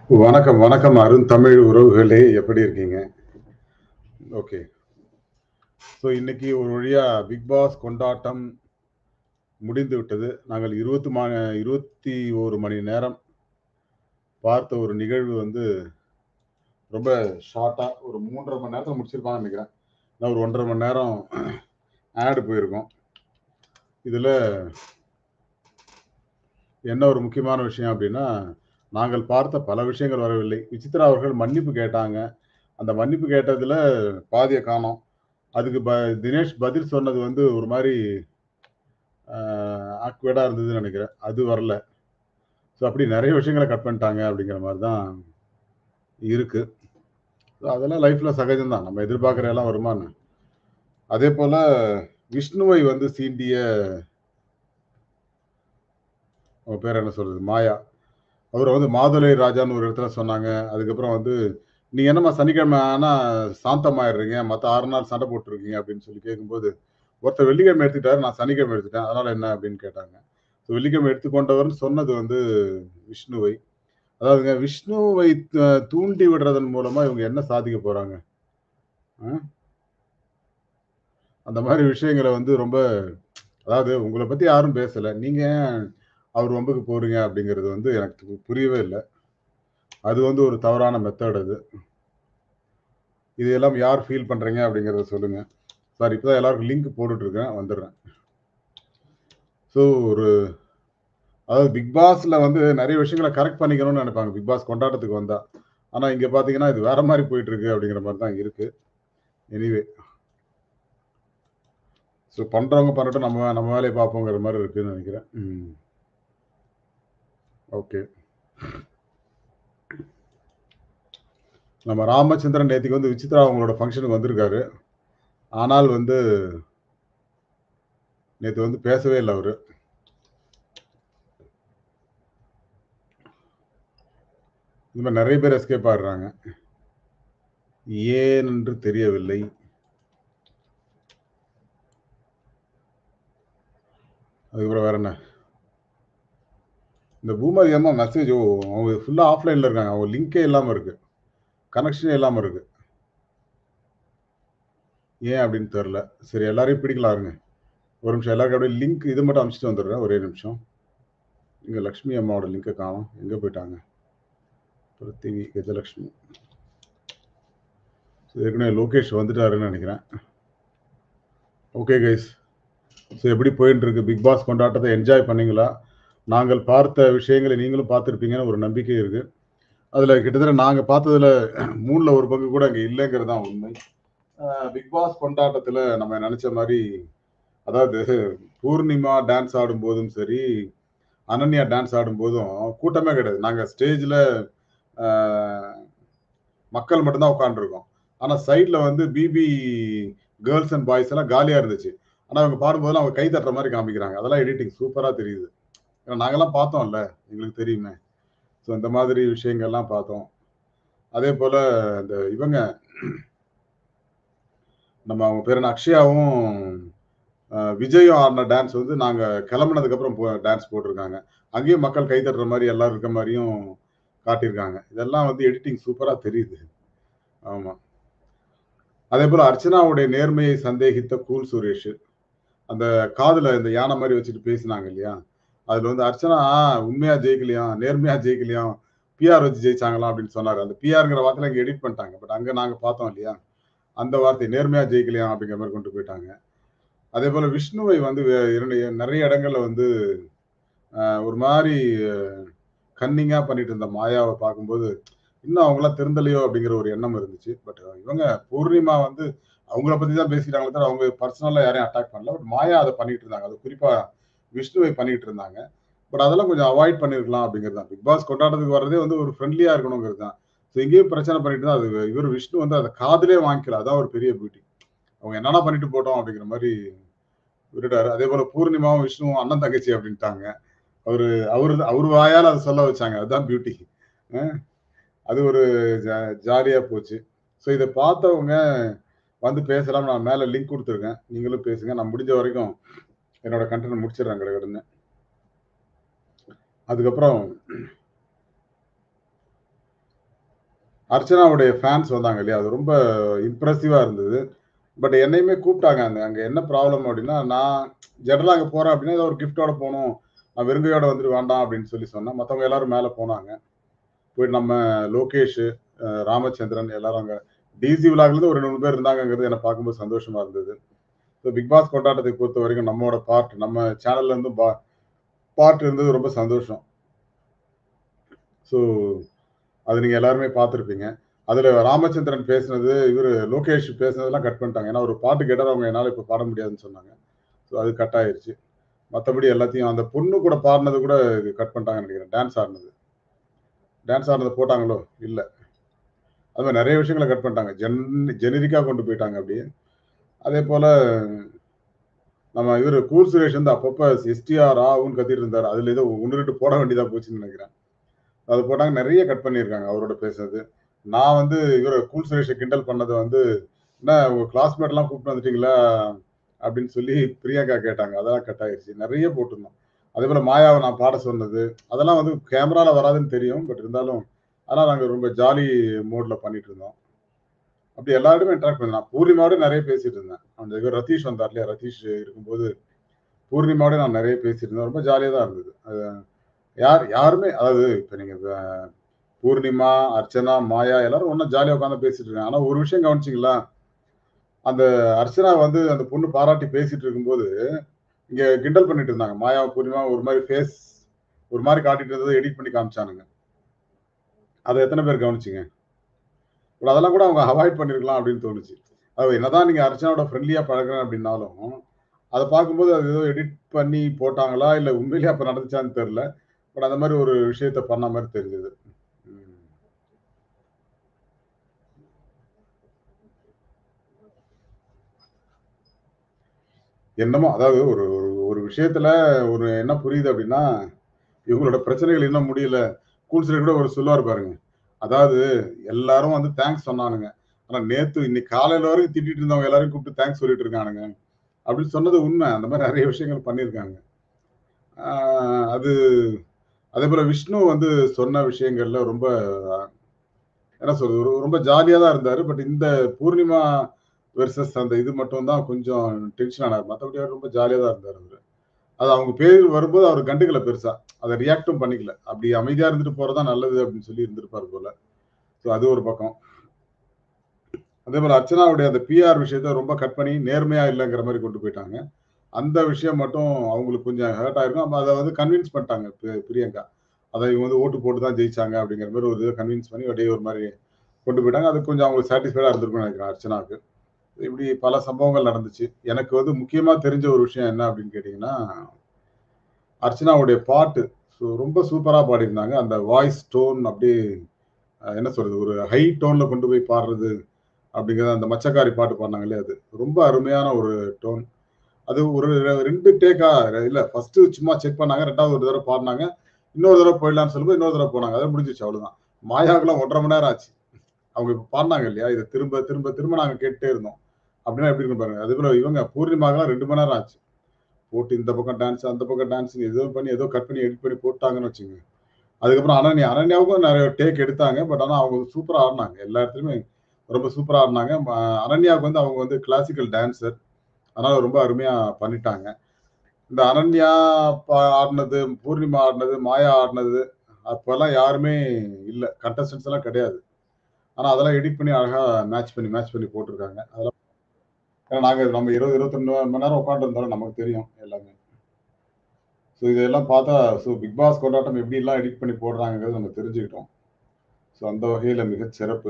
வணக்கம், வணக்கம் அருண் தமிழ் உறவுகளே! எப்படி இருக்கீங்க? ஓகே. ஸோ இன்னைக்கு ஒரு வழியா பிக் பாஸ் கொண்டாட்டம் முடிந்து விட்டது. நாங்கள் 20 மா 21 மணி நேரம் பார்த்த ஒரு நிகழ்வு வந்து ரொம்ப ஷார்ட்டா ஒரு 3 1/2 மணி நேரத்துல முடிச்சிருப்பாங்கன்னு நெனைக்கிறேன். இன்னும் ஒரு 1 1/2 மணி நேரம் ஆட் போயிருக்கும். இதுல என்ன ஒரு முக்கியமான விஷயம் அப்டின்னா, நாங்கள் பார்த்த பல விஷயங்கள் வரவில்லை. விசித்ரா அவர்கள் மன்னிப்பு கேட்டாங்க. அந்த மன்னிப்பு கேட்டதுல பாதிய காணோம். அதுக்கு ப தினேஷ் பதில் சொன்னது வந்து ஒரு மாரி ஆ ஆக்வர்டா இருந்ததுன்னு நெனைக்கிறேன். அது வரல. ஸோ அப்படி நெறைய விஷயங்கள கட் பண்ணிட்டாங்க அப்படிங்கிற மாரி தான் இருக்கு. ஸோ அதெல்லாம் லைஃப்ல சகஜம் தான். நம்ம எதிர்பார்க்கிற எல்லாம் வருமா என்ன? அதேபோல விஷ்ணுவை வந்து சீண்டிய அவ பேர் என்ன சொல்றது? மாயா. அவர வந்து மாதுளை ராஜான்னு ஒரு இடத்துல சொன்னாங்க. அதுக்கப்புறம் வந்து, "நீங்க என்னம்மா சனிக்கிழமை ஆனா சாந்தமாயிடுறீங்க. மத்த 6 நாள் சண்டை போட்டுருக்கீங்க" அப்படின்னு சொல்லி கேட்கும்போது, "ஒருத்தர் வெள்ளிக்கிழமை எடுத்துக்கிட்டாரு. நான் சனிக்கிழமை எடுத்துட்டேன். அதனால என்ன?" அப்படின்னு கேட்டாங்க. ஸோ வெள்ளிக்கிழமை எடுத்துக்கொண்டவர்ன்னு சொன்னது வந்து விஷ்ணுவை. அதாவதுங்க விஷ்ணுவை த தூண்டி விடுறதன் மூலமா இவங்க என்ன சாதிக்க போறாங்க? அ? அந்த மாரி விஷயங்கள வந்து ரொம்ப அதாவது உங்கள பத்தி யாரும் பேசல. நீங்க ஏன் அவர் வம்புக்கு போறீங்க அப்படிங்கிறது வந்து எனக்கு பு புரியவே இல்ல. அது வந்து ஒரு தவறான மெத்தட் அது. இதையெல்லாம் யார் ஃபீல் பண்றீங்க அப்படிங்கிறத சொல்லுங்க. சாரி இப்ப தான் எல்லாருக்கும் லிங்க் போட்டுட்டு இருக்கேன். வந்துடுறேன். ஸோ ஒரு அதாவது பிக் பாஸ்ல வந்து நெறைய விஷயங்கள கரெக்ட் பண்ணிக்கணும்னு நெனைப்பாங்க. பிக் பாஸ் கொண்டாட்டத்துக்கு வந்தா. ஆனா இங்க பார்த்தீங்கன்னா, இது வேற மாரி போயிட்டு இருக்கு அப்படிங்கிற மாரி தான் இருக்கு. எனிவே. ஸோ பண்றவங்க பண்ணட்டும். நம்ம நம்ம வேலைய பார்ப்போங்கிற மாரி இருக்குன்னு நெனைக்கிறேன். ம். ஓகே. நம்ம ராமச்சந்திரன் நேத்திக்கு வந்து விசித்ரா அவங்களோட ஃபங்ஷனுக்கு வந்திருக்காரு. ஆனால் வந்து நேத்து வந்து பேசவே இல்ல அவரு. இந்த மாரி நெறைய பேர் எஸ்கேப் ஆயிடுறாங்க. ஏன் என்று தெரியவில்லை. அதுக்கப்புறம் வேற என்ன? இந்த பூமாரி அம்மா மெசேஜ் ஓ அவங்க ஃபுல்லா ஆஃப்லைன்ல இருக்காங்க. அவங்க லிங்க்கே இல்லாம இருக்கு. கனெக்ஷனே இல்லாம இருக்கு. ஏன் அப்படின்னு தெரியல. சரி எல்லாரையும் பிடிக்கலாம் இருங்க. ஒரு நிமிஷம் எல்லாருக்கும் அப்படியே லிங்க் இது மட்டும் அனுப்பிச்சுட்டு வந்துடுறேன். ஒரே நிமிஷம். இங்க லக்ஷ்மி அம்மாவோட லிங்க காணோம். எங்க போயிட்டாங்க? பிருத்திவி, கஜலட்சுமி. ஸோ ஏற்கனவே லோகேஷ் வந்துட்டாருன்னு நெனைக்கிறேன். Okay guys. ஸோ எப்படி போயிட்டு இருக்கு? பிக் பாஸ் கொண்டாட்டத்த என்ஜாய் பண்ணீங்களா? நாங்கள் பார்த்த விஷயங்கள நீங்களும் பார்த்திருப்பீங்கன்னு ஒரு நம்பிக்கை இருக்கு. அதுல கிட்டத்தட்ட நாங்க பார்த்ததுல 3ல ஒரு பங்கு கூட அங்க இல்லங்கிறது தான் உண்மை. அ பிக் பாஸ் கொண்டாட்டத்துல நம்ம நெனைச்ச மாரி அதாவது பூர்ணிமா டான்ஸ் ஆடும்போதும் சரி, அனன்யா டான்ஸ் ஆடும்போதும் கூட்டமே கிடையாது. நாங்க ஸ்டேஜ்ல அ மக்கள் மட்டும் தான் உட்கார்ந்துருக்கோம். ஆனா சைட்ல வந்து பிபி கேர்ல்ஸ் அண்ட் பாய்ஸ் எல்லாம் காலியா இருந்துச்சு. ஆனா அவங்க பாடும்போதெல்லாம் அவங்க கை தட்டுற மாரி காமிக்கிறாங்க. அதெல்லாம் எடிட்டிங் சூப்பரா தெரியுது. ஏன்னா நாங்கலாம் பார்த்தோம்ல. எங்களுக்கு தெரியுமே. ஸோ இந்த மாதிரி விஷயங்கள்லாம் பார்த்தோம். அதேபோல இந்த இவங்க நம்ம அவங்க பேர் என்ன? அக்ஷயாவும், அ விஜயும் ஆடுன டான்ஸ் வந்து நாங்க கிளம்புனதுக்கு அப்புறம் போ டான்ஸ் போட்டுருக்காங்க. அங்கேயும் மக்கள் கை தட்டுற மாரி எல்லாரும் இருக்க மாரியும் காட்டியிருக்காங்க. இதெல்லாம் வந்து எடிட்டிங் சூப்பரா தெரியுது. ஆமா. அதேபோல அர்ச்சனாவுடைய நேர்மையை சந்தேகித்த கூல் சுரேஷ். அந்த காதுல இந்த யானை மாரி வச்சுட்டு பேசினாங்க இல்லையா? அதுல வந்து அர்ச்சனா உண்மையா ஜெயிக்கலையாம், நேர்மையா ஜெயிக்கலையாம், பிஆர் வச்சு ஜெயிச்சாங்களாம் அப்படின்னு சொன்னாரு. அந்த பிஆர்ங்கிற வார்த்தையில இங்க எடிட் பண்ணிட்டாங்க. பட் அங்க நாங்க பார்த்தோம் இல்லையா? அந்த வார்த்தை நேர்மையா ஜெயிக்கலையாம் அப்படிங்கிற மாரி கொண்டு போயிட்டாங்க. அதேபோல விஷ்ணுவை வந்து வே இரண்டு நெறைய இடங்கள்ல வந்து அ ஒரு மாரி கன்னிங்கா பண்ணிட்டு இருந்த மாயாவ பார்க்கும்போது, இன்னும் அவங்கலாம் திருந்தலையோ அப்படிங்கிற ஒரு எண்ணம் இருந்துச்சு. பட் இவங்க பூர்ணிமா வந்து அவங்கள பத்தி தான் பேசிட்டாங்களே தவிர, அவங்க பர்சனலா யாரையும் அட்டாக் பண்ணல. பட் மாயா அத பண்ணிட்டு இருந்தாங்க. அது குறிப்பா விஷ்ணுவை பண்ணிட்டு இருந்தாங்க. பட் அதெல்லாம் கொஞ்சம் அவாய்ட் பண்ணியிருக்கலாம் அப்படிங்கிறது தான். பிக் பாஸ் கொண்டாட்டத்துக்கு வர்றதே வந்து ஒரு ஃப்ரெண்ட்லியா இருக்கணுங்கிறது தான். ஸோ இங்கேயும் பிரச்சனை பண்ணிட்டு தான் அது இவரு விஷ்ணு வந்து அத காதுலயே வாங்கிக்கல. அதான் ஒரு பெரிய பியூட்டி. அவங்க என்னன்னா பண்ணிட்டு போட்டோம் அப்படிங்கிற மாரி விட்டுட்டாரு. அதேபோல பூர்ணிமாவும், விஷ்ணுவும் அண்ணன், தங்கச்சி அப்படின்ட்டாங்க. அவரு அவரு அவரு வாயால அத சொல்ல வச்சாங்க. அதுதான் பியூட்டி. அ அது ஒரு ஜா ஜாலியா போச்சு. ஸோ இத பார்த்தவங்க வந்து பேசலாம். நான் மேல லிங்க் குடுத்துருக்கேன். நீங்களும் பேசுங்க. நான் முடிஞ்ச வரைக்கும் என்னோட கன்டென்ட்ட முடிச்சிடுறேன் கடகடன்னு. அதுக்கப்புறம் அர்ச்சனாவுடைய ஃபேன்ஸ் வந்தாங்க இல்லையா? அது ரொம்ப இம்ப்ரெசிவா இருந்தது. பட் என்னையுமே கூப்பிட்டாங்க. அங்க அங்க என்ன ப்ராப்ளம் அப்டின்னா, நான் ஜெனரலா அங்க போறேன் அப்டின்னா, ஏதோ ஒரு கிஃப்ட்டோட போணும். நான் வெறுங்கையோட வந்துட்டு வேண்டாம் அப்டின்னு சொல்லி சொன்னேன். மத்தவங்க எல்லாரும் மேல போனாங்க. போயிட்டு நம்ம லோகேஷ், அ ராமச்சந்திரன் எல்லாரும் அங்க டிசி விலாக்லேருந்து ஒரு 2, 3 பேர் இருந்தாங்கங்கிறது என்ன பார்க்கும்போது சந்தோஷமா இருந்தது. ஸோ பிக் பாஸ் கொண்டாட்டத்தை பொறுத்தவரைக்கும் நம்மோட பார்ட் நம்ம சேனல்ல இருந்து பா பார்ட் இருந்தது ரொம்ப சந்தோஷம். ஸோ அது நீங்க எல்லாருமே பார்த்திருப்பீங்க. அதுல ராமச்சந்திரன் பேசினது, இவரு லோகேஷ் பேசினதெல்லாம் கட் பண்ணிட்டாங்க. ஏன்னா ஒரு பாட்டு கேட்டாரு அவங்க என்னால இப்ப பாட முடியாதுன்னு சொன்னாங்க. ஸோ அது கட் ஆயிருச்சு. மத்தபடி எல்லாத்தையும் அந்த பொண்ணு கூட பாடுனது கூட இது கட் பண்ணிட்டாங்கன்னு நெனைக்கிறேன். டான்ஸ் ஆடுனது. டான்ஸ் ஆடுனத போட்டாங்களோ? இல்ல. அது மாரி நெறைய விஷயங்கள கட் பண்ணிட்டாங்க. ஜென் ஜெனரிக்கா கொண்டு போயிட்டாங்க அப்டியே. அதேபோல நம்ம இவரு கூல் சுரேஷ் வந்து அப்பப்ப எஸ்டிஆர் ஆ ஊன்னு கத்திட்டு இருந்தாரு. அதுல ஏதோ 1, 2 போட வேண்டியதா போச்சுன்னு நெனைக்கிறேன். அது போட்டாங்க. நெறைய கட் பண்ணியிருக்காங்க அவரோட பேசினது. நான் வந்து இவர கூல் சுரேஷ கிண்டல் பண்ணது வந்து, "என்ன உங்க கிளாஸ்மேட்லாம் கூப்பிட்டு வந்துட்டீங்களா?" அப்டின்னு சொல்லி பிரியங்கா கேட்டாங்க. அதெல்லாம் கட் ஆயிருச்சு. நெறைய போட்டிருந்தோம். அதேபோல மாயாவ நான் பாட சொன்னது, அதெல்லாம் வந்து கேமரால வராதுன்னு தெரியும். பட் இருந்தாலும் ஆனா நாங்க ரொம்ப ஜாலி மோட்ல பண்ணிட்டு இருந்தோம். அப்டி எல்லாரோடையுமே இன்டராக்ட் பண்ணேன். நான் பூர்ணிமாவோட நெறைய பேசிட்டு இருந்தேன். அந்த இவர் ரதீஷ் வந்தார் இல்லையா? ரதீஷ் இருக்கும்போது பூர்ணிமாவோட நான் நெறைய பேசிட்டு இருந்தேன். ரொம்ப ஜாலியா தான் இருந்தது. அது யார் யாருமே அதாவது இப்ப நீங்க வ பூர்ணிமா, அர்ச்சனா, மாயா எல்லாரும் ஒண்ணா ஜாலியா உட்கார்ந்து பேசிட்டு இருக்காங்க. ஆனா ஒரு விஷயம் கவனிச்சீங்களா? அந்த அர்ச்சனா வந்து அந்த பொண்ணு பாராட்டி பேசிட்டு இருக்கும்போது, இங்க கிண்டல் பண்ணிட்டு இருந்தாங்க. மாயாவும், பூர்ணிமாவும் ஒரு மாரி ஃபேஸ் ஒரு மாரி காட்டிட்டு இருந்தத எடிட் பண்ணி காமிச்சானுங்க. அத எத்தன பேர் கவனிச்சீங்க? பட் அதெல்லாம் கூட அவங்க அவாய்ட் பண்ணியிருக்கலாம் அப்டின்னு தோணுச்சு. அது என்னதான் நீங்க அர்ச்சனாவோட ஃப்ரெண்ட்லியா பழகுறேன் அப்டின்னாலும், அத பார்க்கும்போது அது ஏதோ எடிட் பண்ணி போட்டாங்களா? இல்ல உண்மையிலேயே அப்ப நடந்துச்சான்னு தெரியல. பட் அந்த மாரி ஒரு விஷயத்த பண்ண மாரி தெரிஞ்சது. ம். என்னமோ அதாவது ஒரு ஒரு ஒரு விஷயத்துல ஒரு என்ன புரியுது அப்டின்னா, இவங்களோட பிரச்சனைகள் இன்னும் முடியல. கூல் சுரேஷ் கூட ஒரு சொல்லுவாரு பாருங்க. அதாவது எல்லாரும் வந்து தேங்க்ஸ் சொன்னானுங்க. ஆனா நேத்து இன்னைக்கு காலையில வரைக்கும் திட்டிட்டு இருந்தவங்க எல்லாரையும் கூப்பிட்டு தேங்க்ஸ் சொல்லிட்டு இருக்கானுங்க. அப்டின்னு சொன்னது உண்ம. அந்த மாரி நெறைய விஷயங்கள் பண்ணியிருக்காங்க. ஆ அது அதேபோல விஷ்ணு வந்து சொன்ன விஷயங்கள்ல ரொம்ப என்ன சொல்றது? ஒரு ரொம்ப ஜாலியா தான் இருந்தாரு. பட் இந்த பூர்ணிமா வெர்சஸ் அந்த இது மட்டும் தான் கொஞ்சம் டென்ஷன் ஆனாரு. மத்தபடி அவரு ரொம்ப ஜாலியா தான் இருந்தாரு அவரு. அது அவங்க பேர் வரும்போது அவரு கண்டுக்கல பெருசா. அத ரியாக்டும் பண்ணிக்கல. அப்டி அமைதியா இருந்துட்டு போறது தான் நல்லது அப்டின்னு சொல்லி இருந்திருப்பாரு போல. ஸோ அது ஒரு பக்கம். அதேபோல அர்ச்சனாவுடைய அந்த பிஆர் விஷயத்த ரொம்ப கட் பண்ணி நேர்மையா இல்லங்கிற மாரி கொண்டு போயிட்டாங்க. அந்த விஷயம் மட்டும் அவங்களுக்கு கொஞ்சம் ஹர்ட் ஆயிருக்கும். அப்ப அத வந்து கன்வின்ஸ் பண்ணிட்டாங்க பி பிரியங்கா. அத இவங்க வந்து ஓட்டு போட்டு தான் ஜெயிச்சாங்க அப்டிங்கிற மாரி ஒரு இத கன்வின்ஸ் பண்ணி அப்டியே ஒரு மாரி கொண்டு போயிட்டாங்க. அது கொஞ்சம் அவங்களுக்கு சாட்டிஸ்ஃபைடா இருந்திருக்கும்னு நெனைக்கிறேன் அர்ச்சனாவுக்கு. இப்டி பல சம்பவங்கள் நடந்துச்சு. எனக்கு வந்து முக்கியமா தெரிஞ்ச ஒரு விஷயம் என்ன அப்டின்னு கேட்டீங்கன்னா, அர்ச்சனாவுடைய பாட்டு ஸோ ரொம்ப சூப்பரா பாடியிருந்தாங்க. அந்த வாய்ஸ் டோன் அப்டியே அ என்ன சொல்றது? ஒரு ஹை டோன்ல கொண்டு போய் பாடுறது அப்டிங்கிறது அந்த மச்சக்காரி பாட்டு பாடுனாங்க இல்லையா? அது. ரொம்ப அருமையான ஒரு டோன். அது ஒரு 2 டேக்கா இல்ல ஃபர்ஸ்ட்டு சும்மா செக் பண்ணாங்க. 2வது ஒரு தடவ பாடுனாங்க. இன்னொரு தடவ போயிடலான்னு சொல்லும்போது இன்னொரு தடவ போனாங்க. அதோட முடிஞ்சிருச்சு அவ்வளவுதான். மாயாவுக்குலாம் 1 1/2 மணி நேரம் ஆச்சு. அவங்க இப்ப பாடுனாங்க இல்லையா? இத திரும்ப, திரும்ப, திரும்ப நாங்க கேட்டுட்டே இருந்தோம். அப்டின்னா எப்டி இருக்கும் பாருங்க. அதேபோல இவங்க பூர்ணிமாவுக்குலாம் 2 மணி நேரம் ஆச்சு. போட்டு இந்த பக்கம் டான்ஸ், அந்த பக்கம் டான்ஸ் ஏதோ பண்ணி ஏதோ கட் பண்ணி எடிட் பண்ணி போட்டாங்கன்னு வச்சுக்கங்க. அதுக்கப்புறம் அனன்யா அனன்யாவுக்கும் நெறைய டேக் எடுத்தாங்க. பட் ஆனா அவங்க சூப்பரா ஆடுனாங்க. எல்லா இடத்துலயுமே ரொம்ப சூப்பரா ஆடுனாங்க. ம அனன்யாவுக்கு வந்து அவங்க வந்து கிளாசிக்கல் டான்சர். அதனால ரொம்ப அருமையா பண்ணிட்டாங்க. இந்த அனன்யா ப ஆடுனது, பூர்ணிமா ஆடுனது, மாயா ஆடுனது அப்பலாம் யாருமே இல்ல. கண்டஸ்டன்ட்ஸ் எல்லாம் கிடையாது. ஆனா அதெல்லாம் எடிட் பண்ணி அழகா மேட்ச் பண்ணி, மேட்ச் பண்ணி போட்டுருக்காங்க. அதெல்லாம் ஏன்னா நாங்க நம்ம 20, 22 மணி நேரம் உட்கார்ந்திருந்தோம்ல நமக்கு தெரியும் எல்லாமே. ஸோ இதெல்லாம் பார்த்தா ஸோ பிக் பாஸ் கொண்டாட்டம் எப்டிலாம் எடிட் பண்ணி போடுறாங்கங்கிறத நம்ம தெரிஞ்சுக்கிட்டோம். ஸோ அந்த வகையில மிகச் சிறப்பு.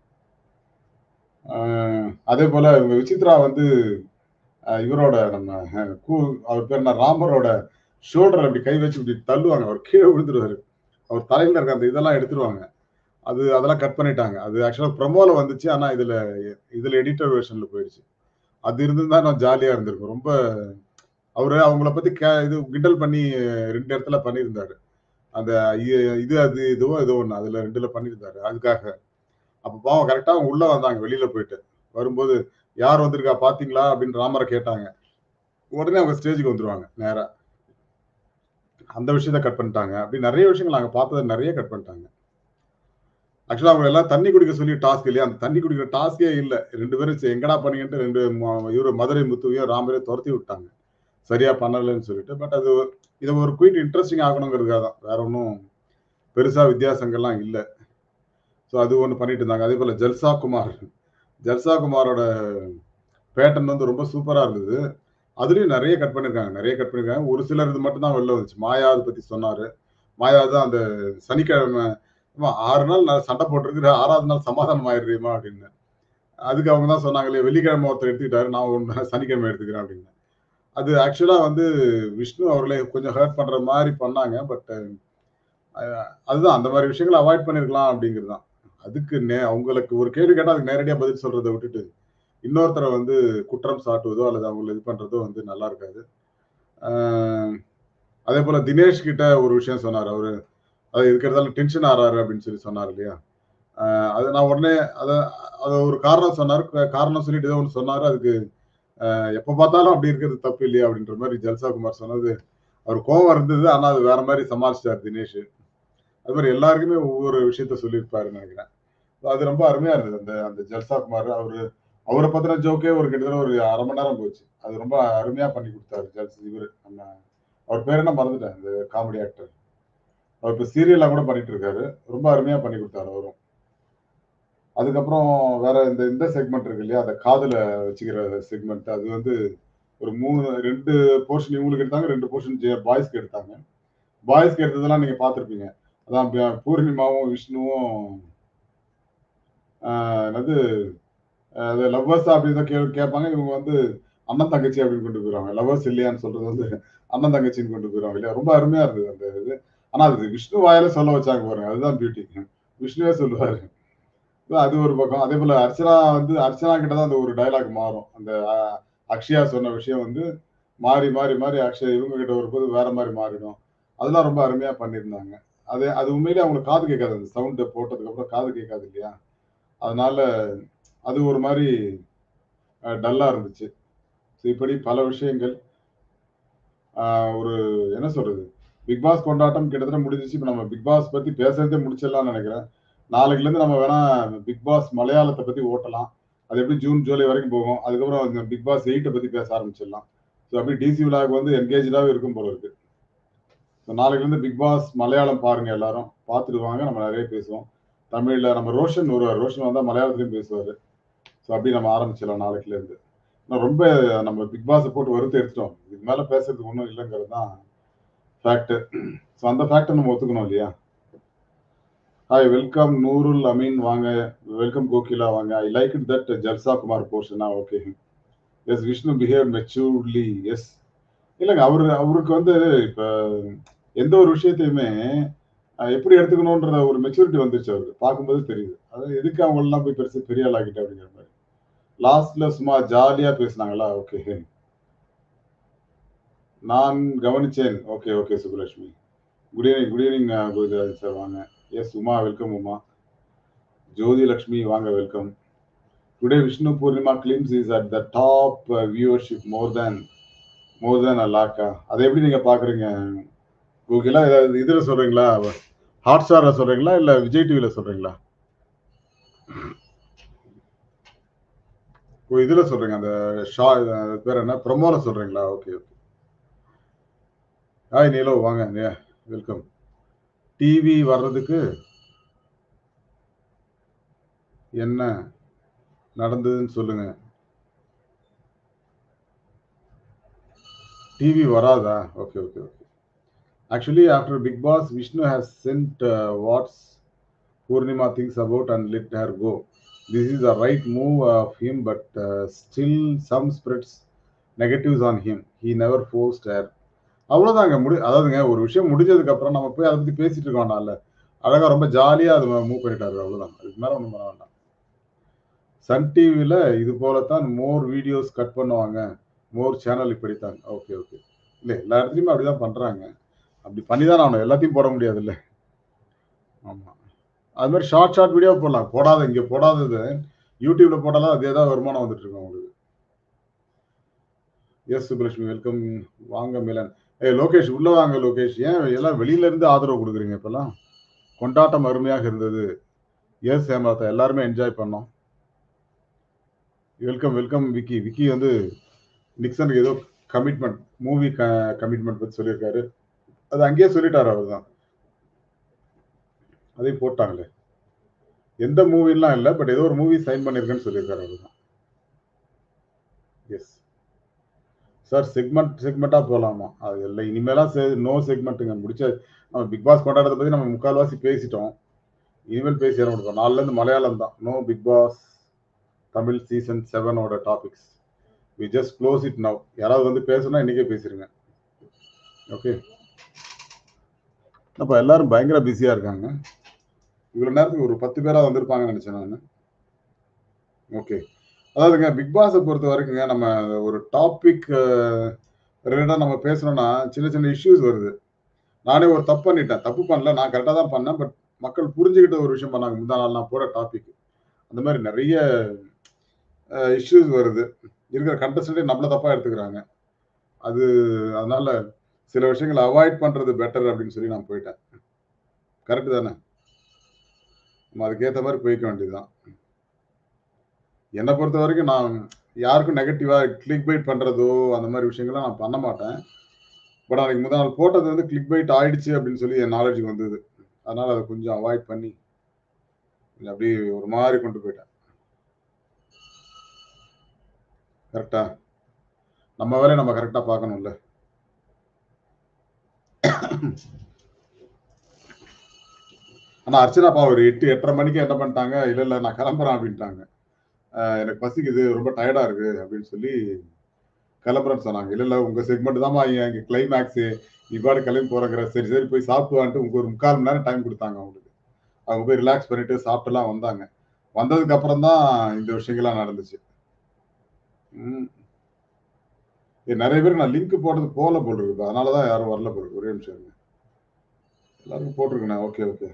ஆ அதேபோல இவங்க விசித்ரா வந்து அ இவரோட நம்ம அ கூ அவர் பேர் என்ன? ராமரோட ஷோல்டர்ல இப்டி கை வச்சு இப்டி தள்ளுவாங்க. அவர் கீழ விழுந்துருவாரு. அவர் தலையில இருக்க அந்த இதெல்லாம் எடுத்துருவாங்க. அது அதெல்லாம் கட் பண்ணிட்டாங்க. அது ஆக்சுவலா ப்ரமோல வந்துச்சு. ஆனா இதுல இதுல எடிட்டர் வெர்ஷன்ல போயிருச்சு. அது இருந்திருந்தா இன்னும் ஜாலியா இருந்திருக்கும். ரொம்ப அவரு அவங்கள பத்தி கே இது கிண்டல் பண்ணி 2 இடத்துல பண்ணியிருந்தாரு. அந்த இ இது அது இதுவோ ஏதோ ஒண்ணு. அதுல 2ல பண்ணியிருந்தாரு. அதுக்காக. அப்ப பாவம் கரெக்ட்டா அவங்க உள்ள வந்தாங்க வெளியில போயிட்டு. வரும்போது, "யார் வந்திருக்கா பார்த்தீங்களா?" அப்டின்னு ராமர கேட்டாங்க. உடனே அவங்க ஸ்டேஜ்க்கு வந்துருவாங்க நேரா. அந்த விஷயத்த கட் பண்ணிட்டாங்க. அப்டி நெறைய விஷயங்கள் நாங்க பார்த்தத நெறைய கட் பண்ணிட்டாங்க. ஆக்சுவலா அவங்க எல்லாம் தண்ணி குடிக்க சொல்லி டாஸ்க் இல்லையா அந்த தண்ணி குடிக்கிற டாஸ்கே இல்ல ரெண்டு பேரும் சரி, எங்கடா பண்ணீங்கன்ட்டு ரெண்டு ம- இவரு மதுரை முத்துவையும் ராமரையும் துரத்தி விட்டாங்க சரியா பண்ணலன்னு சொல்லிட்டு பட் அது இதை ஒரு குயிட் இன்ட்ரெஸ்டிங் ஆகணுங்கிறதுக்காக தான் வேற ஒன்றும் பெருசா வித்தியாசங்கள்லாம் இல்லை ஸோ அது ஒன்று பண்ணிட்டு இருந்தாங்க அதே போல ஜல்சா குமார் ஜல்சா குமாரோட பேட்டர்ன் வந்து ரொம்ப சூப்பரா இருந்தது அதுலயும் நிறைய கட் பண்ணிருக்காங்க நிறைய கட் பண்ணிருக்காங்க ஒரு சிலர் இது மட்டும் தான் வெளில வந்துச்சு மாயா அதை பத்தி சொன்னாரு மாயா தான் அந்த சனிக்கிழமை அம்மா, ஆறு நாள் நான் சண்டை போட்டிருக்கு ஆறாவது நாள் சமாதானம் ஆயிடுறீமா அப்படின்னு அதுக்கு அவங்க தான் சொன்னாங்களே வெள்ளிக்கிழமை ஒருத்தர் எடுத்துக்கிட்டாரு நான் ஒன்று சனிக்கிழமை எடுத்துக்கிறேன் அப்படின்னு அது ஆக்சுவலா வந்து விஷ்ணு அவர்களை கொஞ்சம் ஹர்ட் பண்ற மாதிரி பண்ணாங்க பட் அதுதான் அந்த மாதிரி விஷயங்களை அவாய்ட் பண்ணிருக்கலாம் அப்படிங்கிறது தான் அதுக்கு நே அவங்களுக்கு ஒரு கேள்வி கேட்டா அதுக்கு நேரடியா பதில் சொல்றதை விட்டுட்டு இன்னொருத்தரை வந்து குற்றம் சாட்டுவதோ அல்லது அவங்களை இது பண்றதோ வந்து நல்லா இருக்காது ஆஹ் அதே போல தினேஷ் கிட்ட ஒரு விஷயம் சொன்னார் அவரு அது இருக்கிறதால டென்ஷன் ஆறாரு அப்படின்னு சொல்லி சொன்னார் இல்லையா ஆஹ் அது நான் உடனே அதை அதை ஒரு காரணம் சொன்னார் க- காரணம் சொல்லிட்டு ஏதோ ஒன்று சொன்னாரு அதுக்கு ஆஹ் எப்ப பார்த்தாலும் அப்படி இருக்கிறது தப்பு இல்லையா அப்படின்ற மாதிரி ஜல்சா குமார் சொன்னது அவர் கோவம் இருந்தது ஆனா அது வேற மாதிரி சமாளிச்சிட்டார் தினேஷ் அது மாதிரி எல்லாருக்குமே ஒவ்வொரு விஷயத்த சொல்லியிருப்பாருன்னு நினைக்கிறேன் அது ரொம்ப அருமையா இருந்தது அந்த அந்த ஜல்சா குமார் அவரு அவரை பத்தின ஜோக்கே ஒரு கிட்டத்தட்ட ஒரு அரை மணி நேரம் போச்சு அது ரொம்ப அருமையா பண்ணி கொடுத்தாரு ஜல்ஸ் இவர் நம்ம அவர் பேர் என்ன மறந்துட்டேன் இந்த காமெடி ஆக்டர் அவர் இப்ப சீரியல்லாம் கூட பண்ணிட்டு இருக்காரு ரொம்ப அருமையா பண்ணி கொடுத்தாரு அவரும் அதுக்கப்புறம் வேற இந்த இந்த செக்மெண்ட் இருக்கு இல்லையா அந்த காதுல வச்சுக்கிற செக்மெண்ட் அது வந்து ஒரு மூணு ரெண்டு போர்ஷன் இவங்களுக்கு எடுத்தாங்க ரெண்டு போர்ஷன் பாய்ஸ்க்கு எடுத்தாங்க பாய்ஸ்க்கு எடுத்ததெல்லாம் நீங்க பார்த்திருப்பீங்க அதான் ப- பூர்ணிமாவும் விஷ்ணுவும் ஆஹ், என்னது ஆஹ், அது லவ்வர்ஸ் அப்படின்னு தான் கே கேட்பாங்க இவங்க வந்து அண்ணன் தங்கச்சி அப்படின்னு கொண்டு போயிருவாங்க லவ்வர்ஸ் இல்லையான்னு சொல்றது வந்து அண்ணன் தங்கச்சின்னு கொண்டு போயிருவாங்க இல்லையா ரொம்ப அருமையா இருந்தது அந்த இது ஆனா அது விஷ்ணு வாயில சொல்ல வச்சாங்க பாருங்க அதுதான் பியூட்டி விஷ்ணுவே சொல்லுவாரு அது ஒரு பக்கம் அதே போல அர்ச்சனா வந்து அர்ச்சனா கிட்ட தான் அந்த ஒரு டயலாக் மாறும் அந்த அஹ், அக்ஷயா சொன்ன விஷயம் வந்து மாறி மாறி மாறி அக்ஷயா இவங்க கிட்ட வரும்போது வேற மாதிரி மாறிடும் அதெல்லாம் ரொம்ப அருமையா பண்ணியிருந்தாங்க அது அது உண்மையிலேயே அவங்களுக்கு காது கேட்காது அந்த சவுண்ட் போட்டதுக்கு அப்புறம் காது கேட்காது இல்லையா அதனால அது ஒரு மாதிரி டல்லா இருந்துச்சு So, இப்படி பல விஷயங்கள் ஆஹ், ஒரு என்ன சொல்றது பிக் பாஸ் கொண்டாட்டம் கிட்டத்தட்ட முடிஞ்சிச்சு இப்போ நம்ம பிக் பாஸ் பத்தி பேசுறதே முடிச்சிடலாம்னு நினைக்கிறேன் நாளைக்குல இருந்து நம்ம வேணா பிக் பாஸ் மலையாளத்தை பத்தி ஓட்டலாம் அது எப்படி ஜூன் ஜூலை வரைக்கும் போகும் அதுக்கப்புறம் இந்த பிக் பாஸ் எயிட்டை பத்தி பேச ஆரம்பிச்சிடலாம் ஸோ அப்படி டிசி விழாவுக்கு வந்து என்கேஜாவே இருக்கும் போல இருக்கு ஸோ நாளைக்குல இருந்து பிக் பாஸ் மலையாளம் பாருங்க எல்லாரும் பார்த்துட்டு வாங்க நம்ம நிறைய பேசுவோம் தமிழ்ல நம்ம ரோஷன் வருவார் ரோஷன் வந்தா மலையாளத்துலயும் பேசுவாரு ஸோ அப்படி நம்ம ஆரம்பிச்சிடலாம் நாளைக்குல இருந்து நான் ரொம்ப நம்ம பிக் பாஸை போட்டு வறுத்து எடுத்துட்டோம் இதுக்கு மேல பேசுறதுக்கு ஒன்றும் இல்லைங்கிறது தான் ஃபேக்ட் ஸோ அந்த ஃபேக்டை நம்ம ஒத்துக்கணும் இல்லையா ஹாய் வெல்கம் நூருல் அமீன் வாங்க வெல்கம் கோகிலா வாங்க I like it that Jalsa Kumar போர்ஷனா okay yes Vishnu behave maturely yes இல்லைங்க அவரு அவருக்கு வந்து இப்ப எந்த ஒரு விஷயத்தையுமே அஹ், எப்படி எடுத்துக்கணுன்ற ஒரு மெச்சூரிட்டி வந்துருச்சு அவருக்கு பார்க்கும்போது தெரியுது அது எதுக்கு அவங்க எல்லாம் போய் பெருசு பெரிய ஆள் ஆகிட்ட அப்படிங்கிற மாதிரி லாஸ்ட்ல சும்மா ஜாலியா பேசுனாங்களா ஓகே நான் கவனிச்சேன் okay okay Subbulakshmi good evening good evening Gururaj sir வாங்க எஸ் உமா வெல்கம் உமா ஜோதி லக்ஷ்மி வாங்க welcome today Vishnu Poornima glimpse is at the top viewership more than more than அல்லாக்கா அதை எப்படி நீங்க பாக்குறீங்க கோகிலா ஏதாவது இதுல சொல்றீங்களா ஹாட் ஸ்டார்ல சொல்றீங்களா இல்ல விஜய் டிவில சொல்றீங்களா ஓ இதுல சொல்றீங்க அந்த ஷா அது பேர் என்ன ப்ரொமோல சொல்றீங்களா ஓகே ஓகே ஹாய் நீலோ வாங்க வெல்கம் டிவி வர்றதுக்கு என்ன நடந்ததுன்னு சொல்லுங்க டிவி வராதா okay okay okay actually after Bigg Boss Vishnu has sent what's Poornima things about and let her go this is a right move of him but still some spreads negatives on him he never forced her அவ்வளவுதாங்க முடி அதாவதுங்க ஒரு விஷயம் முடிஞ்சதுக்கு அப்புறம் நம்ம போய் அதை பத்தி பேசிட்டு இருக்க வேண்டாம்ல அழகா ரொம்ப ஜாலியா அது மூவ் பண்ணிட்டாரு அவ்வளவுதான் அதுக்கு மேல ஒண்ணும் பண்ண வேண்டாம் சன் டிவில இது போலத்தான் மோர் வீடியோஸ் கட் பண்ணுவாங்க மோர் சேனல் இப்படித்தான் ஓகே ஓகே இல்ல எல்லா இடத்துலயுமே அப்படிதான் பண்றாங்க அப்படி பண்ணி தான் ஆகணும் எல்லாத்தையும் போட முடியாது இல்ல ஆமா அது மாதிரி ஷார்ட் ஷார்ட் வீடியோ போடலாம் போடாத இங்க போடாதது யூடியூப்ல போட்டாலும் அதே தான் வருமானம் வந்துட்டு இருக்கும் உங்களுக்கு எஸ் சுப்புலட்சுமி வெல்கம் வாங்க மிலன் ஏய் லோகேஷ் உள்ள வாங்க லோகேஷ் ஏன் எல்லாம் வெளியில இருந்து ஆதரவு கொடுக்குறீங்க இப்பெல்லாம் கொண்டாட்டம் அருமையாக இருந்தது எஸ் ஹேமலதா எல்லாருமே என்ஜாய் பண்ணோம் வெல்கம் வெல்கம் விக்கி விக்கி வந்து நிக்சனுக்கு ஏதோ கமிட்மெண்ட் மூவி கமிட்மெண்ட் பத்தி சொல்லியிருக்காரு அது அங்கேயே சொல்லிட்டாரு அவர் தான் அதையும் போட்டாங்களே எந்த மூவிலாம் இல்லை பட் ஏதோ ஒரு மூவி சைன் பண்ணியிருக்கேன்னு சொல்லியிருக்காரு அவர் தான் எஸ் சார் செக்மெண்ட் செக்மெண்ட்டாக போகலாமா அது இல்லை இனிமேலாம் நோ செக்மெண்ட்டுங்க முடிச்ச நம்ம பிக் பாஸ் கொண்டாடுறத பற்றி நம்ம முக்கால்வாசி பேசிட்டோம் இனிமேல் பேசி ஆரம்பிப்போம் நாலுலேருந்து மலையாளம் தான் no Bigg Boss Tamil season செவனோட topics we just close it now யாராவது வந்து பேசணும்னா இன்னைக்கே பேசிருங்க ஓகே அப்போ எல்லாரும் பயங்கர பிஸியாக இருக்காங்க இவ்வளோ நேரத்துக்கு ஒரு பத்து பேராக வந்திருப்பாங்கன்னு நினச்சேன் நான் ஓகே அதாவதுங்க பிக் பாஸை பொறுத்த வரைக்குங்க நம்ம ஒரு டாபிக் ரிலேட்டாக நம்ம பேசணும்னா சின்ன சின்ன இஷ்யூஸ் வருது நானே ஒரு தப்பு பண்ணிட்டேன் தப்பு பண்ணல நான் கரெக்டாக தான் பண்ணேன் பட் மக்கள் புரிஞ்சுக்கிட்ட ஒரு விஷயம் பண்ணாங்க முந்தா நாள் நான் போகிற டாபிக் அந்த மாதிரி நிறைய இஷ்யூஸ் வருது இருக்கிற கண்டஸ்டன்டே நம்மள தப்பாக எடுத்துக்கிறாங்க அது அதனால சில விஷயங்களை அவாய்ட் பண்ணுறது பெட்டர் அப்படின்னு சொல்லி நான் போயிட்டேன் கரெக்டு தானே நம்ம அதுக்கேற்ற மாதிரி போய்க்க வேண்டியதுதான் என்னை பொறுத்த வரைக்கும் நான் யாருக்கும் நெகட்டிவாக கிளிக் பைட் பண்ணுறதோ அந்த மாதிரி விஷயங்கள்லாம் நான் பண்ண மாட்டேன் பட் அன்றைக்கி முதல் நாள் போட்டது வந்து கிளிக் பைட் ஆயிடுச்சு அப்படின்னு சொல்லி என் நாலேஜுக்கு வந்தது அதனால் அதை கொஞ்சம் அவாய்ட் பண்ணி கொஞ்சம் அப்படியே ஒரு மாதிரி கொண்டு போயிட்டேன் கரெக்டா நம்ம வேலையை நம்ம கரெக்டாக பார்க்கணும்ல ஆனால் அர்ச்சனாப்பா ஒரு எட்டு எட்டரை மணிக்கு என்ன பண்ணிட்டாங்க இல்லை இல்லை நான் கிளம்புறேன் அப்படின்ட்டாங்க எனக்கு பசிக்குது ரொம்ப டயர்டாக இருக்கு அப்படின்னு சொல்லி கிளம்புறேன்னு சொன்னாங்க இல்லை இல்லை உங்கள் செக்மெண்ட் தான்மா இங்கே கிளைமேக்ஸு இவ்வாறு கிளம்பி போகிறங்கிற சரி சரி போய் சாப்பிடுவான்ட்டு உங்களுக்கு ஒரு முக்கால் மணி நேரம் டைம் கொடுத்தாங்க அவங்களுக்கு அவங்க போய் ரிலாக்ஸ் பண்ணிட்டு சாப்பிட்டுலாம் வந்தாங்க வந்ததுக்கு அப்புறம் தான் இந்த விஷயங்கள்லாம் நடந்துச்சு நிறைய பேருக்கு நான் லிங்க் போட்டது போல போல் இருக்கு அதனால தான் யாரும் வரல போல் இருக்கு ஒரே நிமிஷம் இருங்க எல்லாருக்கும் போட்டிருக்கேண்ணே ஓகே ஓகே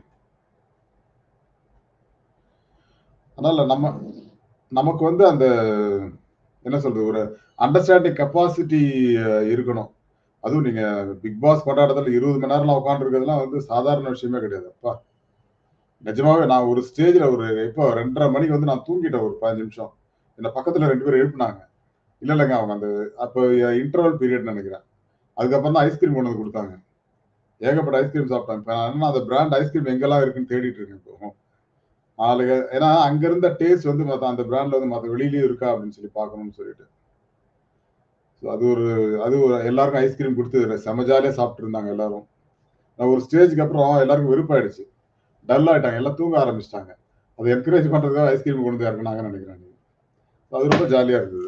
அதனால நம்ம நமக்கு வந்து அந்த என்ன சொல்றது ஒரு அண்டர்ஸ்டாண்டிங் கெப்பாசிட்டி இருக்கணும் அதுவும் நீங்க பிக் பாஸ் கொண்டாடுறதுல இருபது மணி நேரம் உட்காந்துருக்கிறதுலாம் வந்து சாதாரண விஷயமே கிடையாது அப்பா நிஜமாவே நான் ஒரு ஸ்டேஜ்ல ஒரு இப்போ ரெண்டரை மணிக்கு வந்து நான் தூங்கிட்டேன் ஒரு பதினஞ்சு நிமிஷம் என்ன பக்கத்துல ரெண்டு பேரும் எழுப்பினாங்க இல்ல இல்லைங்க அவங்க அந்த அப்போ இன்டர்வல் பீரியட் நினைக்கிறேன் அதுக்கப்புறம் தான் ஐஸ்கிரீம் கொண்டு வந்து கொடுத்தாங்க ஏகப்பட்ட ஐஸ்கிரீம் சாப்பிட்டாங்க இப்போ நான் அந்த பிராண்ட் ஐஸ்கிரீம் எங்கெல்லாம் இருக்குன்னு தேடிட்டு இருக்கேன் இப்போ நாளைக்கு ஏன்னா அங்க இருந்த டேஸ்ட் வந்து மற்ற அந்த பிராண்ட்ல வந்து மற்ற வெளியிலயும் இருக்கா அப்படின்னு சொல்லி பார்க்கணும்னு சொல்லிட்டு ஸோ அது ஒரு அது ஒரு எல்லாருக்கும் ஐஸ்கிரீம் கொடுத்து செம ஜாலியாக சாப்பிட்டு இருந்தாங்க எல்லாரும் நான் ஒரு ஸ்டேஜுக்கு அப்புறம் எல்லாருக்கும் வெறுப்பாயிடுச்சு டல் ஆயிட்டாங்க எல்லாம் தூங்க ஆரம்பிச்சிட்டாங்க அதை என்கரேஜ் பண்றதுக்காக ஐஸ்கிரீம் கொண்டு வந்து இறக்குனாங்கன்னு நினைக்கிறேன் அது ரொம்ப ஜாலியா இருந்தது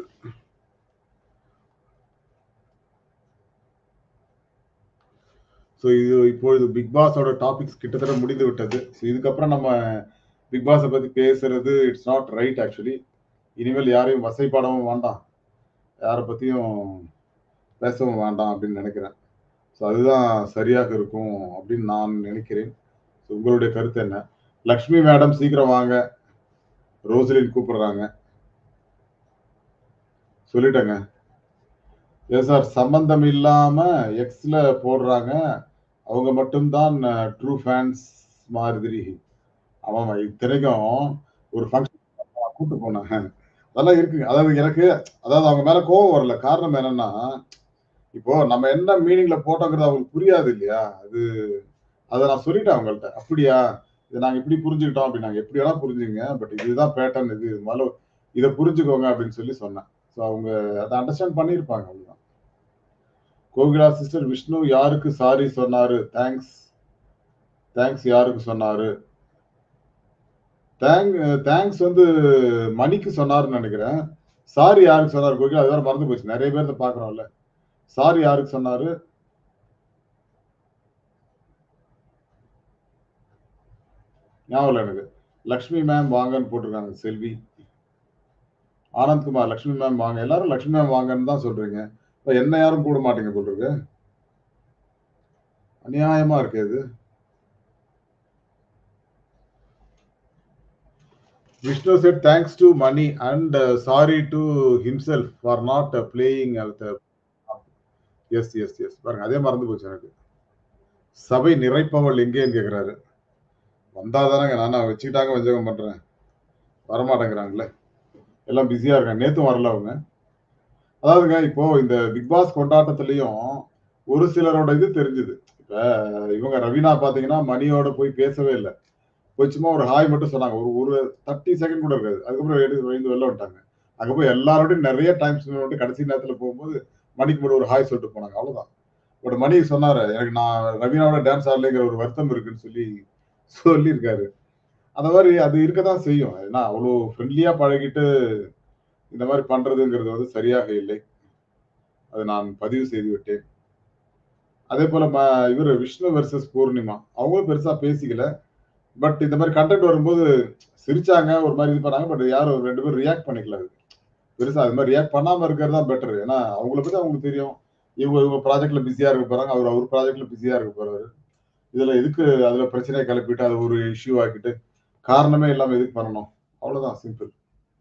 ஸோ இது இப்பொழுது பிக் பாஸோட டாபிக்ஸ் கிட்டத்தட்ட முடிந்து விட்டது ஸோ இதுக்கப்புறம் நம்ம பிக் பாஸை பற்றி பேசுறது இட்ஸ் நாட் ரைட் ஆக்சுவலி இனிமேல் யாரையும் வசைப்பாடவும் வேண்டாம் யாரை பற்றியும் பேசவும் வேண்டாம் அப்படின்னு நினைக்கிறேன் ஸோ அதுதான் சரியாக இருக்கும் அப்படின்னு நான் நினைக்கிறேன் ஸோ உங்களுடைய கருத்து என்ன லக்ஷ்மி மேடம் சீக்கிரம் வாங்க ரோசலின் கூப்பிடுறாங்க சொல்லிட்டேங்க எஸ் சார் சம்பந்தம் இல்லாம எக்ஸ்ல போடுறாங்க அவங்க மட்டும்தான் ட்ரூ ஃபேன்ஸ் மாதிரி ஆமாம் இத்தனைக்கும் ஒரு ஃபங்க்ஷன் கூட்டு போனாங்க அதெல்லாம் இருக்குங்க அதாவது எனக்கு அதாவது அவங்க மேல கோவம் வரல காரணம் என்னன்னா இப்போ நம்ம என்ன மீனிங்ல போட்டோங்கிறது அவங்களுக்கு புரியாது இல்லையா அது அதை நான் சொல்லிட்டேன் அவங்கள்ட்ட அப்படியா இதை நாங்க இப்படி புரிஞ்சுக்கிட்டோம் அப்படின்னாங்க எப்படி வேணா புரிஞ்சுங்க பட் இதுதான் பேட்டர்ன் இது முதல்ல இதை புரிஞ்சுக்கோங்க அப்படின்னு சொல்லி சொன்னேன் ஸோ அவங்க அதை அண்டர்ஸ்டாண்ட் பண்ணியிருப்பாங்க அவ்வளவுதான் கோகிலா சிஸ்டர் விஷ்ணு யாருக்கு சாரி சொன்னாரு தேங்க்ஸ் தேங்க்ஸ் யாருக்கு சொன்னாரு தேங்க் தேங்க்ஸ் வந்து மணிக்கு சொன்னாருன்னு நினைக்கிறேன் சாரி யாருக்கு சொன்னாரு கோகிலா அது வேற மறந்து போச்சு நிறைய பேர் பாக்குறோம்ல சாரி யாருக்கு சொன்னாரு ஞாபகம் எனக்கு லக்ஷ்மி மேம் வாங்கன்னு போட்டிருக்காங்க செல்வி ஆனந்த்குமார் லக்ஷ்மி மேம் வாங்க எல்லாரும் லக்ஷ்மி மேம் வாங்கன்னு தான் சொல்றீங்க இப்போ என்ன யாரும் கூட மாட்டீங்க போட்டிருக்கு அநியாயமா இருக்கு இது Vishnu set thanks to Mani and sorry to himself for not playing yes yes yes பாருங்க அதே மறந்து போச்சு எனக்கு சபை நிறைப்பவள் எங்கேன்னு கேட்கிறாரு வந்தா தானங்க நான் வச்சுக்கிட்டாங்க வஞ்சகம் பண்றேன் வரமாட்டேங்கிறாங்களே எல்லாம் பிஸியா இருக்காங்க நேத்தும் வரல அவங்க அதாவதுங்க இப்போ இந்த பிக் பாஸ் கொண்டாட்டத்திலையும் ஒரு சிலரோட இது தெரிஞ்சுது இப்ப இவங்க ரவீனா பாத்தீங்கன்னா மணியோட போய் பேசவே இல்லை போய் சும்மா ஒரு ஹாய் மட்டும் சொன்னாங்க ஒரு ஒரு தேர்ட்டி செகண்ட் கூட இருக்காது அதுக்கப்புறம் எடுத்து வைந்து வெளில வந்துட்டாங்க அங்க போய் எல்லாரோடையும் நிறைய டைம் ஸ்பெண்ட் பண்ணிட்டு கடைசி நேரத்துல போகும்போது மணிக்கு மட்டும் ஒரு ஹாய் சொல்லிட்டு போனாங்க அவ்வளவுதான் ஒரு மணி சொன்னாரு எனக்கு நான் ரவீனாவோட டான்ஸ் ஆடலைங்கிற ஒரு வருத்தம் இருக்குன்னு சொல்லி சொல்லியிருக்காரு அந்த மாதிரி அது இருக்கதான் செய்யும் ஏன்னா அவ்வளோ ஃப்ரெண்ட்லியா பழகிட்டு இந்த மாதிரி பண்றதுங்கிறது வந்து சரியாக இல்லை அது நான் பதிவு செய்து விட்டேன் அதே போல ம- இவரு விஷ்ணு வெர்சஸ் பூர்ணிமா அவங்களும் பெருசா பேசிக்கல பட் இந்த மாதிரி கண்டென்ட் வரும்போது சிரிச்சாங்க ஒரு மாதிரி இது பண்ணாங்க பட் யாரும் ரெண்டு பேரும் ரியாக்ட் பண்ணிக்கல அதுக்கு பெருசா அது மாதிரி ரியாக்ட் பண்ணாம இருக்கிறது தான் பெட்டர் ஏன்னா அவங்கள பத்தி அவங்களுக்கு தெரியும் இவங்க இவங்க ப்ராஜெக்ட்ல பிஸியா இருக்க போறாங்க அவர் அவர் ப்ராஜெக்ட்ல பிஸியா இருக்க போறாரு இதுல எதுக்கு அதுல பிரச்சனையை கிளப்பிட்டு அது ஒரு இஷ்யூ ஆக்கிட்டு காரணமே இல்லாம எதுக்கு பண்ணணும் அவ்வளவுதான் சிம்பிள்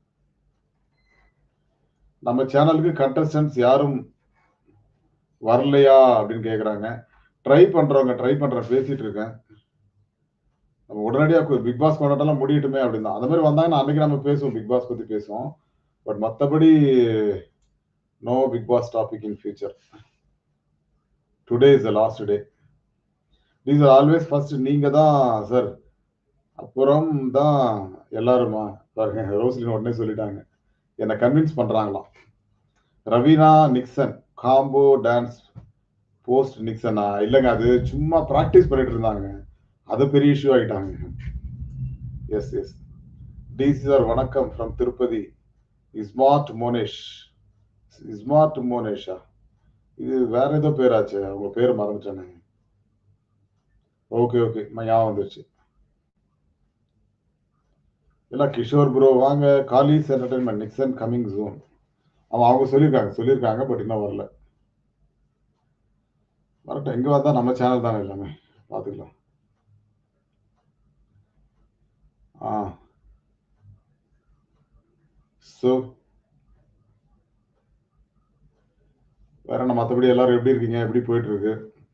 நம்ம சேனலுக்கு கண்டஸ்டன்ஸ் யாரும் வரலையா அப்படின்னு கேக்குறாங்க ட்ரை பண்றவங்க ட்ரை பண்றேன் பேசிட்டு இருக்கேன் நம்ம உடனடியா பிக் பாஸ் கொண்டாட்டம்லாம் முடியட்டுமே அப்படின்னு தான் அந்த மாதிரி வந்தாங்கன்னா அன்னைக்கு நம்ம பேசுவோம் பிக் பாஸ் பத்தி பேசுவோம் பட் மத்தபடி no Bigg Boss topic in future today is the last day these are always first நீங்க தான் சார் அப்புறம் தான் எல்லாருமா பாருங்க ரோஸ்லின் உடனே சொல்லிட்டாங்க என்னை கன்வின்ஸ் பண்றாங்களாம் Raveena Nixon combo dance post நிக்சனா இல்லைங்க அது சும்மா ப்ராக்டிஸ் பண்ணிட்டு இருந்தாங்க அது பெரிய இஷ்யூ ஆகிட்டாங்க எஸ் எஸ் டிசி சார் வணக்கம் ஃப்ரம் திருப்பதி இஸ்மார்ட் மோனேஷ் இஸ்மார்ட் மோனேஷா இது வேற ஏதோ பேராச்சு அவங்க பேர் மறந்துட்டேனே ஓகே ஓகே ஞாபகம் வந்துருச்சு எல்லாம் கிஷோர் ப்ரோ வாங்க காலிஸ் என்டர்டைன்மெண்ட் நிக்சன் கமிங் ஜூன் அவன் அவங்க சொல்லியிருக்காங்க சொல்லியிருக்காங்க பட் இன்னும் வரல வரட்டும் எங்க வந்தா நம்ம சேனல் தானே எல்லாமே பார்த்துக்கலாம் ஆ ஸோ வேற என்ன மற்றபடி எல்லாரும் எப்படி இருக்கீங்க எப்படி போயிட்டு இருக்கு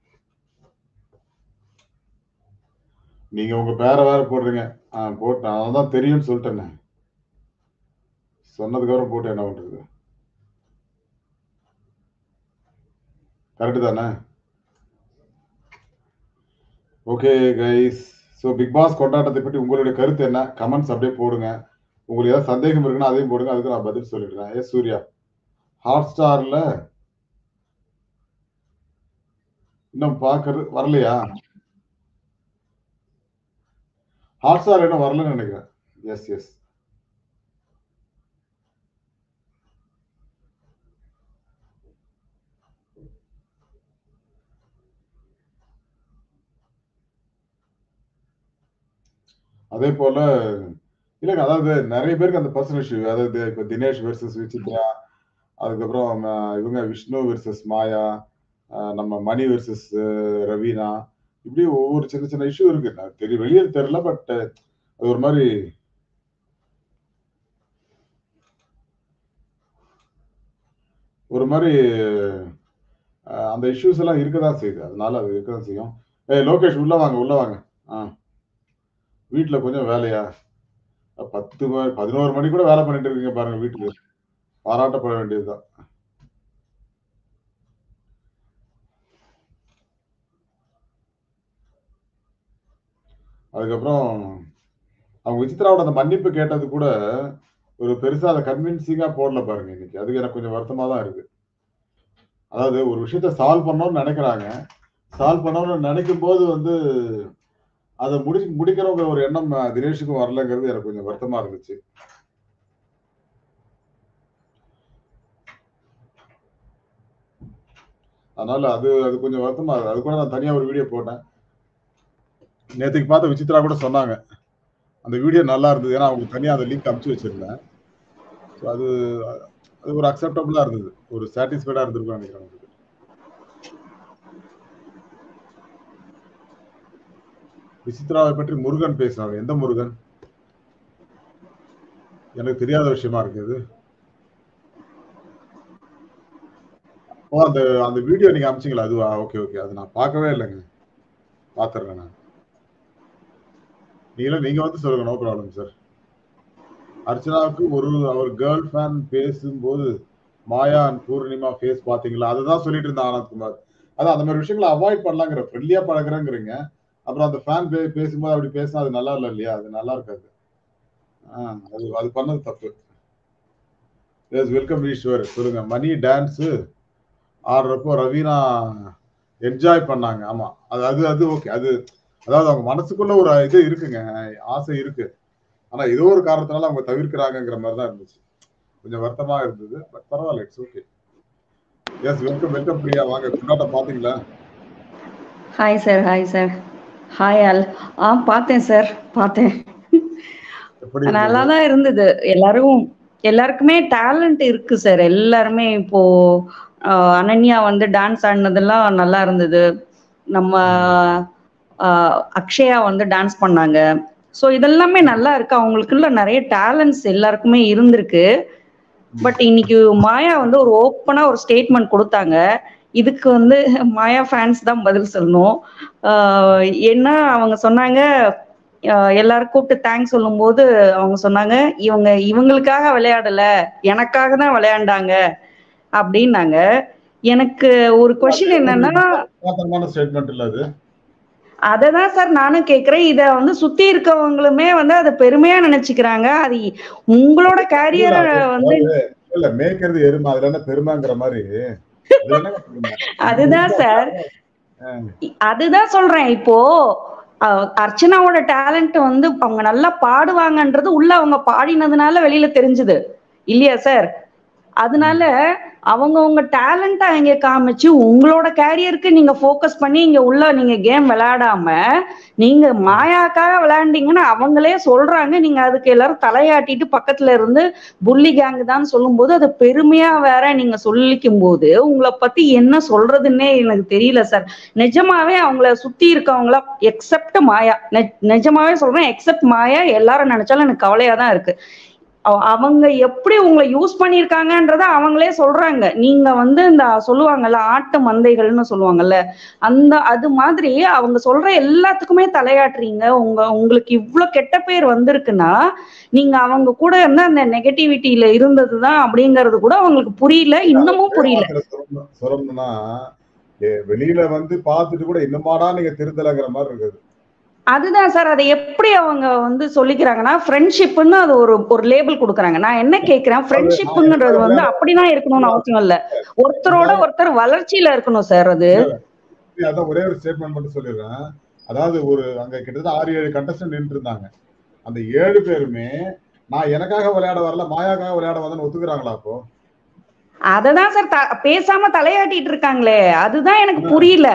நீங்க உங்க பேரை வேற போடுறீங்க ஆ போட்டேன் அதான் தெரியும்னு சொல்லிட்டேனே சொன்னதுக்கு அப்புறம் போட்டு என்ன பண்றது கரெக்டு தானே okay guys so Bigg Boss கொண்டாட்டத்தை பற்றி உங்களுடைய கருத்து என்ன கமெண்ட்ஸ் அப்படியே போடுங்க உங்களுக்கு ஏதாவது சந்தேகம் இருக்குன்னா அதையும் போடுங்க அதுக்கு நான் பதில் சொல்லிடுறேன் ஏ சூர்யா ஹாட் ஸ்டார்ல இன்னும் பார்க்கறது வரலையா ஹாட் ஸ்டார் இன்னும் வரலன்னு நினைக்கிறேன் எஸ் எஸ் அதே போல இல்லைங்க அதாவது நிறைய பேருக்கு அந்த பர்சனல் இஷ்யூ அதாவது இப்ப தினேஷ் வெர்சஸ் விசித்ரா அதுக்கப்புறம் அஹ், இவங்க விஷ்ணு வெர்சஸ் மாயா அஹ், நம்ம மணி வெர்சஸ் ரவீனா இப்படி ஒவ்வொரு சின்ன சின்ன இஷ்யூ இருக்கு நான் தெரிய வெளியே தெரியல பட் அது ஒரு மாதிரி ஒரு மாதிரி அஹ், அந்த இஷ்யூஸ் எல்லாம் இருக்கதான் செய்யுது அதனால அது இருக்கதான் செய்யும் ஏய் லோகேஷ் உள்ள வாங்க உள்ள வாங்க ஆ வீட்டுல கொஞ்சம் வேலையா பத்து மணி பதினோரு மணி கூட வேலை பண்ணிட்டு இருக்கீங்க பாருங்க வீட்டுக்கு பாராட்டப்பட வேண்டியதுதான் அதுக்கப்புறம் அவங்க விசித்ராவோட அந்த மன்னிப்பு கேட்டது கூட ஒரு பெருசா அதை கன்வின்சிங்கா போடல பாருங்க இன்னைக்கு அதுக்கு எனக்கு கொஞ்சம் வருத்தமா தான் இருக்கு அதாவது ஒரு விஷயத்த சால்வ் பண்ணணும்னு நினைக்கிறாங்க சால்வ் பண்ணணும்னு நினைக்கும் போது வந்து அதை முடி முடிக்கிறவங்க ஒரு எண்ணம் அஹ், தினேஷுக்கும் வரலங்கிறது எனக்கு கொஞ்சம் வருத்தமா இருந்துச்சு அதனால அது அது கொஞ்சம் வருத்தமா இருக்கு. அது கூட நான் தனியா ஒரு வீடியோ போட்டேன் நேத்துக்கு பார்த்த விசித்ரா கூட சொன்னாங்க அந்த வீடியோ நல்லா இருந்தது ஏன்னா அவங்க தனியா அந்த லிங்க் அனுப்பிச்சு வச்சிருந்தேன் So அது அது ஒரு அக்செப்டபுளா இருந்தது ஒரு சாட்டிஸ்ஃபைடா இருந்திருக்கும் நினைக்கிறேன் உங்களுக்கு விசித்ராவை பற்றி முருகன் பேசினாங்க எந்த முருகன் எனக்கு தெரியாத விஷயமா இருக்கு இது ஓ அந்த அந்த வீடியோ நீங்க அமிச்சிங்களா அதுவா ஓகே ஓகே அது நான் பார்க்கவே இல்லைங்க பாத்துறேன் நான் நீங்கள நீங்க வந்து சொல்லுங்க நோ ப்ராப்ளம் சார் அர்ச்சனாவுக்கு ஒரு அவர் கேர்ள் ஃபேன் பேசும்போது மாயா அண்ட் பூர்ணிமா ஃபேஸ் பாத்தீங்களா அதுதான் சொல்லிட்டு இருந்தா ஆனந்த்குமார் அதான் அந்த மாதிரி விஷயங்களை அவாய்ட் பண்ணலாங்கிற ஃப்ரெண்ட்லியா பழகுறேங்கிறீங்க அப்புறம் அந்த ஃபேன் பே பேசும்போது அப்படி பேசினா அது நல்லா இல்லை இல்லையா அது நல்லா இருக்காது ஆ அது அது பண்ணது தப்பு எஸ் வெல்கம் ஈஸ்வர் சொல்லுங்க மணி டான்ஸு ஆடுறப்போ ரவீனா என்ஜாய் பண்ணாங்க ஆமா அது அது அது ஓகே அது அதாவது அவங்க மனசுக்குள்ள ஒரு இது இருக்குங்க ஆசை இருக்கு ஆனா ஏதோ ஒரு காரணத்தினால அவங்க தவிர்க்கிறாங்கங்கிற மாதிரி தான் இருந்துச்சு கொஞ்சம் வருத்தமா இருந்தது பட் பரவாயில்ல it's okay yes welcome welcome Priya வாங்க கொண்டாட்டம் பாத்தீங்களா hi sir hi sir hi all ஆ பார்த்தேன் சார் பார்த்தேன் எப்படி நல்லா தான் இருந்தது எல்லாரும் எல்லாருக்குமே டேலண்ட் இருக்கு சார் எல்லாருமே இப்போ ஆஹ், அனன்யா வந்து டான்ஸ் ஆடினதெல்லாம் நல்லா இருந்தது நம்ம ஆஹ், அக்ஷயா வந்து டான்ஸ் பண்ணாங்க ஸோ இதெல்லாமே நல்லா இருக்கு அவங்களுக்குள்ள நிறைய டேலண்ட்ஸ் எல்லாருக்குமே இருந்திருக்கு பட் இன்னைக்கு மாயா வந்து ஒரு ஓப்பனா ஒரு ஸ்டேட்மெண்ட் கொடுத்தாங்க இதுக்கு வந்து மாயா ஃபேன்ஸ் தான் பதில் சொல்லணும் ஆஹ் என்ன அவங்க சொன்னாங்க ஆஹ் எல்லாரும் கூப்பிட்டு தேங்க்ஸ் சொல்லும்போது அவங்க சொன்னாங்க இவங்க இவங்களுக்காக விளையாடல எனக்காக தான் விளையாண்டாங்க அப்படின்னாங்க எனக்கு ஒரு கொஸ்டின் என்னன்னா சாதாரணமான ஸ்டேட்மெண்ட் இல்ல அது அததான் சார் நானும் கேக்குறேன் இத வந்து சுத்தி இருக்கவங்களுமே வந்து அதை பெருமையா நினைச்சுக்கிறாங்க அது உங்களோட கேரியர் வந்து இல்ல மேய்க்கிறது எருமை அதுல என்ன பெருமைங்கிற மாதிரி அதுல என்னங்க பெருமை? அதுதான் சார் அதுதான் சொல்றேன் இப்போ அஹ், அர்ச்சனாவோட டேலண்ட் வந்து அவங்க நல்லா பாடுவாங்கன்றது உள்ள அவங்க பாடினதுனால வெளியில தெரிஞ்சுது இல்லையா சார் அதனால அவங்கவுங்க டேலண்ட்டை அங்க காமிச்சு உங்களோட கேரியருக்கு நீங்க ஃபோக்கஸ் பண்ணி இங்க உள்ள நீங்க கேம் விளையாடாம நீங்க மாயாக்காக விளையாண்டீங்கன்னு அவங்களே சொல்றாங்க நீங்க அதுக்கு எல்லாரும் தலையாட்டிட்டு பக்கத்துல இருந்து புள்ளி கேங் தான் சொல்லும்போது அது பெருமையா வேற நீங்க சொல்லிக்கும் போது உங்களை பத்தி என்ன சொல்றதுன்னே எனக்கு தெரியல சார் நிஜமாவே அவங்கள சுத்தி இருக்கவங்கள எக்ஸப்ட் மாயா நெ- நிஜமாவே சொல்றேன் எக்ஸப்ட் மாயா எல்லாரும் நினைச்சாலும் எனக்கு கவலையா தான் இருக்கு அவ- அவங்க எப்படி உங்களை யூஸ் பண்ணியிருக்காங்கன்றத அவங்களே சொல்றாங்க நீங்க வந்து இந்த சொல்லுவாங்கல்ல ஆட்டு மந்தைகள்னு சொல்லுவாங்கல்ல அந்த அது மாதிரி அவங்க சொல்ற எல்லாத்துக்குமே தலையாட்டுறீங்க உங்க உங்களுக்கு இவ்ளோ கெட்ட பேர் வந்திருக்குன்னா நீங்க அவங்க கூட இருந்து அந்த நெகட்டிவிட்டியில இருந்ததுதான் அப்படிங்கறது கூட அவங்களுக்கு புரியல இன்னமும் புரியல வார்த்தையில சொல்லணும்- சொல்லணும்னா ஏ, வெளியில வந்து பார்த்துட்டு கூட இன்னுமாடா நீங்க திருந்தலைங்கிற மாதிரி இருக்குது அதுதான் சார் அதை எப்படி அவங்க வந்து சொல்லிக்கிறாங்கன்னா ஃப்ரெண்ட்ஷிப்னு அது ஒரு ஒரு லேபிள் கொடுக்குறாங்க நான் என்ன கேக்குறேன் ஃப்ரெண்ட்ஷிப்புங்கிறது வந்து அப்படிதான் இருக்கணும்னு அவசியம் இல்ல ஒருத்தரோட ஒருத்தர் வளர்ச்சியில இருக்கணும் சார் அது இல்ல, அதான் ஒரே ஒரு ஸ்டேட்மெண்ட் மட்டும் சொல்லிடுறேன் அதாவது ஒரு அங்க கிட்டத்தட்ட ஆறு ஏழு கண்டஸ்டன்ட் நின்று இருந்தாங்க அந்த ஏழு பேருமே நான் எனக்காக விளையாட வரல மாயாக்காக விளையாட வந்தேன்னு ஒத்துக்கிறாங்களா அப்போ அததான் சார் த- பேசாம தலையாட்டிட்டு இருக்காங்களே அதுதான் எனக்கு புரியல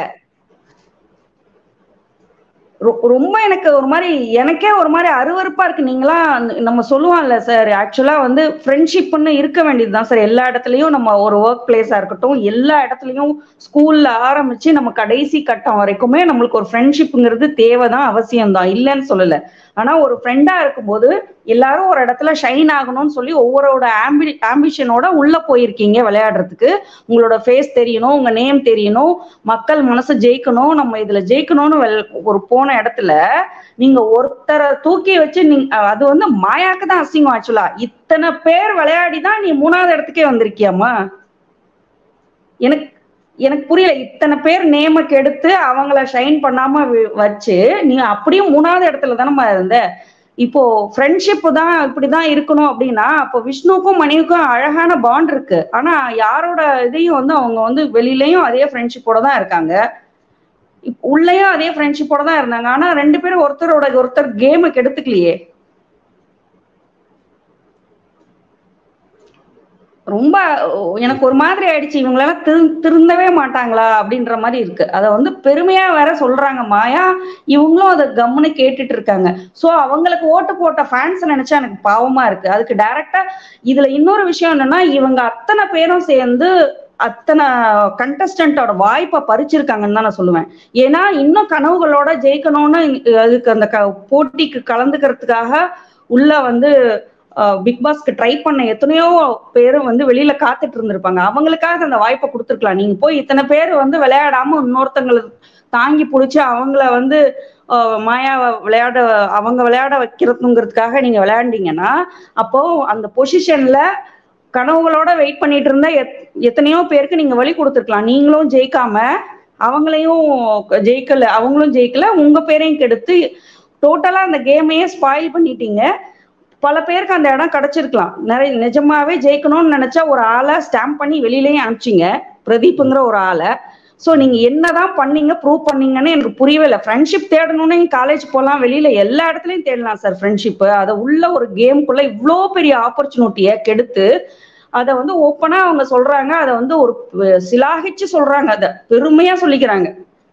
ரொ- ரொம்ப எனக்கு ஒரு மாதிரி எனக்கே ஒரு மாதிரி அருவருப்பா இருக்கு நீங்களா நம்ம சொல்லுவோம்ல சார் ஆக்சுவலா வந்து ஃப்ரெண்ட்ஷிப்னு இருக்க வேண்டியதுதான் சார் எல்லா இடத்துலயும் நம்ம ஒரு ஒர்க் பிளேஸா இருக்கட்டும் எல்லா இடத்துலயும் ஸ்கூல்ல ஆரம்பிச்சு நம்ம கடைசி கட்டம் வரைக்குமே நம்மளுக்கு ஒரு ஃப்ரெண்ட்ஷிப்ங்கிறது தேவைதான் அவசியம் தான் இல்லைன்னு சொல்லல ஆனா ஒரு ஃப்ரெண்டா இருக்கும்போது எல்லாரும் ஒரு இடத்துல ஷைன் ஆகணும்னு சொல்லி ஒவ்வொருவோட ஆம்பி ஆம்பிஷனோட உள்ள போயிருக்கீங்க விளையாடுறதுக்கு உங்களோட ஃபேஸ் தெரியணும் உங்க நேம் தெரியணும் மக்கள் மனசு ஜெயிக்கணும் நம்ம இதுல ஜெயிக்கணும்னு வெல்- ஒரு போன இடத்துல நீங்க ஒருத்தரை தூக்கி வச்சு நீங்க அது வந்து மாயாக்கு தான் அசிங்கம் ஆக்சுவலா இத்தனை பேர் விளையாடி தான் நீ மூணாவது இடத்துக்கே வந்திருக்கியாமா எனக்கு எனக்கு புரியல இத்தனை பேர் நேம கெடுத்து அவங்கள ஷைன் பண்ணாம வி- வச்சு நீ அப்படியும் மூணாவது இடத்துல தானம்மா இருந்த இப்போ ஃப்ரெண்ட்ஷிப் தான் இப்படிதான் இருக்கணும் அப்படின்னா அப்போ விஷ்ணுவுக்கும் மணிவுக்கும் அழகான பாண்ட் இருக்கு ஆனா யாரோட இதையும் வந்து அவங்க வந்து வெளியிலயும் அதே ஃப்ரெண்ட்ஷிப்போட தான் இருக்காங்க இப்- உள்ளேயும் அதே ஃப்ரெண்ட்ஷிப்போட தான் இருந்தாங்க ஆனா ரெண்டு பேரும் ஒருத்தரோட ஒருத்தர் கேமை கெடுத்துக்கலையே ரொம்ப அஹ், எனக்கு ஒரு மாதிரி ஆயிடுச்சு இவங்களால திரு திருந்தவே மாட்டாங்களா அப்படின்ற மாதிரி இருக்கு அத வந்து பெருமையா வேற சொல்றாங்க மாயா இவங்களும் அதை கம்முன்னு கேட்டுட்டு இருக்காங்க சோ அவங்களுக்கு ஓட்டு போட்ட ஃபேன்ஸ் நினைச்சா எனக்கு பாவமா இருக்கு அதுக்கு டைரக்டா இதுல இன்னொரு விஷயம் என்னன்னா இவங்க அத்தனை பேரும் சேர்ந்து அத்தனை கண்டஸ்டன்டோட வாய்ப்பை பறிச்சிருக்காங்கன்னு தான் நான் சொல்லுவேன் ஏன்னா இன்னும் கனவுகளோட ஜெயிக்கணும்னு அதுக்கு அந்த க- போட்டிக்கு கலந்துக்கிறதுக்காக உள்ள வந்து பிக் பாஸ்க்கு ட்ரை பண்ண எத்தனையோ பேரும் வந்து வெளியில காத்துட்டு இருந்திருப்பாங்க அவங்களுக்காக அந்த வாய்ப்பை கொடுத்துருக்கலாம் நீங்க போய் இத்தனை பேர் வந்து விளையாடாம இன்னொருத்தங்களை தாங்கி பிடிச்சி அவங்கள வந்து ஆஹ் மாயா விளையாட அவங்க விளையாட வைக்கிறதுங்கிறதுக்காக நீங்க விளையாண்டீங்கன்னா அப்போ அந்த பொசிஷன்ல கனவுகளோட வெயிட் பண்ணிட்டு இருந்தா எத்- எத்தனையோ பேருக்கு நீங்க வழி கொடுத்துருக்கலாம் நீங்களும் ஜெயிக்காம அவங்களையும் ஜெயிக்கல அவங்களும் ஜெயிக்கல உங்க பேரையும் கெடுத்து டோட்டலா அந்த கேமையே ஸ்பாயில் பண்ணிட்டீங்க பல பேருக்கு அந்த இடம் கிடைச்சிருக்கலாம் நிறைய நிஜமாவே ஜெயிக்கணும்னு நினைச்சா ஒரு ஆளை ஸ்டாம்ப் பண்ணி வெளியிலயும் அனுப்பிச்சிங்க பிரதீப்புங்கிற ஒரு ஆளை ஸோ நீங்க என்னதான் பண்ணீங்க ப்ரூவ் பண்ணீங்கன்னு எனக்கு புரியவே இல்லை ஃப்ரெண்ட்ஷிப் தேடணும்னு காலேஜ் போகலாம் வெளியில எல்லா இடத்துலயும் தேடலாம் சார் ஃப்ரெண்ட்ஷிப் அதை உள்ள ஒரு கேம்குள்ள இவ்வளோ பெரிய ஆப்பர்ச்சுனிட்டியை கெடுத்து அதை வந்து ஓப்பனா அவங்க சொல்றாங்க அதை வந்து ஒரு அஹ், சிலாகிச்சு சொல்றாங்க அதை பெருமையா சொல்லிக்கிறாங்க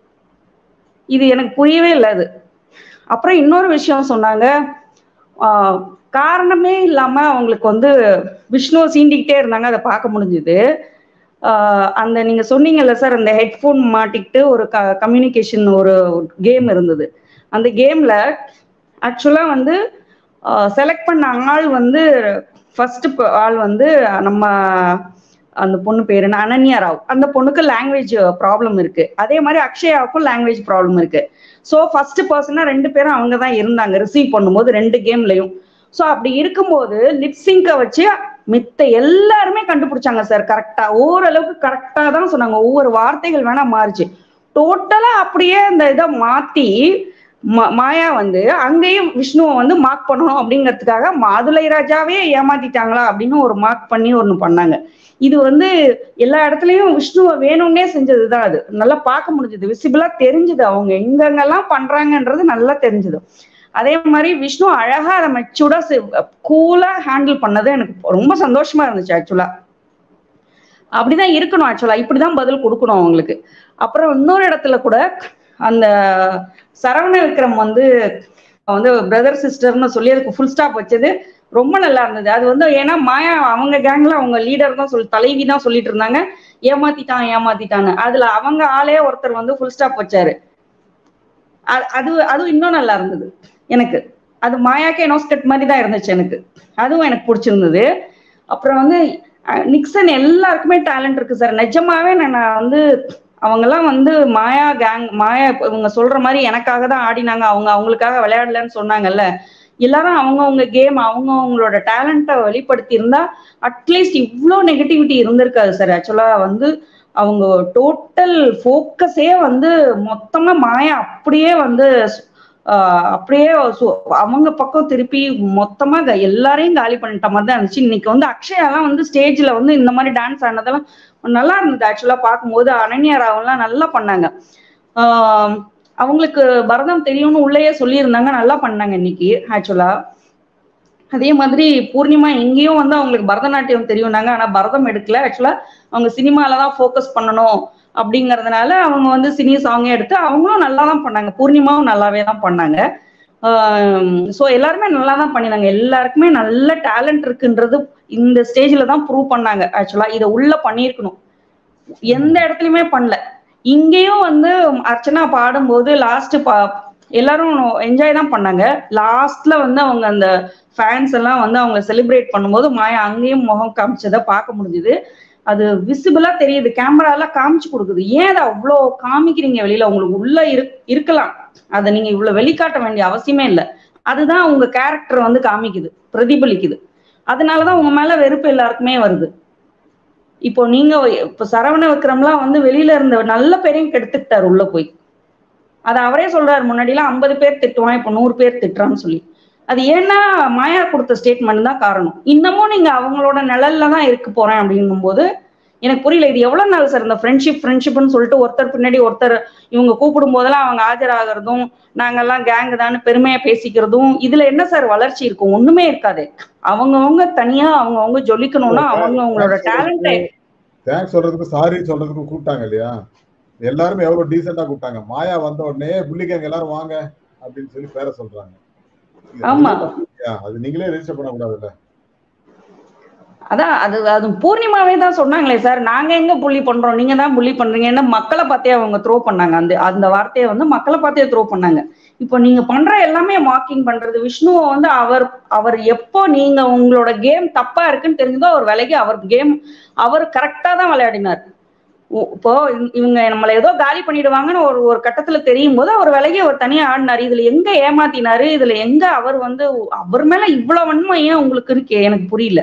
இது எனக்கு புரியவே இல்லை அது அப்புறம் இன்னொரு விஷயம் சொன்னாங்க ஆஹ், காரணமே இல்லாம அவங்களுக்கு வந்து விஷ்ணுவை சீண்டிக்கிட்டே இருந்தாங்க அதை பார்க்க முடிஞ்சுது ஆஹ், அந்த நீங்க சொன்னீங்கல்ல சார் அந்த ஹெட்ஃபோன் மாட்டிக்கிட்டு ஒரு க கம்யூனிகேஷன் ஒரு கேம் இருந்தது அந்த கேம்ல ஆக்சுவலா வந்து செலக்ட் பண்ண ஆள் வந்து ஃபர்ஸ்ட் ஆள் வந்து நம்ம அந்த பொண்ணு பேரு என்ன அனன்யா ராவ் அந்த பொண்ணுக்கு லாங்குவேஜ் ப்ராப்ளம் இருக்கு அதே மாதிரி அக்ஷயாவுக்கும் லாங்குவேஜ் ப்ராப்ளம் இருக்கு ஸோ ஃபர்ஸ்ட் பர்சனா ரெண்டு பேரும் அவங்க தான் இருந்தாங்க ரிசீவ் பண்ணும்போது ரெண்டு கேம்லயும் ஸோ அப்படி இருக்கும்போது லிப்சிங்கை வச்சு மித்த எல்லாருமே கண்டுபிடிச்சாங்க சார் கரெக்டா ஓரளவுக்கு கரெக்டா தான் சொன்னாங்க ஒவ்வொரு வார்த்தைகள் வேணா மாறுச்சு டோட்டலா அப்படியே அந்த இதை மாத்தி ம- மாயா வந்து அங்கேயும் விஷ்ணுவை வந்து மார்க் பண்ணணும் அப்படிங்கிறதுக்காக மாதுளை ராஜாவே ஏமாத்திட்டாங்களா அப்படின்னு ஒரு மார்க் பண்ணி ஒண்ணு பண்ணாங்க இது வந்து எல்லா இடத்துலயும் விஷ்ணுவை வேணும்னே செஞ்சதுதான் அது நல்லா பார்க்க முடிஞ்சது விசிபிளா தெரிஞ்சுது அவங்க எங்கெங்கெல்லாம் பண்றாங்கன்றது நல்லா தெரிஞ்சுது அதே மாதிரி விஷ்ணு அழகா அதை மெச்சூர்டா கூலா ஹேண்டில் பண்ணது எனக்கு ரொம்ப சந்தோஷமா இருந்துச்சு ஆக்சுவலா அப்படிதான் இருக்கணும் ஆக்சுவலா இப்படிதான் பதில் கொடுக்கணும் அவங்களுக்கு அப்புறம் இன்னொரு இடத்துல கூட அந்த சரவண விக்ரம் வந்து வந்து பிரதர் சிஸ்டர்னு சொல்லி அதுக்கு ஃபுல் ஸ்டாப் வச்சது ரொம்ப நல்லா இருந்தது அது வந்து ஏன்னா மாயா அவங்க கேங்ல அவங்க லீடர் தான் சொல்லி தலைவி தான் சொல்லிட்டு இருந்தாங்க ஏமாத்திட்டான் ஏமாத்திட்டான்னு அதுல அவங்க ஆளே ஒருத்தர் வந்து ஃபுல் ஸ்டாப் வச்சாரு அ- அது அதுவும் இன்னும் நல்லா இருந்தது எனக்கு அது மாயாக்கே நோஸ்கட் மாதிரி தான் இருந்துச்சு எனக்கு அதுவும் எனக்கு பிடிச்சிருந்தது அப்புறம் வந்து அஹ், நிக்சன் எல்லாருக்குமே டேலண்ட் இருக்கு சார் நிஜமாவே நான் நான் வந்து அவங்கெல்லாம் வந்து மாயா கேங் மாயா இப்ப இவங்க சொல்ற மாதிரி எனக்காக தான் ஆடினாங்க அவங்க அவங்களுக்காக விளையாடலன்னு சொன்னாங்கல்ல எல்லாரும் அவங்கவுங்க கேம் அவங்க அவங்களோட டேலண்ட்டை வெளிப்படுத்தி இருந்தா அட்லீஸ்ட் இவ்வளோ நெகட்டிவிட்டி இருந்திருக்காது சார் ஆக்சுவலா வந்து அவங்க டோட்டல் ஃபோக்கஸே வந்து மொத்தமா மாயா அப்படியே வந்து ஆஹ் அப்படியே சு- அவங்க பக்கம் திருப்பி மொத்தமா க- எல்லாரையும் காலி பண்ணிட்ட மாதிரி தான் இருந்துச்சு இன்னைக்கு வந்து அக்ஷயாலாம் வந்து ஸ்டேஜ்ல வந்து இந்த மாதிரி டான்ஸ் ஆனதெல்லாம் நல்லா இருந்தது ஆக்சுவலா பார்க்கும்போது அனன்யா ராவெல்லாம் நல்லா பண்ணாங்க ஆஹ் அவங்களுக்கு பரதம் தெரியும்னு உள்ளேயே சொல்லியிருந்தாங்க நல்லா பண்ணாங்க இன்னைக்கு ஆக்சுவலா அதே மாதிரி பூர்ணிமா எங்கேயும் வந்து அவங்களுக்கு பரதநாட்டியம் தெரியும்னாங்க ஆனா பரதம் எடுக்கல ஆக்சுவலா அவங்க சினிமால தான் ஃபோக்கஸ் பண்ணணும் அப்படிங்கறதுனால அவங்க வந்து சினி சாங்கே எடுத்து அவங்களும் நல்லா தான் பண்ணாங்க பூர்ணிமாவும் நல்லாவே தான் பண்ணாங்க ஸோ எல்லாருமே நல்லா தான் பண்ணினாங்க எல்லாருக்குமே நல்ல டேலண்ட் இருக்குன்றது இந்த ஸ்டேஜ்ல தான் ப்ரூவ் பண்ணாங்க ஆக்சுவலா இதை உள்ள பண்ணியிருக்கணும் எந்த இடத்துலயுமே பண்ணல இங்கேயும் வந்து அர்ச்சனா பாடும்போது லாஸ்ட் பா எல்லாரும் என்ஜாய் தான் பண்ணாங்க லாஸ்ட்ல வந்து அவங்க அந்த ஃபேன்ஸ் எல்லாம் வந்து அவங்க செலிப்ரேட் பண்ணும்போது மாயா அங்கேயும் முகம் காமிச்சதை பார்க்க முடிஞ்சுது அது விசிபிளா தெரியுது கேமரால காமிச்சு கொடுக்குது ஏன் அதை அவ்வளோ காமிக்கிறீங்க வெளியில உங்களுக்கு உள்ள இரு இருக்கலாம் அதை நீங்க இவ்வளவு வெளிக்காட்ட வேண்டிய அவசியமே இல்லை அதுதான் உங்க கேரக்டர் வந்து காமிக்குது பிரதிபலிக்குது அதனாலதான் உங்க மேல வெறுப்பு எல்லாருக்குமே வருது இப்போ நீங்க இப்ப சரவண விக்ரம்லாம் வந்து வெளியில இருந்த நல்ல பேரையும் கெடுத்துக்கிட்டாரு உள்ள போய் அது அவரே சொல்றாரு முன்னாடிலாம் ஐம்பது பேர் திட்டுவான் இப்போ நூறு பேர் திட்டுறான்னு சொல்லி அது ஏன்னா மாயா கொடுத்த ஸ்டேட்மெண்ட் தான் காரணம் இன்னமும் நீங்க அவங்களோட நிழல்ல தான் இருக்க போறேன் அப்படிங்கும்போது எனக்கு புரியல இது எவ்வளவு நாள் சார் இந்த ஃப்ரெண்ட்ஷிப் ஃப்ரெண்ட்ஷிப்னு சொல்லிட்டு ஒருத்தர் பின்னாடி ஒருத்தர் இவங்க கூப்பிடும் போதெல்லாம் அவங்க ஆஜராகிறதும் நாங்கெல்லாம் கேங் தான் பெருமையா பேசிக்கிறதும் இதுல என்ன சார் வளர்ச்சி இருக்கும் ஒண்ணுமே இருக்காது அவங்கவங்க தனியா அவங்கவங்க ஜொலிக்கணும்னா அவங்க அவங்களோட டேலண்ட்டை தேங்க்ஸ் சொல்றதுக்கு சாரி சொல்றதுக்கு கூப்பிட்டாங்க இல்லையா எல்லாருமே எவ்வளவு டீசெண்டா கூப்பிட்டாங்க மாயா வந்த உடனே புள்ளிக்காங்க எல்லாரும் வாங்க அப்படின்னு சொல்லி பேர சொல்றாங்க இது ஆமா. அது நீங்களே ரெஜிஸ்டர் பண்ண கூடாதுல்ல அதான் அது அது பூர்ணிமாவே தான் சொன்னாங்களே சார் நாங்க எங்க புள்ளி பண்றோம் நீங்க தான் புள்ளி பண்றீங்கன்னு மக்களை பார்த்தே அவங்க த்ரோ பண்ணாங்க அந்த அந்த வார்த்தையை வந்து மக்களை பார்த்தே த்ரோ பண்ணாங்க இப்போ நீங்க பண்ற எல்லாமே மார்க்கிங் பண்றது விஷ்ணுவை வந்து அவர் அவர் எப்போ நீங்க உங்களோட கேம் தப்பா இருக்குன்னு தெரிஞ்சதோ அவர் விலகி அவர் கேம் அவர் கரெக்டா தான் விளையாடினார் உ- இப்போ இவங்க- இவங்க நம்மள ஏதோ காலி பண்ணிடுவாங்கன்னு ஒரு ஒரு கட்டத்துல தெரியும் போது அவர் விலகி அவர் தனியா ஆடினாரு இதுல எங்க ஏமாத்தினாரு இதுல எங்க அவர் வந்து அவர் மேல இவ்வளவு வன்மை ஏன் உங்களுக்கு இருக்கே எனக்கு புரியல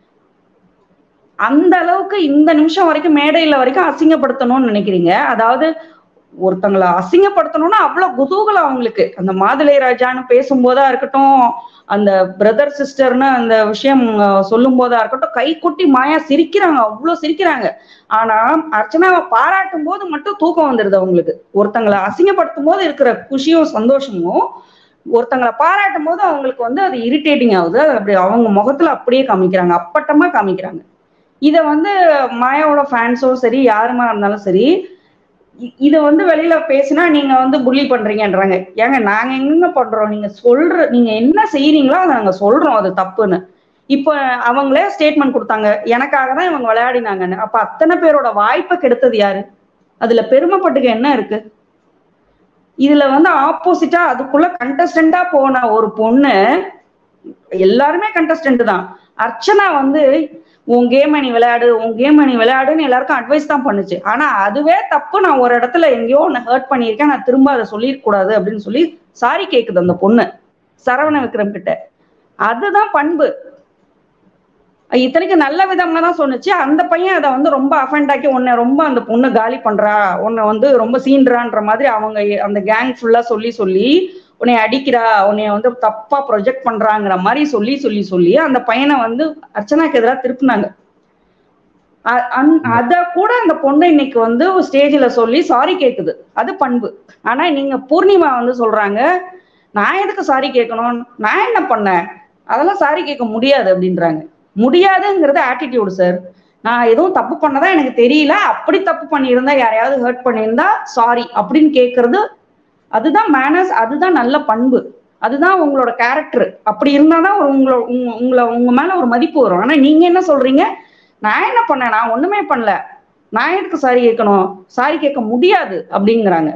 அந்த அளவுக்கு இந்த நிமிஷம் வரைக்கும் மேடையில வரைக்கும் அசிங்கப்படுத்தணும்னு நினைக்கிறீங்க அதாவது ஒருத்தங்களை அசிங்கப்படுத்தணும்னா அவ்வளவு குதூகலம் அவங்களுக்கு அந்த மாதுளை ராஜான்னு பேசும்போதா இருக்கட்டும் அந்த பிரதர் சிஸ்டர்னு அந்த விஷயம் சொல்லும் போதா இருக்கட்டும் கை கொட்டி மாயா சிரிக்கிறாங்க அவ்வளவு சிரிக்கிறாங்க ஆனா அர்ச்சனாவை பாராட்டும் போது மட்டும் தூக்கம் வந்துருது அவங்களுக்கு ஒருத்தங்களை அசிங்கப்படுத்தும் போது இருக்கிற குஷியும் சந்தோஷமும் ஒருத்தங்களை பாராட்டும் போது அவங்களுக்கு வந்து அது இரிட்டேட்டிங் ஆகுது அது அப்படி அவங்க முகத்துல அப்படியே காமிக்கிறாங்க அப்பட்டமா காமிக்கிறாங்க இத வந்து மாயாவோட ஃபேன்ஸும் சரி யாருமா இருந்தாலும் சரி இ- இத வந்து வெளியில பேசினா நீங்க வந்து புள்ளி பண்றீங்கன்றாங்க ஏங்க நாங்க எங்க பண்றோம் நீங்க சொல்ற நீங்க என்ன செய்யறீங்களோ அதை நாங்க சொல்றோம் அது தப்புன்னு இப்ப அவங்களே ஸ்டேட்மெண்ட் கொடுத்தாங்க எனக்காக தான் இவங்க விளையாடினாங்கன்னு அப்ப அத்தனை பேரோட வாய்ப்பை கெடுத்தது யாரு அதுல பெருமைப்பட்டுக்க என்ன இருக்கு இதுல வந்து ஆப்போசிட்டா அதுக்குள்ள கண்டஸ்டண்டா போன ஒரு பொண்ணு எல்லாருமே கண்டஸ்டன்ட் தான் அர்ச்சனா வந்து உன் கேம் நீ விளையாடு உன் கேம் நீ விளையாடுன்னு எல்லாருக்கும் அட்வைஸ் தான் பண்ணுச்சு ஆனா அதுவே தப்பு நான் ஒரு இடத்துல எங்கேயோ ஒன்னு ஹர்ட் பண்ணியிருக்கேன் நான் திரும்ப அதை சொல்லிருக்க கூடாது அப்படின்னு சொல்லி சாரி கேக்குது அந்த பொண்ணு சரவண விக்ரம் கிட்ட அதுதான் பண்பு இத்தனைக்கு நல்ல விதமா தான் சொன்னுச்சு அந்த பையன் அதை வந்து ரொம்ப அஃபெண்ட் ஆக்கி உன்னை ரொம்ப அந்த பொண்ணு காலி பண்றா உன்னை வந்து ரொம்ப சீன்றான்ற மாதிரி அவங்க அந்த கேங் ஃபுல்லா சொல்லி சொல்லி உன்னை அடிக்கிறா உன்னைய வந்து தப்பா ப்ரொஜெக்ட் பண்றாங்கிற மாதிரி சொல்லி சொல்லி சொல்லி அந்த பையனை வந்து அர்ச்சனாக்கு எதிராக திருப்பினாங்க அ- அந்- அத கூட அந்த பொண்ணு இன்னைக்கு வந்து ஸ்டேஜ்ல சொல்லி சாரி கேக்குது அது பண்பு ஆனா நீங்க பூர்ணிமா வந்து சொல்றாங்க நான் எதுக்கு சாரி கேட்கணும் நான் என்ன பண்ணேன் அதெல்லாம் சாரி கேட்க முடியாது அப்படின்றாங்க முடியாதுங்கிறது ஆட்டிடியூடு சார் நான் எதுவும் தப்பு பண்ணதா எனக்கு தெரியல அப்படி தப்பு பண்ணியிருந்தா யாரையாவது ஹர்ட் பண்ணியிருந்தா சாரி அப்படின்னு கேட்கறது அதுதான் மேனர்ஸ் அதுதான் நல்ல பண்பு அதுதான் உங்களோட கேரக்டர் அப்படி இருந்தாதான் ஒரு உங்களோட உங்க- உங்களை உங்க மேல ஒரு மதிப்பு வரும் ஆனா நீங்க என்ன சொல்றீங்க நான் என்ன பண்ணேன் நான் ஒண்ணுமே பண்ணல நான் எதுக்கு சாரி கேட்கணும் சாரி கேட்க முடியாது அப்படிங்கிறாங்க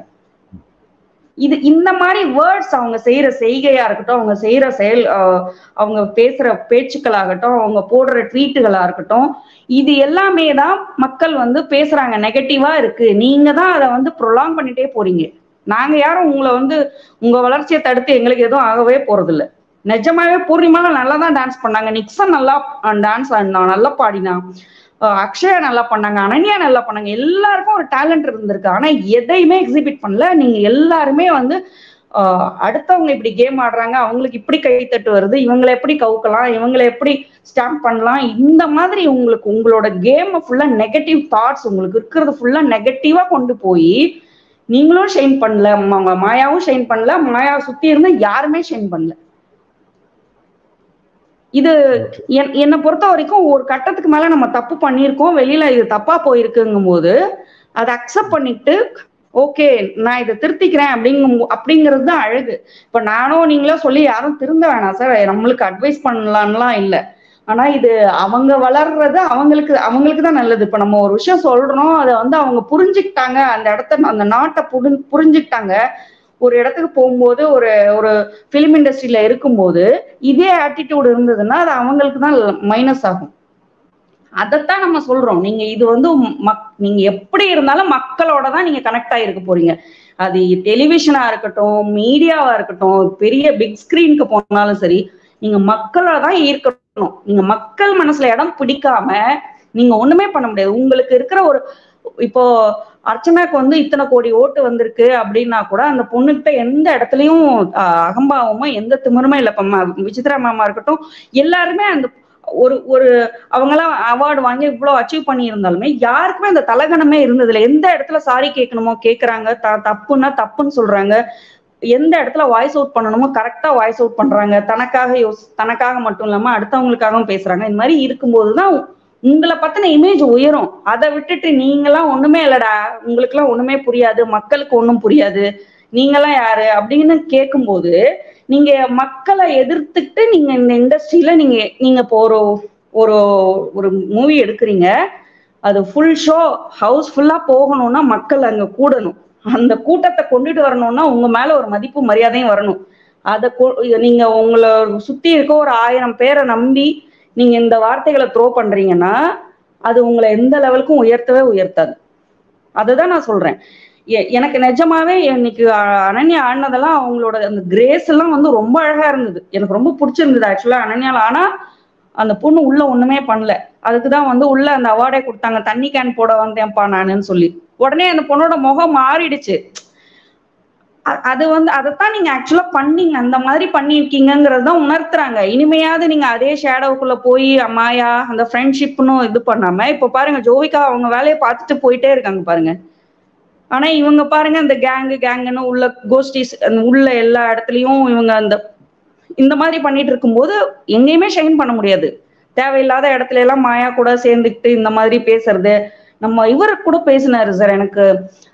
இது இந்த மாதிரி வேர்ட்ஸ் அவங்க செய்யற செய்கையா இருக்கட்டும் அவங்க செய்யற செயல் ஆஹ் அவங்க பேசுற பேச்சுக்களாகட்டும் அவங்க போடுற ட்வீட்டுகளா இருக்கட்டும் இது எல்லாமே தான் மக்கள் வந்து பேசுறாங்க நெகட்டிவா இருக்கு நீங்க தான் அதை வந்து ப்ரொலாங் பண்ணிட்டே போறீங்க நாங்க யாரும் உங்களை வந்து உங்க வளர்ச்சியை தடுத்து எங்களுக்கு எதுவும் ஆகவே போறது இல்ல நிஜமாவே பூர்ணிமால நல்லா தான் டான்ஸ் பண்ணாங்க நிக்சன் நல்லா டான்ஸ் ஆடினான் நல்லா பாடினான் அஹ் அக்ஷயா நல்லா பண்ணாங்க அனன்யா நல்லா பண்ணாங்க எல்லாருக்கும் ஒரு டேலண்ட் இருந்திருக்கு ஆனா எதையுமே எக்ஸிபிட் பண்ணல நீங்க எல்லாருமே வந்து ஆஹ் அடுத்தவங்க இப்படி கேம் ஆடுறாங்க அவங்களுக்கு இப்படி கைத்தட்டு வருது இவங்களை எப்படி கவுக்கலாம் இவங்களை எப்படி ஸ்டாம்ப் பண்ணலாம் இந்த மாதிரி உங்களுக்கு உங்களோட கேம் ஃபுல்லா நெகட்டிவ் தாட்ஸ் உங்களுக்கு இருக்கிறது ஃபுல்லா நெகட்டிவா கொண்டு போய் நீங்களும் ஷைன் பண்ணல ம- மாயாவும் ஷைன் பண்ணல மாயாவை சுத்தி இருந்து யாருமே ஷைன் பண்ணல இது என்- என்னை பொறுத்த வரைக்கும் ஒரு கட்டத்துக்கு மேல நம்ம தப்பு பண்ணியிருக்கோம் வெளியில இது தப்பா போயிருக்குங்கும் போது அதை அக்செப்ட் பண்ணிட்டு ஓகே நான் இதை திருத்திக்கிறேன் அப்படிங்கும் அப்படிங்கிறது தான் அழகு இப்ப நானும் நீங்களும் சொல்லி யாரும் திருந்த வேணாம் சார் நம்மளுக்கு அட்வைஸ் பண்ணலாம்லாம் இல்ல ஆனா இது அவங்க வளர்றது அவங்களுக்கு அவங்களுக்கு தான் நல்லது இப்ப நம்ம ஒரு விஷயம் சொல்றோம் அதை வந்து அவங்க புரிஞ்சுக்கிட்டாங்க அந்த இடத்த அந்த நாட்டை புரி புரிஞ்சுக்கிட்டாங்க ஒரு இடத்துக்கு போகும்போது ஒரு ஒரு ஃபிலிம் இண்டஸ்ட்ரியில இருக்கும்போது இதே ஆட்டிடியூட் இருந்ததுன்னா அது அவங்களுக்கு தான் மைனஸ் ஆகும் அதைத்தான் நம்ம சொல்றோம் நீங்க இது வந்து மக் நீங்க எப்படி இருந்தாலும் மக்களோட தான் நீங்க கனெக்ட் ஆகிருக்க போறீங்க அது டெலிவிஷனா இருக்கட்டும் மீடியாவா இருக்கட்டும் பெரிய பிக் ஸ்கிரீனுக்கு போனாலும் சரி நீங்க மக்களை தான் ஈர்க்கணும் நீங்க மக்கள் மனசுல இடம் பிடிக்காம நீங்க ஒண்ணுமே பண்ண முடியாது உங்களுக்கு இருக்கிற ஒரு இப்போ அர்ச்சனாக்கு வந்து இத்தனை கோடி ஓட்டு வந்திருக்கு அப்படின்னா கூட அந்த பொண்ணுகிட்ட எந்த இடத்துலயும் ஆஹ், அகம்பாவமோ எந்த திமிருமே இல்ல இப்ப ம- விசித்ரா மேமா இருக்கட்டும் எல்லாருமே அந்த ஒரு ஒரு அவங்கெல்லாம் அவார்டு வாங்கி இவ்வளவு அச்சீவ் பண்ணி இருந்தாலுமே யாருக்குமே அந்த தலகணமே இருந்ததில்ல எந்த இடத்துல சாரி கேட்கணுமோ கேக்குறாங்க த தப்புன்னா தப்புன்னு சொல்றாங்க எந்த இடத்துல வாய்ஸ் அவுட் பண்ணணுமோ கரெக்டா வாய்ஸ் அவுட் பண்றாங்க தனக்காக யோஸ் தனக்காக மட்டும் இல்லாம அடுத்தவங்களுக்காகவும் பேசுறாங்க இந்த மாதிரி இருக்கும்போதுதான் உங்களை பத்தின இமேஜ் உயரும் அதை விட்டுட்டு நீங்களாம் ஒண்ணுமே இல்லடா உங்களுக்கு எல்லாம் ஒண்ணுமே புரியாது மக்களுக்கு ஒண்ணும் புரியாது நீங்களாம் யாரு அப்படின்னு கேட்கும்போது நீங்க மக்களை எதிர்த்துட்டு நீங்க இந்த இண்டஸ்ட்ரியில நீங்க நீங்க இப்போ ஒரு ஒரு ஒரு மூவி எடுக்கிறீங்க அது ஃபுல் ஷோ ஹவுஸ் ஃபுல்லா போகணும்னா மக்கள் அங்க கூடணும் அந்த கூட்டத்தை கொண்டுட்டு வரணும்னா உங்க மேல ஒரு மதிப்பு மரியாதையும் வரணும் அதை நீங்க உங்களை சுத்தி இருக்க ஒரு ஆயிரம் பேரை நம்பி நீங்க இந்த வார்த்தைகளை த்ரோ பண்றீங்கன்னா அது உங்களை எந்த லெவலுக்கும் உயர்த்தவே உயர்த்தாது அதுதான் நான் சொல்றேன் எனக்கு நிஜமாவே இன்னைக்கு அனன்யா ஆடினதெல்லாம் அவங்களோட அந்த கிரேஸ் எல்லாம் வந்து ரொம்ப அழகா இருந்தது எனக்கு ரொம்ப பிடிச்சிருந்தது ஆக்சுவலா அனன்யால ஆனா அந்த பொண்ணு உள்ள ஒண்ணுமே பண்ணல அதுக்குதான் வந்து உள்ள அந்த அவார்டே கொடுத்தாங்க தண்ணி கேன் போட வந்தேன்ப்பா நானுன்னு சொல்லி உடனே அந்த பொண்ணோட முகம் மாறிடுச்சு அது வந்து அதைத்தான் நீங்க ஆக்சுவலா பண்ணீங்க அந்த மாதிரி பண்ணிருக்கீங்கிறது தான் உணர்த்துறாங்க இனிமையாவது நீங்க அதே ஷேடோவுக்குள்ள போய் அம்மாயா அந்த ஃப்ரெண்ட்ஷிப்னு இது பண்ணாம இப்ப பாருங்க ஜோவிகா அவங்க வேலையை பார்த்துட்டு போயிட்டே இருக்காங்க பாருங்க ஆனா இவங்க பாருங்க அந்த கேங்கு கேங்குன்னு உள்ள கோஷ்டிஸ் உள்ள எல்லா இடத்துலயும் இவங்க அந்த இந்த மாதிரி பண்ணிட்டு இருக்கும்போது எங்கேயுமே ஷைன் பண்ண முடியாது தேவையில்லாத இடத்துல எல்லாம் மாயா கூட சேர்ந்துக்கிட்டு இந்த மாதிரி பேசுறது நம்ம இவரு கூட பேசினாரு சார் எனக்கு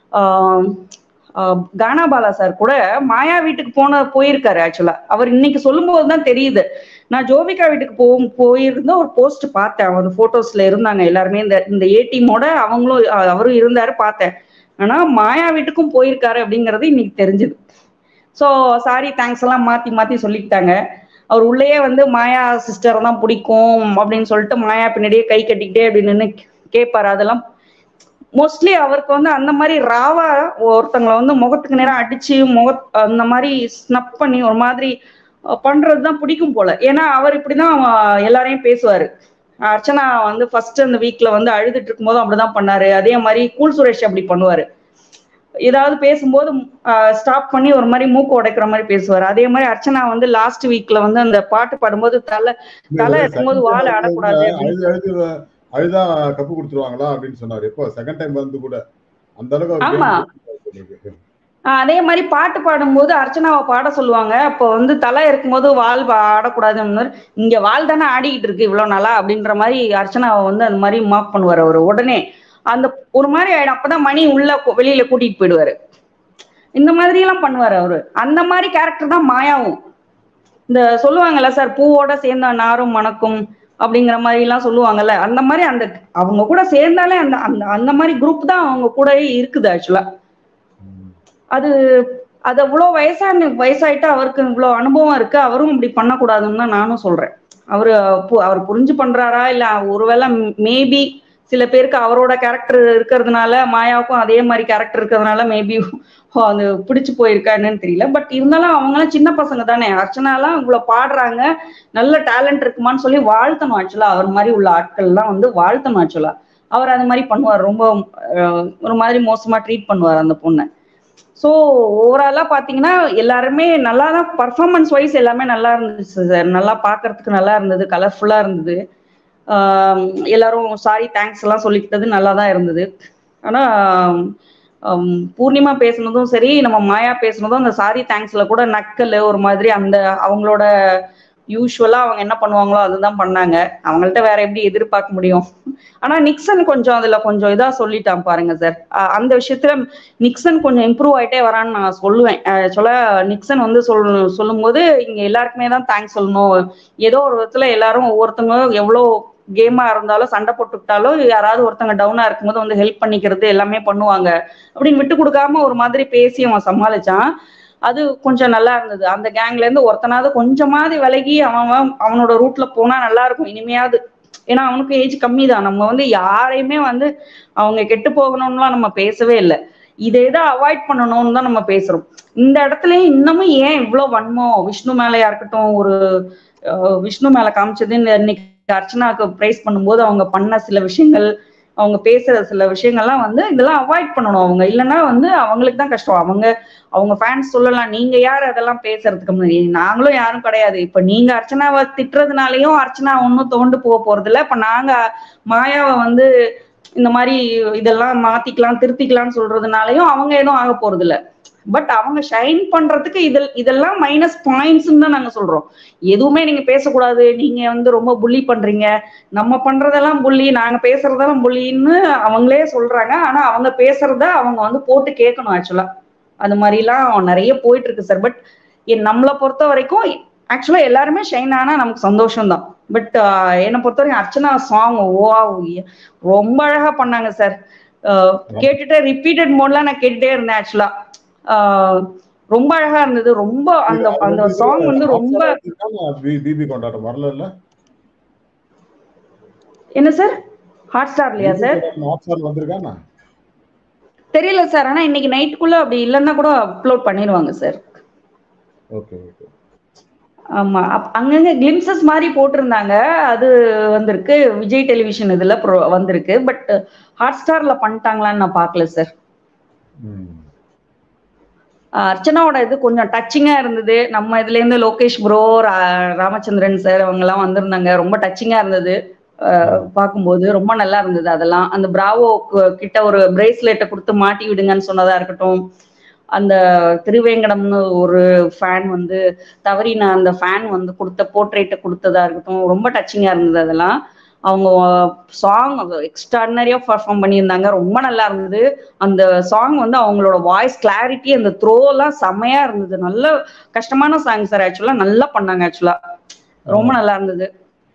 கானாபாலா சார் கூட மாயா வீட்டுக்கு போன போயிருக்காரு ஆக்சுவலா அவர் இன்னைக்கு சொல்லும் போதுதான் தெரியுது நான் ஜோவிகா வீட்டுக்கு போ போயிருந்த ஒரு போஸ்ட் பார்த்தேன் அவங்க போட்டோஸ்ல இருந்தாங்க எல்லாருமே இந்த இந்த ஏ டீமோட அவங்களும் அவரும் இருந்தாரு பார்த்தேன் ஆனா மாயா வீட்டுக்கும் போயிருக்காரு அப்படிங்கறது இன்னைக்கு தெரிஞ்சுது ஸோ சாரி தேங்க்ஸ் எல்லாம் மாத்தி மாத்தி சொல்லிக்கிட்டாங்க அவர் உள்ளேயே வந்து மாயா சிஸ்டர் தான் பிடிக்கும் அப்படின்னு சொல்லிட்டு மாயா பின்னாடியே கை கட்டிக்கிட்டே அப்படின்னு கேட்பாரு அதெல்லாம் மோஸ்ட்லி அவருக்கு வந்து அந்த மாதிரி ராவா ஒருத்தங்களை வந்து முகத்துக்கு நேரம் அடிச்சு முக அந்த மாதிரி ஸ்னப் பண்ணி ஒரு மாதிரி பண்றதுதான் பிடிக்கும் போல ஏன்னா அவர் இப்படிதான் எல்லாரையும் பேசுவாரு அர்ச்சனா வந்து ஃபர்ஸ்ட் அந்த வீக்ல வந்து அழுதுட்டு இருக்கும்போது அப்படிதான் பண்ணாரு அதே மாதிரி கூல் சுரேஷ் அப்படி பண்ணுவாரு ஏதாவது பேசும்போது ஸ்டாப் பண்ணி ஒரு மாதிரி மூக்கு உடைக்கிற மாதிரி பேசுவாரு அதே மாதிரி அர்ச்சனா வந்து லாஸ்ட் வீக்ல வந்து அந்த பாட்டு பாடும்போது தலை தலை இருக்கும்போது வாழை ஆடக்கூடாது அழுதா கப்பு கொடுத்துருவாங்களா அப்படின்னு சொன்னாரு எப்போ செகண்ட் டைம் வந்து கூட அந்த ஆமா அளவுக்கு அதே மாதிரி பாட்டு பாடும்போது அர்ச்சனாவை பாட சொல்லுவாங்க அப்போ வந்து தலை இருக்கும்போது வால் ஆடக்கூடாதுன்னு இங்க வால் தானே ஆடிக்கிட்டு இருக்கு இவ்வளவு நாளா அப்படின்ற மாதிரி அர்ச்சனாவை வந்து அந்த மாதிரி மார்க் பண்ணுவார் அவர் உடனே அந்த ஒரு மாதிரி ஆயிடும் அப்பதான் மணி உள்ள வெளியில கூட்டிட்டு போயிடுவாரு இந்த மாதிரி எல்லாம் பண்ணுவாரு அவரு அந்த மாதிரி கேரக்டர் தான் மாயாவும் இந்த சொல்லுவாங்கல்ல சார் பூவோட சேர்ந்த நாரும் மணக்கும் அப்படிங்கிற மாதிரி எல்லாம் சொல்லுவாங்கல்ல அந்த மாதிரி அந்த அவங்க கூட சேர்ந்தாலே அந்த அந்த அந்த மாதிரி குரூப் தான் அவங்க கூடவே இருக்குது ஆக்சுவலா அது அது அவ்வளோ வயசான வயசாயிட்டு அவருக்கு இவ்வளோ அனுபவம் இருக்கு அவரும் இப்படி பண்ணக்கூடாதுன்னு தான் நானும் சொல்றேன் அவரு அவர் புரிஞ்சு பண்றாரா இல்ல ஒருவேளை மேபி சில பேருக்கு அவரோட கேரக்டர் இருக்கிறதுனால மாயாவுக்கும் அதே மாதிரி கேரக்டர் இருக்கிறதுனால மேபி அது பிடிச்சு போயிருக்கா என்னன்னு தெரியல பட் இருந்தாலும் அவங்களாம் சின்ன பசங்க தானே அர்ச்சனாலாம் இவ்வளவு பாடுறாங்க நல்ல டேலண்ட் இருக்குமான்னு சொல்லி வாழ்த்தணும் ஆக்சுவலா அவர் மாதிரி உள்ள ஆட்கள்லாம் வந்து வாழ்த்தணும் ஆக்சுவலா அவர் அது மாதிரி பண்ணுவார் ரொம்ப ஒரு மாதிரி மோசமா ட்ரீட் பண்ணுவார் அந்த பொண்ணை ஸோ ஓவராலா பாத்தீங்கன்னா எல்லாருமே நல்லா தான் பர்ஃபார்மன்ஸ் வைஸ் எல்லாமே நல்லா இருந்துச்சு சார் நல்லா பாக்குறதுக்கு நல்லா இருந்தது கலர்ஃபுல்லா இருந்தது எல்லாரும் சாரி தேங்க்ஸ் எல்லாம் சொல்லிக்கிட்டது நல்லா தான் இருந்தது ஆனா பூர்ணிமா பேசுனதும் சரி நம்ம மாயா பேசுனதும் அந்த சாரி தேங்க்ஸ்ல கூட நக்கல் ஒரு மாதிரி அந்த அவங்களோட யூஸ்வலா அவங்க என்ன பண்ணுவாங்களோ அதுதான் பண்ணாங்க அவங்கள்ட்ட வேற எப்படி எதிர்பார்க்க முடியும் ஆனா நிக்சன் கொஞ்சம் அதுல கொஞ்சம் இதா சொல்லிட்டான் பாருங்க சார் அந்த விஷயத்துல நிக்சன் கொஞ்சம் இம்ப்ரூவ் ஆயிட்டே வரான்னு நான் சொல்லுவேன் சொல்ல நிக்சன் வந்து சொல் சொல்லும் போது இங்க எல்லாருக்குமே தான் தேங்க்ஸ் சொல்லணும் ஏதோ ஒரு விதத்துல எல்லாரும் ஒவ்வொருத்தவங்க எவ்வளோ கேமா இருந்தாலும் சண்டை போட்டுக்கிட்டாலும் யாராவது ஒருத்தங்க டவுனா இருக்கும்போது வந்து ஹெல்ப் பண்ணிக்கிறது எல்லாமே பண்ணுவாங்க அப்படின்னு விட்டு கொடுக்காம ஒரு மாதிரி பேசி அவன் சமாளிச்சான் அது கொஞ்சம் நல்லா இருந்தது அந்த கேங்ல இருந்து ஒருத்தனாவது கொஞ்சமாவது விலகி அவன் அவனோட ரூட்ல போனா நல்லா இருக்கும் இனிமையாவது ஏன்னா அவனுக்கு ஏஜ் கம்மி தான் நம்ம வந்து யாரையுமே வந்து அவங்க கெட்டு போகணும்லாம் நம்ம பேசவே இல்லை இதை இதை அவாய்ட் பண்ணணும்னு தான் நம்ம பேசுறோம் இந்த இடத்துல இன்னமும் ஏன் இவ்வளவு வன்மம் விஷ்ணு மேலயா இருக்கட்டும் ஒரு விஷ்ணு மேல காமிச்சது இன்னைக்கு அர்ச்சனாவுக்கு பிரைஸ் பண்ணும்போது அவங்க பண்ண சில விஷயங்கள் அவங்க பேசுற சில விஷயங்கள்லாம் வந்து இதெல்லாம் அவாய்ட் பண்ணணும் அவங்க இல்லைன்னா வந்து அவங்களுக்கு தான் கஷ்டம் அவங்க அவங்க ஃபேன்ஸ் சொல்லலாம் நீங்க யார் அதெல்லாம் பேசுறதுக்கு முன்னாடி நாங்களும் யாரும் கிடையாது இப்ப நீங்க அர்ச்சனாவை திட்டுறதுனாலயும் அர்ச்சனா ஒன்னும் தோண்டு போக போறது இல்ல இப்ப நாங்க மாயாவை வந்து இந்த மாதிரி இதெல்லாம் மாத்திக்கலாம் திருத்திக்கலாம்னு சொல்றதுனாலயும் அவங்க எதுவும் ஆக போறது இல்ல பட் அவங்க ஷைன் பண்றதுக்கு இதில் இதெல்லாம் மைனஸ் பாயிண்ட்ஸ் தான் நாங்க சொல்றோம் எதுவுமே நீங்க பேசக்கூடாது நீங்க வந்து ரொம்ப புள்ளி பண்றீங்க நம்ம பண்றதெல்லாம் புள்ளி நாங்க பேசுறதெல்லாம் புள்ளின்னு அவங்களே சொல்றாங்க ஆனா அவங்க பேசுறத அவங்க வந்து போட்டு கேட்கணும் ஆக்சுவலா அது மாதிரிலாம் நிறைய போயிட்டு இருக்கு சார் பட் நம்மளை பொறுத்த வரைக்கும் ஆக்சுவலா எல்லாருமே ஷைன் ஆனா நமக்கு சந்தோஷம் தான் பட் என்னை பொறுத்தவரைக்கும் அர்ச்சனா சாங் ஓ ரொம்ப அழகா பண்ணாங்க சார் கேட்டுட்டே ரிப்பீட்டட் மோட்லாம் நான் கேட்டுட்டே இருந்தேன் ஆக்சுவலா ரொம்ப அழகா இருந்தது ரொம்ப அந்த அந்த சாங் வந்து ரொம்ப பிபி கொண்டாட்டம் வரல இல்ல என்ன சார் ஹாட் ஸ்டார்லயா சார் ஹாட் ஸ்டார் வந்திருக்கானா தெரியல சார் ஆனா இன்னைக்கு நைட்டுக்குள்ள அப்படி இல்லைன்னா கூட அப்லோட் பண்ணிடுவாங்க சார் ஓகே ஓகே ஆமா அங்கங்க கிளிம்சஸ் மாதிரி போட்டிருந்தாங்க அது வந்திருக்கு விஜய் டெலிவிஷன் இதுல வந்திருக்கு பட் ஹாட் ஸ்டார்ல பண்ணிட்டாங்களான்னு நான் பார்க்கல சார் அர்ச்சனாவோட இது கொஞ்சம் டச்சிங்கா இருந்தது நம்ம இதுல இருந்து லோகேஷ் ப்ரோ ராமச்சந்திரன் சார் அவங்க எல்லாம் வந்திருந்தாங்க ரொம்ப டச்சிங்கா இருந்தது பார்க்கும்போது ரொம்ப நல்லா இருந்தது அதெல்லாம் அந்த பிராவோ கிட்ட ஒரு பிரேஸ்லெட்டை கொடுத்து மாட்டி விடுங்கன்னு சொன்னதா இருக்கட்டும் அந்த திருவேங்கடம்னு ஒரு ஃபேன் வந்து தவறி நான் அந்த ஃபேன் வந்து கொடுத்த போர்ட்ரேட்டை கொடுத்ததா இருக்கட்டும் ரொம்ப டச்சிங்கா இருந்தது அதெல்லாம் அவங்க சாங் எக்ஸ்ட்ராடினரியா பர்ஃபார்ம் பண்ணியிருந்தாங்க ரொம்ப நல்லா இருந்தது அந்த சாங் வந்து அவங்களோட வாய்ஸ் கிளாரிட்டி அந்த த்ரோ எல்லாம் செம்மையா இருந்தது நல்ல கஷ்டமான சாங் சார் ஆக்சுவலா நல்லா பண்ணாங்க ஆக்சுவலா ரொம்ப நல்லா இருந்தது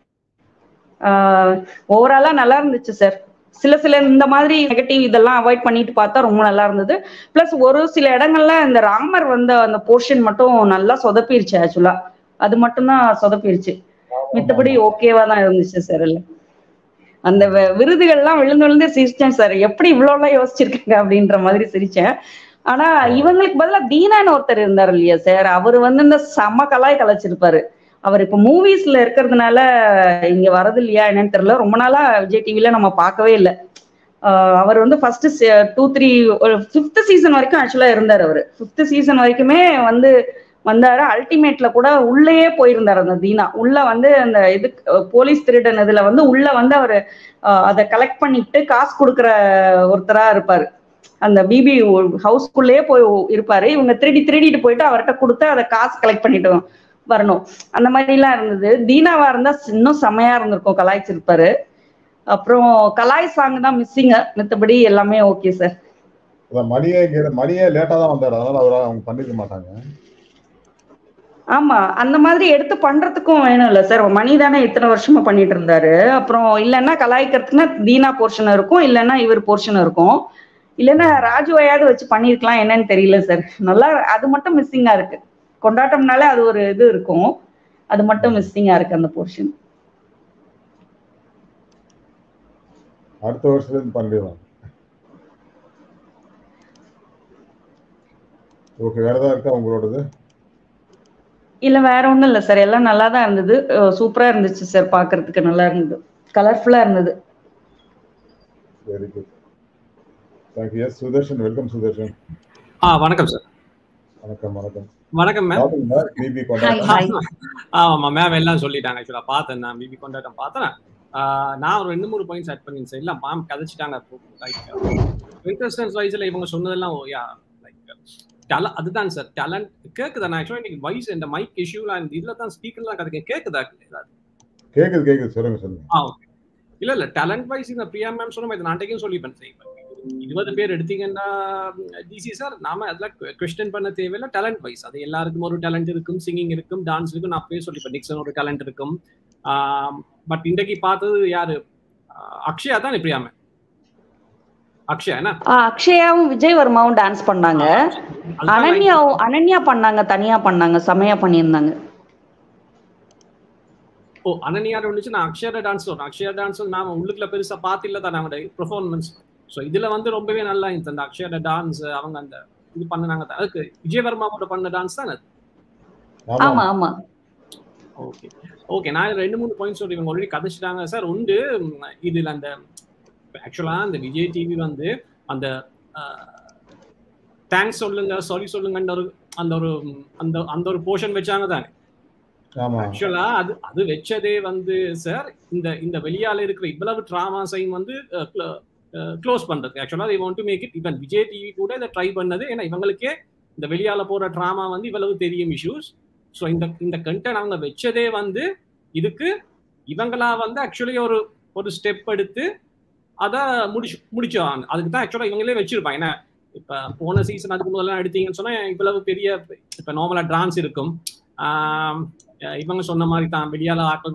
ஓவராலா நல்லா இருந்துச்சு சார் சில சில இந்த மாதிரி நெகட்டிவ் இதெல்லாம் அவாய்ட் பண்ணிட்டு பார்த்தா ரொம்ப நல்லா இருந்தது பிளஸ் ஒரு சில இடங்கள்ல இந்த ராமர் வந்த அந்த போர்ஷன் மட்டும் நல்லா சொதப்பிருச்சு ஆக்சுவலா அது மட்டும்தான் சொதப்பிருச்சு மித்தபடி ஓகேவா தான் இருந்துச்சு சார் இல்ல அந்த விருதுகள்லாம் விழுந்து விழுந்து சிரிச்சேன் சார் எப்படி இவ்வளவு எல்லாம் யோசிச்சிருக்காங்க அப்படின்ற மாதிரி சிரிச்சேன் ஆனா இவங்களுக்கு பதிலா தீனான்னு ஒருத்தர் இருந்தார் இல்லையா சார் அவர் வந்து இந்த செம கலாய் கலைச்சிருப்பாரு அவர் இப்ப மூவிஸ்ல இருக்கிறதுனால இங்க வரது இல்லையா என்னன்னு தெரியல ரொம்ப நாளா விஜய் டிவில நம்ம பார்க்கவே இல்லை அவர் வந்து first two three fifth season வரைக்கும் ஆக்சுவலா இருந்தார் அவர் ஃபிஃப்த் சீசன் வரைக்குமே வந்து வந்தாரு அல்டிமேட்ல கூட உள்ளேயே போயிருந்தாரு அந்த தீனா உள்ள வந்து அந்த இது போலீஸ் திருடன் இதுல வந்து உள்ள வந்து அவர் அதை கலெக்ட் பண்ணிட்டு காசு கொடுக்குற ஒருத்தரா இருப்பாரு அந்த பிபி ஹவுஸ்குள்ளேயே போய் இருப்பாரு இவங்க திருடி திருடிட்டு போயிட்டு அவர்கிட்ட கொடுத்து அதை காசு கலெக்ட் பண்ணிட்டு வரணும் அந்த மாதிரி எல்லாம் இருந்தது தீனாவா இருந்தா இன்னும் செமையா இருந்திருக்கும் கலாய்ச்சிருப்பாரு அப்புறம் கலாய் சாங் தான் மிஸ்ஸிங்க மித்தபடி எல்லாமே ஓகே சார் மணியே மணியே லேட்டா தான் வந்தாரு அதனால அவரை அவங்க பண்ணிருக்க மாட்டாங்க ஆமா அந்த மாதிரி எடுத்து பண்றதுக்கும் வேணும் இல்ல சார் மணி தானே இத்தனை வருஷமா பண்ணிட்டு இருந்தாரு அப்புறம் இல்லைன்னா கலாய்க்கிறதுக்குன்னா தீனா போர்ஷன் இருக்கும் இல்லைன்னா இவர் போர்ஷன் இருக்கும் இல்லைன்னா ராஜுவையாவது வச்சு பண்ணிருக்கலாம் என்னன்னு தெரியல சார் நல்லா அது மட்டும் மிஸ்ஸிங்கா இருக்கு கொண்டாட்டம்னாலே அது ஒரு இது இருக்கும் அது மட்டும் மிஸ்ஸிங்கா இருக்கு அந்த போர்ஷன் அடுத்த வருஷத்துல இருந்து பண்ணிடுவாங்க ஓகே வேற ஏதாவது இருக்கா உங்களோடது இல்ல வேற ஒண்ணும் இல்ல சார் எல்லாம் நல்லா தான் இருந்தது சூப்பரா இருந்துச்சு சார் பாக்குறதுக்கு நல்லா இருந்தது கலர்ஃபுல்லா இருந்தது very good thank you yes Sudharshan welcome Sudharshan ஆ வணக்கம் சார் வணக்கம் வணக்கம் வணக்கம் மேம் பிபி கொண்டாட்டம் ஆமா மேம் எல்லாம் சொல்லிட்டாங்க ஆக்சுவலா பார்த்தேன் நான் பிபி கொண்டாட்டம் பார்த்தேன் நான் ஒரு ரெண்டு மூணு பாயிண்ட்ஸ் ஆட் பண்ணிருந்தேன் சார் இல்ல மேம் கதைச்சிட்டாங்க இன்ட்ரெஸ்டன்ஸ் வைஸ்ல இவங்க சொன்னதெல்லாம் யா லைக் டேல அதுதான் சார் டேலண்ட் கேக்குதா நான் ஆக்சுவலா இன்னைக்கு வாய்ஸ் இந்த மைக் இஷ்யூல இந்த இதுல தான் ஸ்பீக்கர்லாம் கதைக்க கேக்குதா கேக்குது கேக்குது சொல்லுங்க சொல்லுங்க ஆ ஓகே இல்ல இல்ல டேலண்ட் வைஸ் இந்த பிரியா மேம் சொன்ன மாதிரி நான் அன்றைக்கும் சொல்லிப்பேன் சார் இருபது பேர் எடுத்தீங்கன்னா டிசி சார் நாம அதெல்லாம் கொஸ்டின் பண்ண தேவையில்ல டேலண்ட் வைஸ் அது எல்லாருக்கும் ஒரு டேலண்ட் இருக்கும் சிங்கிங் இருக்கும் டான்ஸ் இருக்கும் நான் போய் சொல்லிப்பேன் நிக்சன் ஒரு டேலண்ட் இருக்கும் பட் இன்றைக்கு பார்த்தது யாரு அக்ஷயா தான் பிரியா மேம் அக்ஷயா என்ன அக்ஷயாவும் விஜய் வர்மாவும் டான்ஸ் பண்ணாங்க அனன்யாவும் அனன்யா பண்ணாங்க தனியா பண்ணாங்க செமையா பண்ணியிருந்தாங்க ஓ அனன்யாட இருந்துச்சு நான் அக்ஷயா டான்ஸ் சொல்றேன் அக்ஷயா டான்ஸ் நாம உள்ளுக்குள்ள பெருசா பார்த்தில்ல தான் நம்மளோட பெர்ஃபார்மன்ஸ் ஸோ இதுல வந்து ரொம்பவே நல்லா இருந்துச்சு அந்த அக்ஷயோட டான்ஸ் அவங்க அந்த இது பண்ணனாங்க அதுக்கு விஜயவர்மாவோட பண்ண டான்ஸ் தான் அது ஆமா ஆமா ஓகே ஓகே நான் ரெண்டு மூணு பாயிண்ட்ஸ் சொல்லி இவங்க ஆல்ரெடி கதைச்சிட்டாங்க சார் உண்டு இதுல அந்த ஆக்சுவலா அந்த விஜய் டிவி வந்து அந்த தேங்க்ஸ் சொல்லுங்க சாரி சொல்லுங்கன்ற ஒரு அந்த ஒரு அந்த அந்த ஒரு போர்ஷன் வச்சாங்க தானே ஆக்சுவலா அது அது வச்சதே வந்து சார் இந்த இந்த வெளியால இருக்கிற இவ்வளவு ட்ராமாஸையும் வந்து க்ளோஸ் பண்றது ஆக்சுவலா they want to make it even Vijay TV கூட இதை ட்ரை பண்ணது ஏன்னா இவங்களுக்கே இந்த வெளியால போற ட்ராமா வந்து இவ்வளவு தெரியும் இஷ்யூஸ் ஸோ இந்த இந்த கண்டென்ட் அவங்க வச்சதே வந்து இதுக்கு இவங்களா வந்து ஆக்சுவலி ஒரு ஒரு ஸ்டெப் எடுத்து அதை முடிச்சு முடிச்சாங்க அதுக்கு தான் ஆக்சுவலாக இவங்களே வச்சிருப்பாங்க ஏன்னா இப்போ போன சீசன் அதுக்கு முதல்ல எடுத்தீங்கன்னு சொன்னால் இவ்வளவு பெரிய இப்போ நார்மலாக டான்ஸ் இருக்கும் இவங்க சொன்ன மாதிரி தான் வெளியால ஆட்கள் வந்து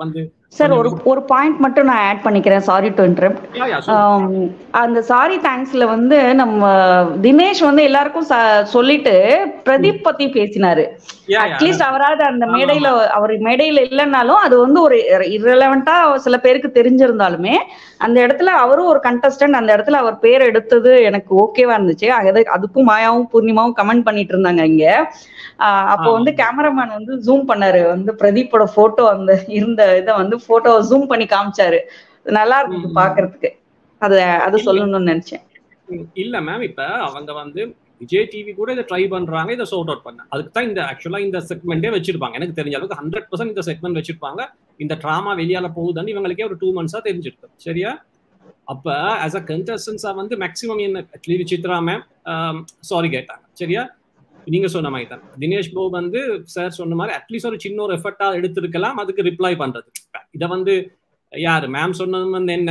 சார் ஒரு ஒரு பாயிண்ட் மட்டும் நான் ஆட் பண்ணிக்கிறேன் sorry to interrupt Yeah, yeah, சொல்லுங்க. அந்த சாரி தேங்க்ஸ்ல வந்து நம்ம தினேஷ் வந்து எல்லாருக்கும் ச- சொல்லிட்டு பிரதீப் பத்தி பேசினாரு Yeah, yeah, அட்லீஸ்ட் அவராது அந்த ஆமா, மேடையில அவர் மேடையில இல்லைன்னாலும் அது வந்து ஒரு இரலவெண்டா சில பேருக்கு தெரிஞ்சிருந்தாலுமே அந்த இடத்துல அவரும் ஒரு கண்டஸ்டன்ட் அந்த இடத்துல அவர் பேர் எடுத்தது எனக்கு ஓகேவா இருந்துச்சு அது அதுக்கும் மாயாவும் பூர்ணிமாவும் கமெண்ட் பண்ணிட்டு இருந்தாங்க இங்க ஆஹ் அப்போ ஆமா. வந்து கேமராமேன் வந்து ஜூம் பண்ணாரு வந்து பிரதீப்போட போட்டோ அந்த இருந்த இதை வந்து போட்டோ ஜூம் பண்ணி காமிச்சாரு நல்லா இருந்தது ம். பாக்குறதுக்கு அத அது சொல்லணும்னு நினைச்சேன் ம், இல்ல மேம் இப்ப அவங்க வந்து விஜய் டிவி கூட இதை ட்ரை பண்றாங்க இதை சோர்ட் அவுட் பண்ண அதுக்கு தான் இந்த ஆக்சுவலா இந்த செக்மெண்டே வச்சிருப்பாங்க எனக்கு தெரிஞ்ச அளவுக்கு ஹண்ட்ரட் பர்சன்ட் இந்த செக்மெண்ட் வச்சிருப்பாங்க இந்த ட்ராமா வெளியால போகுதுன்னு இவங்களுக்கே ஒரு டூ மந்த்ஸா தெரிஞ்சிருக்கு சரியா அப்ப ஆஸ் அ கண்டஸ்டன்ஸா வந்து மேக்ஸிமம் என்ன ஆக்சுவலி விசித்ரா மேம் சாரி கேட்டாங்க சரியா நீங்க சொன்ன மாதிரி தான் தினேஷ் பாபு வந்து சார் சொன்ன மாதிரி அட்லீஸ்ட் ஒரு சின்ன ஒரு எஃபர்ட்டா எடுத்திருக்கலாம் அதுக்கு ரிப்ளை பண்றது இதை வந்து யாரு மேம் சொன்னது வந்து என்ன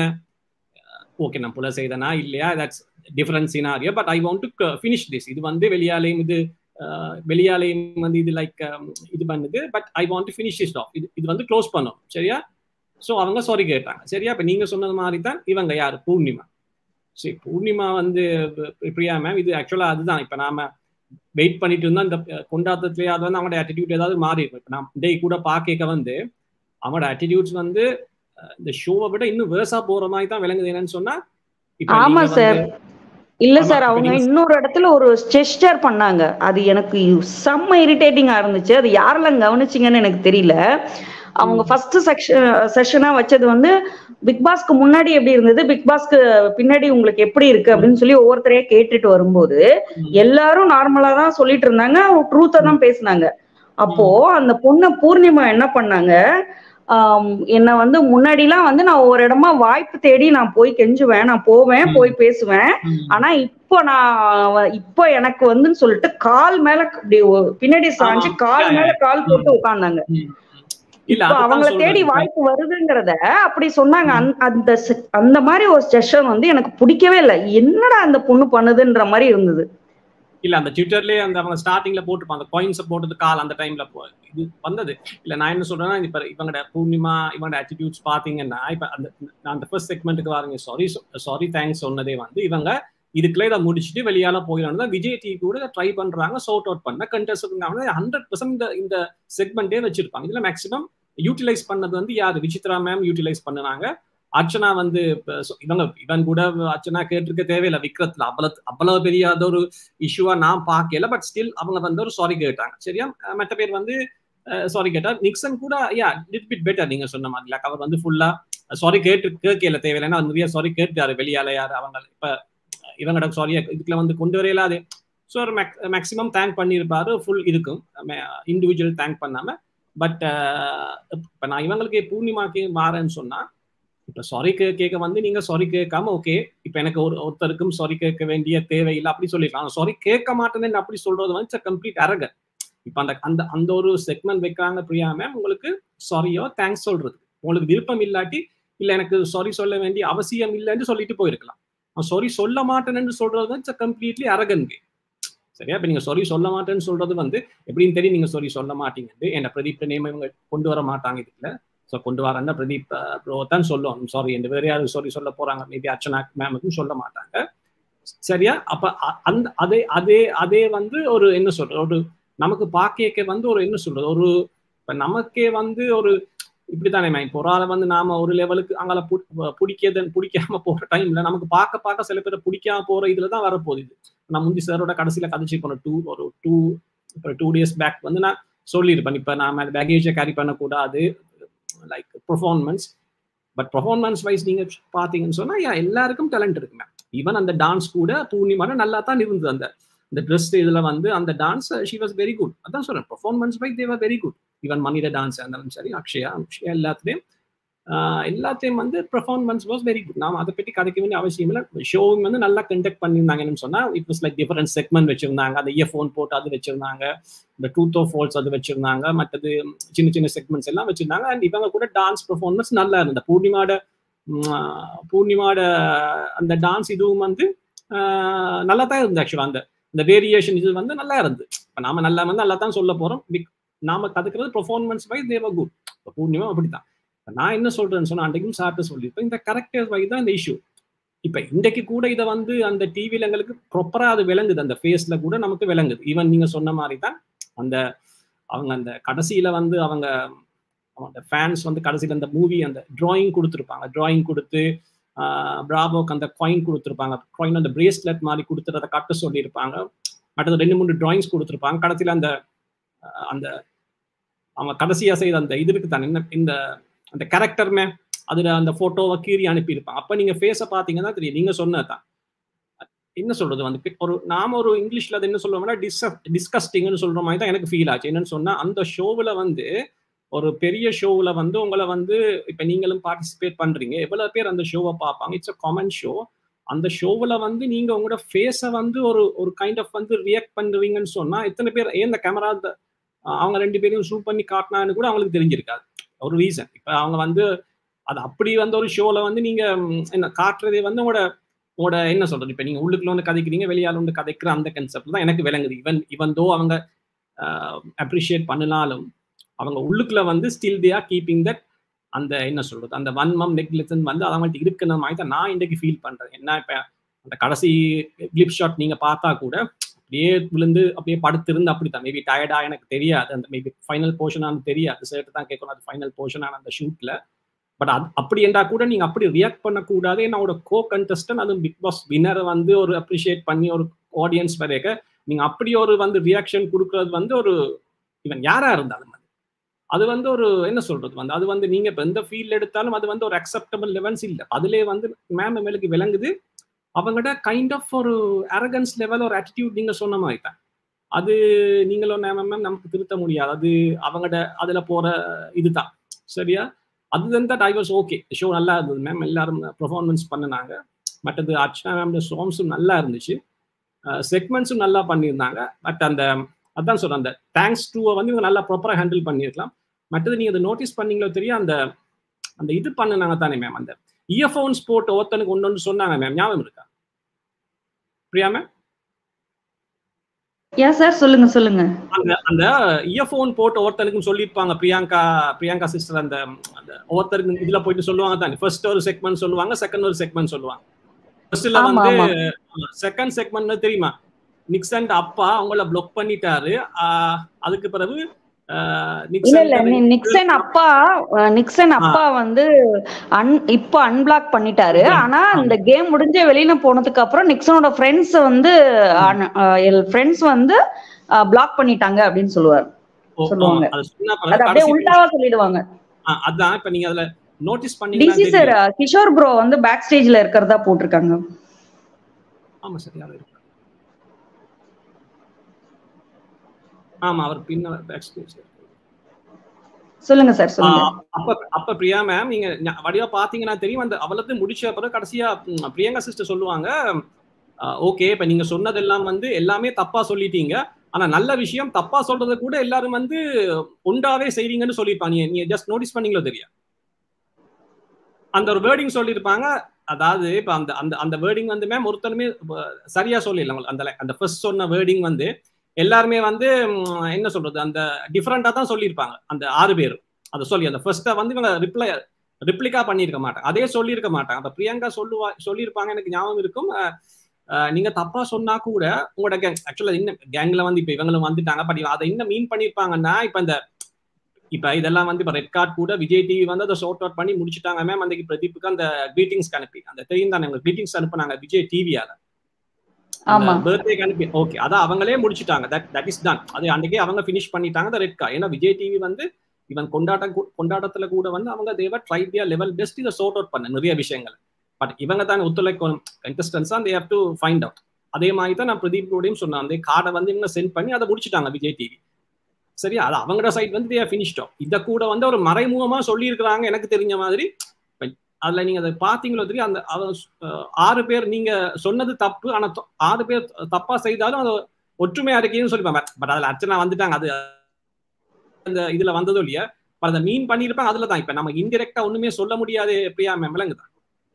ஓகே நான் புல செய்தனா இல்லையா that's difference scenario but I want to finish this இது வந்து வெளியாலையும் இது அஹ், வெளியாலையும் வந்து இது லைக் இது பண்ணுது but I want to finish this off இது இது வந்து க்ளோஸ் பண்ணும் சரியா ஸோ அவங்க சாரி கேட்டாங்க சரியா இப்போ நீங்க சொன்னது மாதிரி தான் இவங்க யார் பூர்ணிமா சரி பூர்ணிமா வந்து பி- பிரியா மேம் இது ஆக்சுவலாக அதுதான் இப்போ நாம வெயிட் பண்ணிட்டு இருந்தா இந்த கொண்டாட்டத்திலேயே அது வந்து அவங்களோட ஆட்டிடியூட் ஏதாவது மாறி இருக்கும் இப்போ நான் டே கூட பார்க்க வந்து அவங்களோட ஆட்டிடியூட்ஸ் வந்து அஹ், இந்த ஷோவை விட இன்னும் வேர்ஸா போற மாதிரி தான் விளங்குது என்னன்னு சொன்னா இப்ப ஆமா நீங்க சார் வந்து- இல்ல ஆமா, சார் இப்ப அவங்க நீங்க- இன்னொரு இடத்துல ஒரு ஜெஸ்டர் பண்ணாங்க அது எனக்கு செம்ம இரிட்டேட்டிங்கா இருந்துச்சு அது யாரெல்லாம் கவனிச்சிங்கன்னு எனக்கு தெரியல அவங்க ஃபர்ஸ்ட் செக்ஷன் செஷனா வச்சது வந்து பிக் பாஸ்க்கு முன்னாடி எப்படி இருந்தது பிக் பாஸ்க்கு பின்னாடி உங்களுக்கு எப்படி இருக்கு அப்படின்னு சொல்லி ஒவ்வொருத்தரையே கேட்டுட்டு வரும்போது ம். எல்லாரும் நார்மலா தான் சொல்லிட்டு இருந்தாங்க ட்ரூத்தா தான் பேசினாங்க அப்போ அந்த பொண்ணு பூர்ணிமா என்ன பண்ணாங்க ஆம், என்னை வந்து முன்னாடிலாம் வந்து நான் ஒவ்வொரு இடமா வாய்ப்பு தேடி நான் போய் கெஞ்சுவேன் நான் போவேன் ம். போய் பேசுவேன் ம். ஆனா இப்போ நான் வ- இப்போ எனக்கு வந்துன்னு சொல்லிட்டு கால் மேல இப்படி ஒ- பின்னாடி சாஞ்சு ஆமா. கால் Yeah, மேல yeah. கால் போட்டு உட்கார்ந்தாங்க ம். இல்ல இப்போ அதுதான் அவங்கள தேடி சொல்றேன். வாய்ப்பு வருதுங்கிறத அப்படி சொன்னாங்க அந்த- அந்த se- அந்த மாதிரி ஒரு செஷன் வந்து எனக்கு பிடிக்கவே இல்லை என்னடா அந்த பொண்ணு பண்ணுதுன்ற மாதிரி இருந்தது இல்ல அந்த ட்விட்டர்லயே அந்த அவங்க ஸ்டார்டிங்ல போட்டுப்பாங்க அந்த காயின்ஸ் போட்டது கால் அந்த டைம்ல இது வந்தது இல்ல நான் என்ன சொல்றேன்னா இப்ப இவங்களோட பூர்ணிமா இவங்களோட ஆட்டிடியூட்ஸ் பாத்தீங்கன்னா இப்ப அந்த நான் அந்த ஃபர்ஸ்ட் செக்மெண்ட்டுக்கு வாருங்க சாரி சாரி தேங்க்ஸ் சொன்னதே வந்து இவங்க இதுக்குள்ள இதை முடிச்சுட்டு வெளியால போயிடணும் தான் விஜய் டிவி கூட இதை ட்ரை பண்றாங்க சோர்ட் அவுட் பண்ண கண்டஸ்ட் ஹண்ட்ரட் பர்சன்ட் இந்த இந்த செக்மெண்டே வச்சிருப்பாங்க இதுல மேக்ஸிமம் யூட்டிலைஸ் பண்ணது வந்து யாரு விசித்ரா மேம் யூட்டிலைஸ் பண்ணுனாங்க அர்ச்சனா வந்து இப்ப சொ- இவங்க இவன் கூட அர்ச்சனா கேட்டிருக்க தேவையில்லை விக்ரத்ல அவ்வளவு அவ்வளவு பெரிய அது ஒரு இஷ்யூவா நான் பார்க்கல பட் ஸ்டில் அவங்க வந்து ஒரு சாரி கேட்டாங்க சரியா அஹ் மற்ற பேர் வந்து சாரி கேட்டா நிக்சன் கூட யா லிட் பிட் பெட்டர் நீங்க சொன்ன மாதிரி like அவர் வந்து ஃபுல்லா சாரி கேட்டு கேட்கல தேவையில்லைன்னா அவர் நிறைய சாரி கேட்டாரு வெளியால யாரு அவங்க இப்ப இவங்கட சாரி இதுக்குள்ள வந்து கொண்டு வரையில அது ஸோ ஒரு மேக்ஸிமம் தேங்க் பண்ணியிருப்பாரு ஃபுல் இருக்கும் இண்டிவிஜுவல் தேங்க் பண்ணாம பட் இப்ப நான் இவங்களுக்கு பூர்ணிமாக்கு மாறேன்னு சொன்னா இப்ப சாரி கேட்க வந்து நீங்க சாரி கேட்காம ஓகே இப்ப எனக்கு ஒரு ஒருத்தருக்கும் சாரி கேட்க வேண்டிய தேவையில்லை அப்படி சொல்லிருக்கலாம் சாரி கேட்க மாட்டேன்னு அப்படி சொல்றது வந்து கம்ப்ளீட் அரக இப்ப அந்த அந்த அந்த ஒரு செக்மெண்ட் வைக்கிறாங்க பிரியா மேம் உங்களுக்கு சாரியோ தேங்க்ஸ் சொல்றது உங்களுக்கு விருப்பம் இல்லாட்டி இல்ல எனக்கு சாரி சொல்ல வேண்டிய அவசியம் இல்லைன்னு சொல்லிட்டு போயிருக்கலாம் சாரி சொல்ல மாட்டேன்னு சொல்றது வந்து கம்ப்ளீட்லி அரகன் சரியா இப்ப நீங்க சாரி சொல்ல மாட்டேன்னு சொல்றது வந்து எப்படின்னு தெரியும் நீங்க சாரி சொல்ல மாட்டீங்க என்ன பிரதீப் நேம் இவங்க கொண்டு வர மாட்டாங்க இதுல ஸோ கொண்டு வரேன்னா பிரதீப் ப்ரோ தான் சொல்லுவோம் சாரி எந்த வேற யாரும் சாரி சொல்ல போறாங்க மேபி அர்ச்சனா மேமுக்கும் சொல்ல மாட்டாங்க சரியா அப்ப அ- அந்த அதே அதே அதே வந்து ஒரு என்ன சொல்றது ஒரு நமக்கு பாக்கியக்க வந்து ஒரு என்ன சொல்றது ஒரு இப்ப நமக்கே வந்து ஒரு இப்படித்தானே மேம் இப்போ ஒரு ஆளை வந்து நாம ஒரு லெவலுக்கு அங்கால பிடிக்கிறது பிடிக்காம போற டைம்ல நமக்கு பார்க்க பார்க்க சில பேரை பிடிக்காம போற இதுல தான் வரப்போகுது இது நான் முந்தி சாரோட கடைசியில கதைச்சு போன டூ ஒரு டூ இப்போ டூ டேஸ் பேக் வந்து நான் சொல்லியிருப்பேன் இப்போ நாம பேகேஜை கேரி பண்ணக்கூடாது like performance but performance wise நீங்க பாத்தீங்கன்னு சொன்னா yeah, எல்லாருக்கும் டேலண்ட் இருக்குங்க ஈவன் அந்த டான்ஸ் கூட பூர்ணிமான நல்லா தான் இருந்தது அந்த இந்த ட்ரெஸ் இதுல வந்து அந்த dance she was very good அதான் சொல்றேன் performance wise they were very good even மணிட டான்ஸ் இருந்தாலும் சரி அக்ஷயா அக்ஷயா எல்லாத்துலயும் ஆஹ் எல்லாத்தையும் வந்து பெர்ஃபார்மன்ஸ் வாஸ் வெரி குட் நாம அதை பற்றி கதைக்க வேண்டிய அவசியம் இல்லை ஷோவும் வந்து நல்லா கண்டக்ட் பண்ணியிருந்தாங்கன்னு சொன்னா it was like different segment வச்சிருந்தாங்க அந்த இயர்ஃபோன் போட்டு அது வச்சிருந்தாங்க இந்த டூத் ஆஃப் ஃபால்ஸ் அது வச்சிருந்தாங்க மற்றது சின்ன சின்ன செக்மெண்ட்ஸ் எல்லாம் வச்சிருந்தாங்க அண்ட் இவங்க கூட டான்ஸ் பெர்ஃபார்மன்ஸ் நல்லா இருந்தது பூர்ணிமாட உம், ஆஹ் பூர்ணிமாட அந்த டான்ஸ் இதுவும் வந்து ஆஹ் நல்லா தான் இருந்தது ஆக்சுவலாக அந்த இந்த வேரியேஷன் இது வந்து நல்லா இருந்து இப்போ நாம நல்லா வந்து நல்லா தான் சொல்ல போறோம் Bec- நாம கத்துக்கிறது performance wise they were good Poornima அப்படித்தான் நான் என்ன சொல்றேன்னு சொன்னா அன்றைக்கும் சார்ட்டு சொல்லியிருப்பேன் இந்த கரெக்டர் வை தான் இந்த இஷ்யூ இப்ப இன்றைக்கு கூட இதை வந்து அந்த டிவில எங்களுக்கு ப்ராப்பரா அது விளங்குது அந்த ஃபேஸ்ல கூட நமக்கு விளங்குது ஈவன் நீங்க சொன்ன மாதிரி தான் அந்த அவங்க அந்த கடைசியில வந்து அவங்க அவங்க ஃபேன்ஸ் வந்து கடைசியில் அந்த மூவி அந்த டிராயிங் கொடுத்துருப்பாங்க டிராயிங் கொடுத்து பிராபோக்கு அந்த காயின் கொடுத்துருப்பாங்க காயின் அந்த பிரேஸ்லெட் மாதிரி கொடுத்துட்டு அதை கட்ட சொல்லியிருப்பாங்க அடுத்தது ரெண்டு மூணு டிராயிங்ஸ் கொடுத்துருப்பாங்க கடைசியில் அந்த அந்த அவங்க கடைசியாக செய்த அந்த இது இருக்கு தானே இந்த அந்த கேரக்டருமே அதில் அந்த ஃபோட்டோவை கீறி அனுப்பியிருப்பாங்க அப்போ நீங்கள் ஃபேஸை பார்த்தீங்கன்னா தெரியும் நீங்கள் சொன்னது தான் என்ன சொல்றது வந்து ஒரு நாம ஒரு இங்கிலீஷ்ல அது என்ன சொல்லுவோம்னா டிஸ் டிஸ்கஸ்டிங்னு சொல்ற மாதிரி தான் எனக்கு ஃபீல் ஆச்சு என்னன்னு சொன்னா அந்த ஷோவில் வந்து ஒரு பெரிய ஷோவில் வந்து உங்களை வந்து இப்போ நீங்களும் பார்ட்டிசிபேட் பண்ணுறீங்க எவ்வளோ பேர் அந்த ஷோவை பார்ப்பாங்க இட்ஸ் அ காமன் ஷோ அந்த ஷோவில் வந்து நீங்கள் உங்களோட ஃபேஸை வந்து ஒரு ஒரு கைண்ட் ஆஃப் வந்து ரியாக்ட் பண்ணுவீங்கன்னு சொன்னால் எத்தனை பேர் ஏன் இந்த கேமரா அவங்க ரெண்டு பேரையும் ஷூட் பண்ணி காட்டினான்னு கூட அவங்களுக்கு தெரிஞ்சிருக்காது ஒரு ரீசன் இப்போ அவங்க வந்து அது அப்படி வந்து ஒரு ஷோவில் வந்து நீங்கள் என்ன காட்டுறதே வந்து உங்களோட உங்களோட என்ன சொல்றது இப்போ நீங்கள் உள்ளுக்குள்ள வந்து கதைக்கிறீங்க வெளியால் வந்து கதைக்கிற அந்த கன்செப்ட் தான் எனக்கு விளங்குது இவன் இவன் தோ அவங்க அப்ரிஷியேட் பண்ணினாலும் அவங்க உள்ளுக்குள்ள வந்து still they are keeping that அந்த என்ன சொல்றது அந்த வன்மம் நெக்லெக்ஷன் வந்து அவங்கள்ட்ட இருக்கிற மாதிரி தான் நான் இன்றைக்கு ஃபீல் பண்றேன் என்ன இப்போ அந்த கடைசி கிளிப் ஷாட் நீங்க பார்த்தா கூட அப்படியே விழுந்து அப்படியே படுத்திருந்து அப்படித்தான் மேபி டயர்டா எனக்கு தெரியாது அந்த மேபி ஃபைனல் போர்ஷனானு தெரியாது சேர்த்து தான் கேட்கணும் அது ஃபைனல் போர்ஷனான அந்த ஷூட்ல பட் அது அப்படி என்றா கூட நீங்க அப்படி ரியாக்ட் பண்ணக்கூடாது என்னோட கோ கண்டஸ்டன் அது பிக் பாஸ் வின்னரை வந்து ஒரு அப்ரிஷியேட் பண்ணி ஒரு ஆடியன்ஸ் வரைக்க நீங்க அப்படி ஒரு வந்து ரியாக்ஷன் கொடுக்கறது வந்து ஒரு இவன் யாரா இருந்தாலும் அது வந்து ஒரு என்ன சொல்றது வந்து அது வந்து நீங்க இப்போ எந்த ஃபீல்ட் எடுத்தாலும் அது வந்து ஒரு அக்செப்டபிள் லெவல்ஸ் இல்லை அதுலேயே வந்து மேம் மேலுக்கு விளங்குது அவங்ககிட்ட கைண்ட் ஆஃப் ஒரு அரகன்ஸ் லெவல் ஒரு ஆட்டிடியூட் நீங்க சொன்ன மாதிரி தான் அது நீங்களும் மேம் மேம் நமக்கு திருத்த முடியாது அது அவங்ககிட்ட அதுல போற இதுதான் சரியா அது தன் that I was okay show நல்லா இருந்தது மேம் எல்லாரும் பெர்ஃபார்மன்ஸ் பண்ணினாங்க மற்றது அர்ச்சனா மேம் சாங்ஸும் நல்லா இருந்துச்சு செக்மெண்ட்ஸும் நல்லா பண்ணியிருந்தாங்க பட் அந்த அதான் சொல்றேன் அந்த தேங்க்ஸ் டூவை வந்து இவங்க நல்லா ப்ராப்பராக ஹேண்டில் பண்ணியிருக்கலாம் மற்றது நீங்க அதை நோட்டீஸ் பண்ணீங்களோ தெரியும் அந்த அந்த இது பண்ணினாங்க தானே மேம் அந்த இயர்ஃபோன்ஸ் போட்டு ஒருத்தனுக்கு ஒன்று ஒன்று சொன்னாங்க மேம் ஞாபகம் இருக்கா பிரியா மேம் யா சார் சொல்லுங்க சொல்லுங்க அந்த அந்த இயர்ஃபோன் போட்டு ஒருத்தனுக்கும் சொல்லியிருப்பாங்க பிரியங்கா பிரியங்கா சிஸ்டர் அந்த அந்த ஒருத்தருக்கு இதுல போயிட்டு சொல்லுவாங்க தானே ஃபர்ஸ்ட் ஒரு செக்மெண்ட் சொல்லுவாங்க செகண்ட் ஒரு செக்மெண்ட் சொல்லுவாங்க ஃபர்ஸ்ட்ல வந்து செகண்ட் செக்மெண்ட் தெரியுமா நிக்சன் அப்பா அவங்கள பிளாக் பண்ணிட்டாரு அதுக்கு பிறகு இல்ல இல்ல நிக்சன் அப்பா நிக்சன் அப்பா வந்து அன் இப்போ அன்பிளாக் பண்ணிட்டாரு ஆனா இந்த கேம் முடிஞ்ச வெளியில போனதுக்கு அப்புறம் நிக்சனோட ஃப்ரெண்ட்ஸ் வந்து ஃப்ரெண்ட்ஸ் வந்து பிளாக் பண்ணிட்டாங்க அப்படின்னு சொல்லுவாரு சொல்லுவாங்க அது அப்படியே உல்டாவா சொல்லிடுவாங்க அதான் இப்ப நீங்க அதுல notice DC sir Kishore bro வந்து பேக் ஸ்டேஜ்ல இருக்கிறதா போட்டிருக்காங்க ஆமா சார் யாரும் இருக்கு ஆமா அவர் பின்ன பேக் ஸ்டேஜ் சொல்லுங்க சார் சொல்லுங்க அப்ப அப்ப பிரியா மேம் நீங்க வடிவா பாத்தீங்கன்னா தெரியும் அந்த அவளத்து முடிச்ச பிறகு கடைசியா பிரியங்கா சிஸ்டர் சொல்லுவாங்க ஓகே இப்ப நீங்க சொன்னதெல்லாம் வந்து எல்லாமே தப்பா சொல்லிட்டீங்க ஆனா நல்ல விஷயம் தப்பா சொல்றத கூட எல்லாரும் வந்து உண்டாவே செய்றீங்கன்னு சொல்லியிருப்பாங்க நீங்க ஜஸ்ட் நோட்டீஸ் பண்ணீங்களோ தெரியும் அந்த ஒரு வேர்டிங் சொல்லியிருப்பாங்க அதாவது இப்ப அந்த அந்த அந்த வேர்டிங் வந்து மேம் ஒருத்தருமே சரியா சொல்லிடலாம் அந்த அந்த ஃபர்ஸ்ட் சொன்ன வேர்டிங் வந்து எல்லாருமே வந்து என்ன சொல்றது அந்த டிஃப்ரெண்டா தான் சொல்லியிருப்பாங்க அந்த ஆறு பேரும் அதை சொல்லி அந்த ஃபர்ஸ்டா வந்து இவங்க ரிப்ளை ரிப்ளிகா பண்ணியிருக்க மாட்டாங்க அதே சொல்லியிருக்க மாட்டாங்க அப்ப பிரியங்கா சொல்லுவா சொல்லியிருப்பாங்க எனக்கு ஞாபகம் இருக்கும் நீங்க தப்பா சொன்னா கூட உங்களோட கேங் ஆக்சுவலா இன்னும் கேங்ல வந்து இப்ப இவங்களும் வந்துட்டாங்க பட் அதை என்ன மீன் பண்ணிருப்பாங்கன்னா இப்ப இந்த இப்ப இதெல்லாம் வந்து இப்ப ரெட் கார்ட் கூட விஜய் டிவி வந்து அதை ஷார்ட் அவுட் பண்ணி முடிச்சுட்டாங்க மேம் அந்த பிரதீப்புக்கு அந்த கிரீட்டிங்ஸ் அனுப்பி அந்த தெரியும் தானே கிரீட்டிங்ஸ் அனுப்புனாங்க விஜய் டிவியால பர்த்டேக்கு அனுப்பி ஓகே அதான் அவங்களே முடிச்சுட்டாங்க தட் தட் இஸ் டன் அது அன்றைக்கே அவங்க ஃபினிஷ் பண்ணிட்டாங்க அந்த ரெட் கார்ட் ஏன்னா விஜய் டிவி வந்து இவன் கொண்டாட்டம் கொண்டாட்டத்துல கூட வந்து அவங்க they were try their level best இதை சோர்ட் அவுட் பண்ண நிறைய விஷயங்கள் பட் இவங்க தான் ஒத்துழைக்கணும் கண்டஸ்டன்ஸா they have to find out அதே மாதிரி தான் நான் பிரதீப் கூடயும் சொன்னேன் அந்த கார்டை வந்து இவங்க சென்ட் பண்ணி அதை முடிச்சுட்டாங்க விஜய் டிவி சரியா அது அவங்களோட சைட் வந்து தே ஃபினிஷ்டோம் இதை கூட வந்து ஒரு மறைமுகமா சொல்லியிருக்கிறாங்க எனக்கு தெரிஞ்ச மாதிரி அதுல நீங்க அதை பாத்தீங்களோ தெரியும் அந்த ஆறு பேர் நீங்க சொன்னது தப்பு ஆனா ஆறு பேர் தப்பா செய்தாலும் அது ஒற்றுமையா இருக்கேன்னு சொல்லிப்பாங்க பட் அதுல அர்ச்சனா வந்துட்டாங்க அது அந்த இதுல வந்ததும் இல்லையா அதை மீன் பண்ணிருப்பாங்க அதுல தான் இப்ப நம்ம இன்டெரக்டா ஒண்ணுமே சொல்ல முடியாது எப்படியா மேம் விளங்குதான்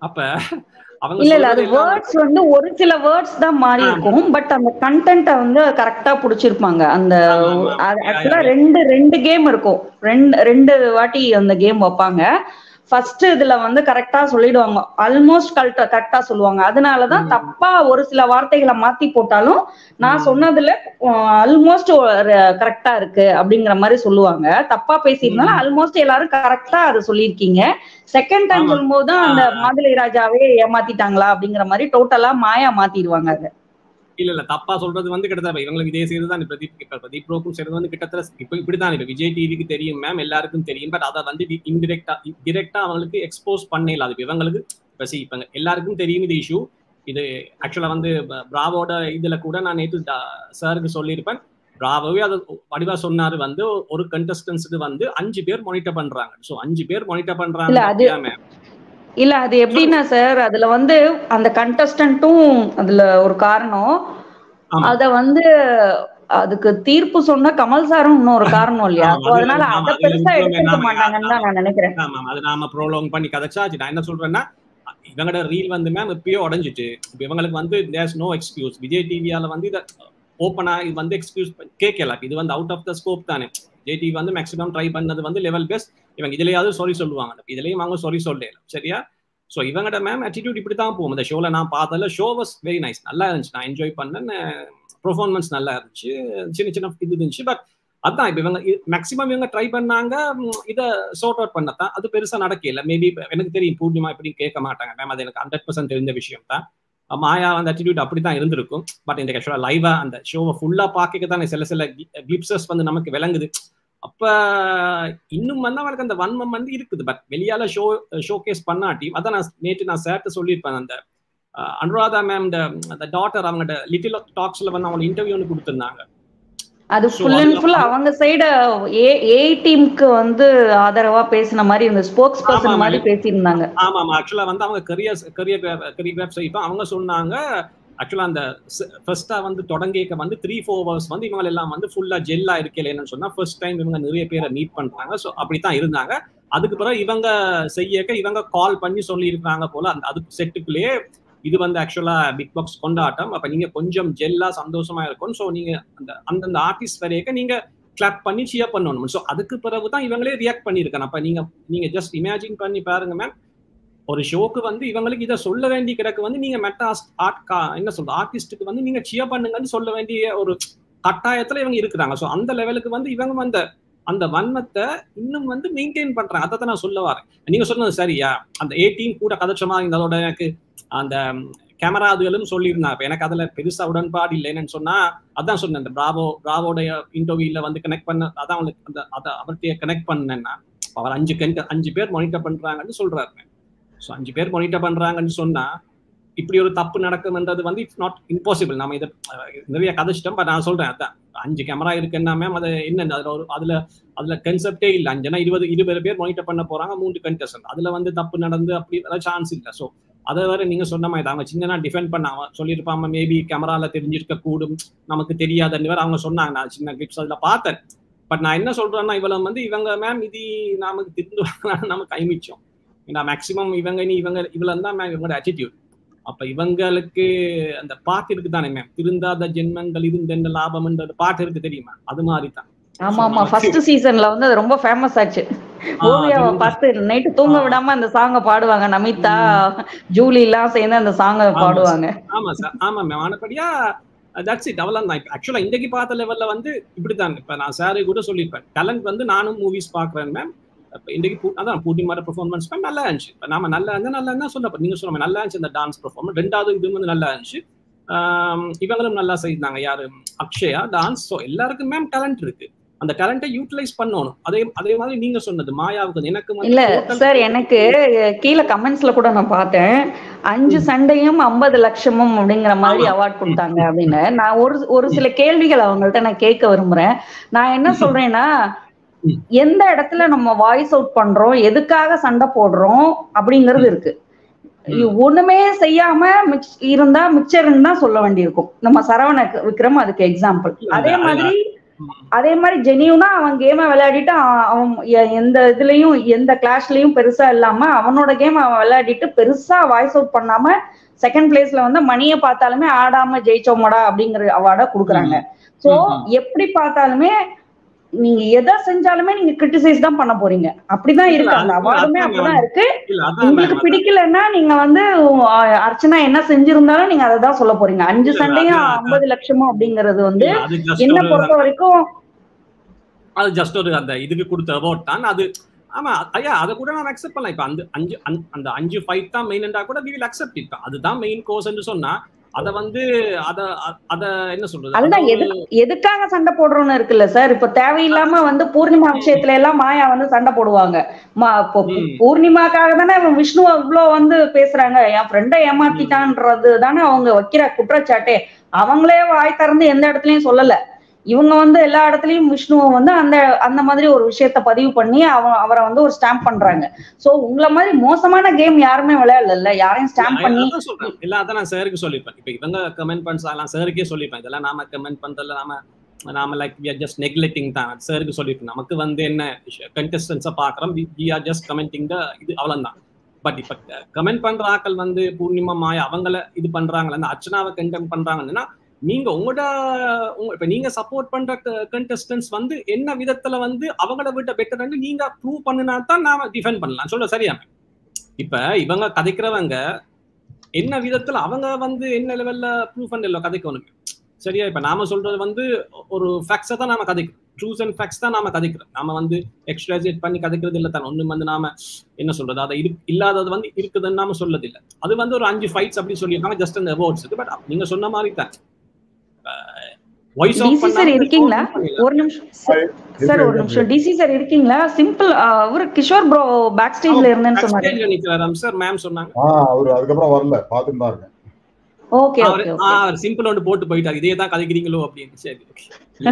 அப்ப அவங்க இல்ல இல்ல அது சொல்றது எல்லாம் வேர்ட்ஸ் வந்து ஒரு சில வேர்ட்ஸ் தான் மாறி ஆமா. இருக்கும் பட் அந்த கண்டென்ட்டை வந்து கரெக்டா புடிச்சிருப்பாங்க அந்த ஆமா, ஆமா, ஆமா. ஆக்சுவலா ரெண்டு ரெண்டு கேம் இருக்கும் ரெண்டு ரெண்டு வாட்டி அந்த கேம் வைப்பாங்க ஃபர்ஸ்ட் இதுல வந்து கரெக்டா சொல்லிடுவாங்க ஆல்மோஸ்ட் கரெக்டா சொல்லுவாங்க அதனாலதான் ம். தப்பா ஒரு சில வார்த்தைகளை மாத்தி போட்டாலும் நான் ம். சொன்னதுல ஆல்மோஸ்ட் கரெக்டா இருக்கு அப்படிங்கிற மாதிரி சொல்லுவாங்க தப்பா பேசியிருந்தாலும் ம். ஆல்மோஸ்ட் எல்லாரும் கரெக்டா அதை சொல்லியிருக்கீங்க செகண்ட் டைம் ஆமா. சொல்லும்போது தான் அந்த ஆ. மாதுளை ராஜாவே ஏமாத்திட்டாங்களா அப்படிங்கிற மாதிரி டோட்டலா மாயா மாத்திடுவாங்க அதை இல்ல இல்ல தப்பா சொல்றது வந்து கிட்டத்தட்ட இவங்களுக்கு இதே செய்யறது தான் பிரதீப் இப்ப பிரதீப் ரோக்கும் செய்யறது வந்து கிட்டத்தட்ட இப்ப இப்படிதான் இப்ப விஜய் டிவிக்கு தெரியும் மேம் எல்லாருக்கும் தெரியும் பட் அதை வந்து இன்டிரெக்டா டிரெக்டா அவங்களுக்கு எக்ஸ்போஸ் பண்ணல அது இவங்களுக்கு இப்ப see, இப்ப எல்லாருக்கும் தெரியும் இது இஷ்யூ இது ஆக்சுவலா வந்து பிராவோட இதுல கூட நான் நேற்று சாருக்கு சொல்லியிருப்பேன் பிராவோவே அது வடிவா சொன்னாரு வந்து ஒரு கண்டஸ்டன்ஸுக்கு வந்து அஞ்சு பேர் மானிட்டர் பண்றாங்க சோ அஞ்சு பேர் மானிட்டர் இல்ல, பண்றாங்க அது- மேம் இல்ல அது எப்படின்னா சார் அதுல வந்து அந்த கண்டஸ்டன்ட்டும் அதுல ஒரு காரணம் ஆமா. அத வந்து அதுக்கு தீர்ப்பு சொன்ன கமல் சாரும் இன்னொரு காரணம் இல்லையா ஆமா, So, அது- அதனால ஆமா, அத அது பெருசா முக்கியமே எடுத்துக்க நாம- மாட்டாங்கன்னு தான் நான் நினைக்கிறேன் ஆமா அது நாம ப்ரோலோங் பண்ணி கதைச்சாச்சு நான் என்ன சொல்றேன்னா இவங்களோட ரீல் வந்து மேம் இப்பயோ உடஞ்சிட்டு இப்ப இவங்களுக்கு வந்து தேர்ஸ் நோ எக்ஸ்கியூஸ் விஜய் டிவியால வந்து இதை ஓப்பனா இது வந்து எக்ஸ்கியூஸ் கேட்கல இது வந்து அவுட் ஆஃப் த ஸ்கோப் தானே விஜய் டிவி வந்து மேக்ஸிமம் ட்ரை பண்ணது வந்து லெவல் பேஸ் இவங்க இதுலயாவது சாரி சொல்லுவாங்க இதுலயும் அவங்க சாரி சொல்லல சரியா ஸோ இவங்கட மேம் attitude இப்படி தான் போகும் இந்த ஷோல நான் பார்த்ததுல ஷோ வாஸ் வெரி நைஸ் நல்லா இருந்துச்சு நான் என்ஜாய் பண்ணேன் பெர்ஃபார்மன்ஸ் நல்லா இருந்துச்சு சின்ன சின்ன இது இருந்துச்சு பட் அதான் இப்ப இவங்க மேக்ஸிமம் இவங்க ட்ரை பண்ணாங்க ம், இத சார்ட் அவுட் பண்ணத்தான் அது பெருசா நடக்கல மேபி எனக்கு தெரியும் பூர்ணிமா இப்படி கேட்க மாட்டாங்க மேம் அது எனக்கு ஹண்ட்ரட் பர்சன்ட் தெரிஞ்ச விஷயம் தான் மாயா அந்த attitude அப்படிதான் இருந்திருக்கும் பட் இந்த ஆக்சுவலா லைவா அந்த ஷோவை ஃபுல்லா பார்க்க தானே சில சில கிளிப்சஸ் வந்து நமக்கு விளங்குது அப்ப இன்னும் வந்து அவளுக்கு அந்த வன்மம் வந்து இருக்குது பட் வெளியால ஷோ ஷோ கேஸ் பண்ணாட்டி அதான் நான் நேற்று நான் சேர்த்து சொல்லியிருப்பேன் அந்த அஹ், அனுராதா மேம் அந்த டாட்டர் அவங்க லிட்டில் டாக்ஸ்ல வந்து அவங்க இன்டர்வியூ ஒன்று கொடுத்துருந்தாங்க அது So, ஃபுல் அண்ட் அது- ஃபுல் அவங்க சைடு ஏ ஏ டீமுக்கு வந்து ஆதரவா பேசின மாதிரி இந்த ஸ்போக்ஸ் ஆமா, பர்சன் ஆமா. மாதிரி பேசியிருந்தாங்க ஆமா ஆமா ஆக்சுவலா வந்து அவங்க கரியர் கரியர் கரியர் இப்போ அவங்க சொன்னாங்க ஆக்சுவலா அந்த ஃபர்ஸ்டா வந்து தொடங்கிக்க வந்து த்ரீ ஃபோர் ஹவர்ஸ் வந்து இவங்க எல்லாம் வந்து ஃபுல்லா ஜெல்லா இருக்கலன்னு சொன்னா ஃபர்ஸ்ட் டைம் இவங்க நிறைய பேரை மீட் பண்றாங்க ஸோ அப்படித்தான் இருந்தாங்க அதுக்கு பிறகு இவங்க செய்யக்க இவங்க கால் பண்ணி சொல்லி இருக்காங்க போல அந்த அதுக்கு செட்டுக்குள்ளேயே இது வந்து ஆக்சுவலா பிக் பாக்ஸ் கொண்டாட்டம் அப்ப நீங்க கொஞ்சம் ஜெல்லா சந்தோஷமா இருக்கும் ஸோ நீங்க அந்த அந்தந்த ஆர்டிஸ்ட் வரையக்க நீங்க கிளாப் பண்ணி சியர் பண்ணணும் ஸோ அதுக்கு பிறகு தான் இவங்களே ரியாக்ட் பண்ணியிருக்காங்க அப்ப நீங்க நீங்க ஜஸ்ட் இமேஜின் பண்ணி பாருங்க மேம் ஒரு ஷோக்கு வந்து இவங்களுக்கு இதை சொல்ல வேண்டிய கிடக்கு வந்து நீங்க மெட்டா ஆர்ட் என்ன சொல்றது ஆர்டிஸ்டுக்கு வந்து நீங்க சியர் பண்ணுங்கன்னு சொல்ல வேண்டிய ஒரு கட்டாயத்துல இவங்க இருக்கிறாங்க ஸோ அந்த லெவலுக்கு வந்து இவங்க அந்த அந்த வன்மத்தை இன்னும் வந்து மெயின்டைன் பண்றாங்க அதை தான் நான் சொல்ல வரேன் நீங்க சொன்னது சரியா அந்த எயிட்டீன் கூட கதைச்சமா இருந்ததோட எனக்கு அந்த கேமரா அதுகளும் சொல்லியிருந்தாங்க இப்ப எனக்கு அதுல பெருசா உடன்பாடு இல்லைன்னு சொன்னா அதான் சொன்னேன் இந்த பிராவோ பிராவோடைய இன்டர்வியூல வந்து கனெக்ட் பண்ண அதான் அவனுக்கு அந்த அதை அவர்கிட்ட கனெக்ட் பண்ணேன்னா அவர் அஞ்சு கண்டு அஞ்சு பேர் மானிட்டர் பண்றாங்கன்னு சொல்றாரு ஸோ அஞ்சு பேர் மானிட்டர் பண்றாங்கன்னு சொன்னா இப்படி ஒரு தப்பு நடக்கும்ன்றது வந்து இட்ஸ் நாட் இம்பாசிபிள் நம்ம இதை அஹ், நிறைய கதைச்சிட்டோம் பட் நான் சொல்றேன் அதான் அஞ்சு கேமரா இருக்குன்னா மேம் அது என்ன அதுல ஒரு அதுல அதுல கன்செப்டே இல்லை அஞ்சுனா இருபது இருபது பேர் மானிட்டர் பண்ண போறாங்க மூன்று கண்டஸ்டன்ட் அதுல வந்து தப்பு நடந்து அப்படி சான்ஸ் இல்லை ஸோ அதை வேற நீங்க சொன்ன மாதிரி அவங்க சின்னனா டிஃபெண்ட் பண்ண அவன் சொல்லியிருப்பாங்க மேபி கேமரால தெரிஞ்சிருக்க கூடும் நமக்கு தெரியாதுன்னு வேற அவங்க சொன்னாங்க நான் சின்ன கிளிப்ஸ் அதுல பார்த்தேன் பட் நான் என்ன சொல்றேன்னா இவ்வளவு வந்து இவங்க மேம் இது நமக்கு திருந்து நம்ம கைமிச்சோம் ஏன்னா மேக்சிமம் இவங்க நீ இவங்க இவ்வளவு தான் மேம் இவங்களோட attitude அப்ப இவங்களுக்கு அந்த பாட்டு இருக்கு தானே மேம் திருந்தாத ஜென்மங்கள் இருந்தென்ன லாபம்ன்றது பாட்டு இருக்கு தெரியுமா அது மாதிரி தான் ஆமா ஆமா ஃபர்ஸ்ட் சீசன்ல வந்து அது ரொம்ப ஃபேமஸ் ஆச்சு ஓவியாவை பார்த்து நைட்டு தூங்க விடாம அந்த சாங்க பாடுவாங்க நமிதா ஜூலி எல்லாம் சேர்ந்து அந்த சாங்க பாடுவாங்க ஆமா சார் ஆமா மேம் ஆனப்படியா தட்ஸ் இட் அவ்வளோ தான் ஆக்சுவலா இன்றைக்கு பார்த்த லெவல்ல வந்து இப்படித்தான் இப்ப நான் சாரி கூட சொல்லியிருப்பேன் டேலண்ட் வந்து நானும் மூவிஸ் பாக்குறேன் மேம் இப்ப இன்றைக்கு பூ- அதான் பூட்டி மாதிரி பெர்ஃபார்மன்ஸ் மேம் நல்லா இருந்துச்சு இப்ப நாம நல்லா இருந்தா நல்லா இருந்தா சொல்ல நீங்க சொன்ன மாதிரி நல்லா இருந்துச்சு அந்த டான்ஸ் பெர்ஃபார்மன்ஸ் ரெண்டாவது இது வந்து நல்லா இருந்துச்சு ஆம், இவங்களும் நல்லா செய்தாங்க யாரு அக்ஷயா டான்ஸ் ஸோ எல்லாருக்கும் மேம் டேலண்ட் இருக்கு அந்த டேலண்ட்டை யூட்டிலைஸ் பண்ணணும் அதே அதே மாதிரி நீங்க சொன்னது மாயாவுக்கு வந்து எனக்கு வந்து இல்ல total- சார் எனக்கு கீழே கமெண்ட்ஸ்ல கூட நான் பார்த்தேன் அஞ்சு சண்டையும் ஐம்பது லட்சமும் அப்படிங்கிற மாதிரி ஆமா. அவார்ட் கொடுத்தாங்க அப்படின்னு நான் ஒரு ஒரு சில கேள்விகள் அவங்கள்ட்ட நான் கேட்க விரும்புறேன் நான் என்ன சொல்றேன்னா ம். எந்த இடத்துல நம்ம வாய்ஸ் அவுட் பண்றோம் எதுக்காக சண்டை போடுறோம் அப்படிங்கிறது இருக்கு ம். ஒண்ணுமே செய்யாம மிச்ச- இருந்தா மிச்சர்ன்னு தான் சொல்ல வேண்டியிருக்கும் நம்ம சரவண விக்ரம் அதுக்கு எக்ஸாம்பிள் இல்ல, அதே அது- மாதிரி அதே மாதிரி ஜெனியூனா அவன் கேமை விளையாடிட்டு அவன் அவன் எ- எந்த இதுலயும் எந்த கிளாஷ்லயும் பெருசா இல்லாம அவனோட கேம் அவன் விளையாடிட்டு பெருசா வாய்ஸ் அவுட் பண்ணாம செகண்ட் பிளேஸ்ல வந்து மணியை பார்த்தாலுமே ஆடாம ஜெயிச்சோமடா அப்படிங்கிற அவார்டை கொடுக்குறாங்க சோ ம், ம். எப்படி பார்த்தாலுமே நீங்க எதை செஞ்சாலுமே நீங்க கிரிட்டிசைஸ் தான் பண்ண போறீங்க அப்படிதான் இல்ல, இருக்கு அந்த அது- அவார்டுமே அதான் அப்படிதான் இருக்கு இல்ல அதான் உங்களுக்கு ma'am, பிடிக்கலன்னா நீங்க வந்து அஹ், அர்ச்சனா என்ன செஞ்சிருந்தாலும் நீங்க அதை தான் சொல்ல போறீங்க அஞ்சு இல்ல, சண்டையும் அது- அது- ஐம்பது லட்சமும் அப்படிங்கறது வந்து இல்ல, அது just என்ன ஒரு- பொறுத்த வரைக்கும் அது ஜஸ்ட் ஒரு அந்த இதுக்கு கொடுத்த அவார்ட் தான் அது ஆமா ஐயா அதை கூட நான் அக்செப்ட் பண்ணலாம் இப்ப அந்த அஞ்சு அந்த- அந்த அஞ்சு ஃபைட் தான் மெயின்டா கூட வி வில் அக்செப்ட் இப்ப அதுதான் மெயின் கோர்ஸ்னு சொன்னா அத வந்து அத அ- அத என்ன சொல்றது அதுதான் அத எது ஒரு- எதுக்காக சண்டை போடுறோம்னு இருக்குல்ல சார் இப்ப தேவையில்லாம வந்து பூர்ணிமா விஷயத்துல எல்லாம் மாயா வந்து சண்டை போடுவாங்க மா- இப்போ ம். பூர்ணிமாக்காக தானே இவன் விஷ்ணுவை இவ்வளவு வந்து பேசுறாங்க என் ஃப்ரெண்டை ஏமாத்திட்டான்றது தானே அவங்க வைக்கிற குற்றச்சாட்டே அவங்களே வாய் திறந்து எந்த இடத்துலயும் சொல்லல இவங்க வந்து எல்லா இடத்துலயும் விஷ்ணுவை வந்து அந்த அந்த மாதிரி ஒரு விஷயத்த பதிவு பண்ணி அவ அவரை வந்து ஒரு ஸ்டாம்ப் பண்றாங்க சோ உங்களை மாதிரி மோசமான கேம் யாருமே விளையாடல யாரையும் ஸ்டாம்ப் பண்ணி அதான் சொல்றேன் இல்ல அதான் நான் சாருக்கு சொல்லிப்பேன் இப்ப இவங்க கமெண்ட் பண்ணலாம் சாருக்கே சொல்லிப்பேன் இதெல்லாம் நாம கமெண்ட் பண்றதுல நாம நாம like we are just neglecting தான் சாருக்கு சொல்லிருப்பேன் நமக்கு வந்து என்ன கண்டெஸ்டன்ஸை பாக்குறோம் we are just commenting the இது அவ்வளவுதான் பட் இப்ப கமெண்ட் பண்ற ஆட்கள் வந்து பூர்ணிமா மாயா அவங்கள இது பண்றாங்களா அந்த அர்ச்சனாவை கண்டெம் பண்றாங்கன்னா நீங்க உங்களோட உங்க இப்ப நீங்க சப்போர்ட் பண்ற கண்டெஸ்டன்ஸ் வந்து என்ன விதத்துல வந்து அவங்கள விட பெட்டர் நீங்க ப்ரூவ் பண்ணினா தான் நாம டிஃபெண்ட் பண்ணலாம் சொல்ல சரியா இப்ப இவங்க கதைக்கிறவங்க என்ன விதத்துல அவங்க வந்து என்ன லெவல்ல ப்ரூவ் பண்ணல கதைக்கணும் சரியா இப்ப நாம சொல்றது வந்து ஒரு ஃபேக்ட்ஸை தான் நாம கதைக்கிறோம் ட்ரூஸ் அண்ட் ஃபேக்ட்ஸ் தான் நாம கதைக்கிறோம் நாம வந்து எக்ஸ்ட்ராஜேட் பண்ணி கதைக்கிறது இல்லை தான் ஒண்ணு வந்து நாம என்ன சொல்றது அதை இரு இல்லாதது வந்து இருக்குதுன்னு நாம சொல்லது இல்லை அது வந்து ஒரு அஞ்சு ஃபைட்ஸ் அப்படி சொல்லியிருக்காங்க ஜஸ்ட் அந்த அவார்ட்ஸ் பட் நீங்க சொன்ன மாதிரி தான் வாய்ஸ் DC sir இருக்கீங்களா? ஒரு நிமிஷம் சார் ஒரு நிமிஷம் டிசி சார் இருக்கீங்களா சிம்பிள் அவரு கிஷோர் ப்ரோ பேக் ஸ்டேஜ்ல இருந்தேன்னு சொன்னாரு நிக்கிறாராம் சார் மேம் சொன்னாங்க ஆ அவரு அதுக்கப்புறம் வரல பாத்துட்டு தான் இருக்கேன் ஓகே அவரு ஓகே ஆ, அவர் சிம்பிள் ஒன்று போட்டு போயிட்டாரு இதே தான் கதைக்கிறீங்களோ அப்படின்னு சரி okay.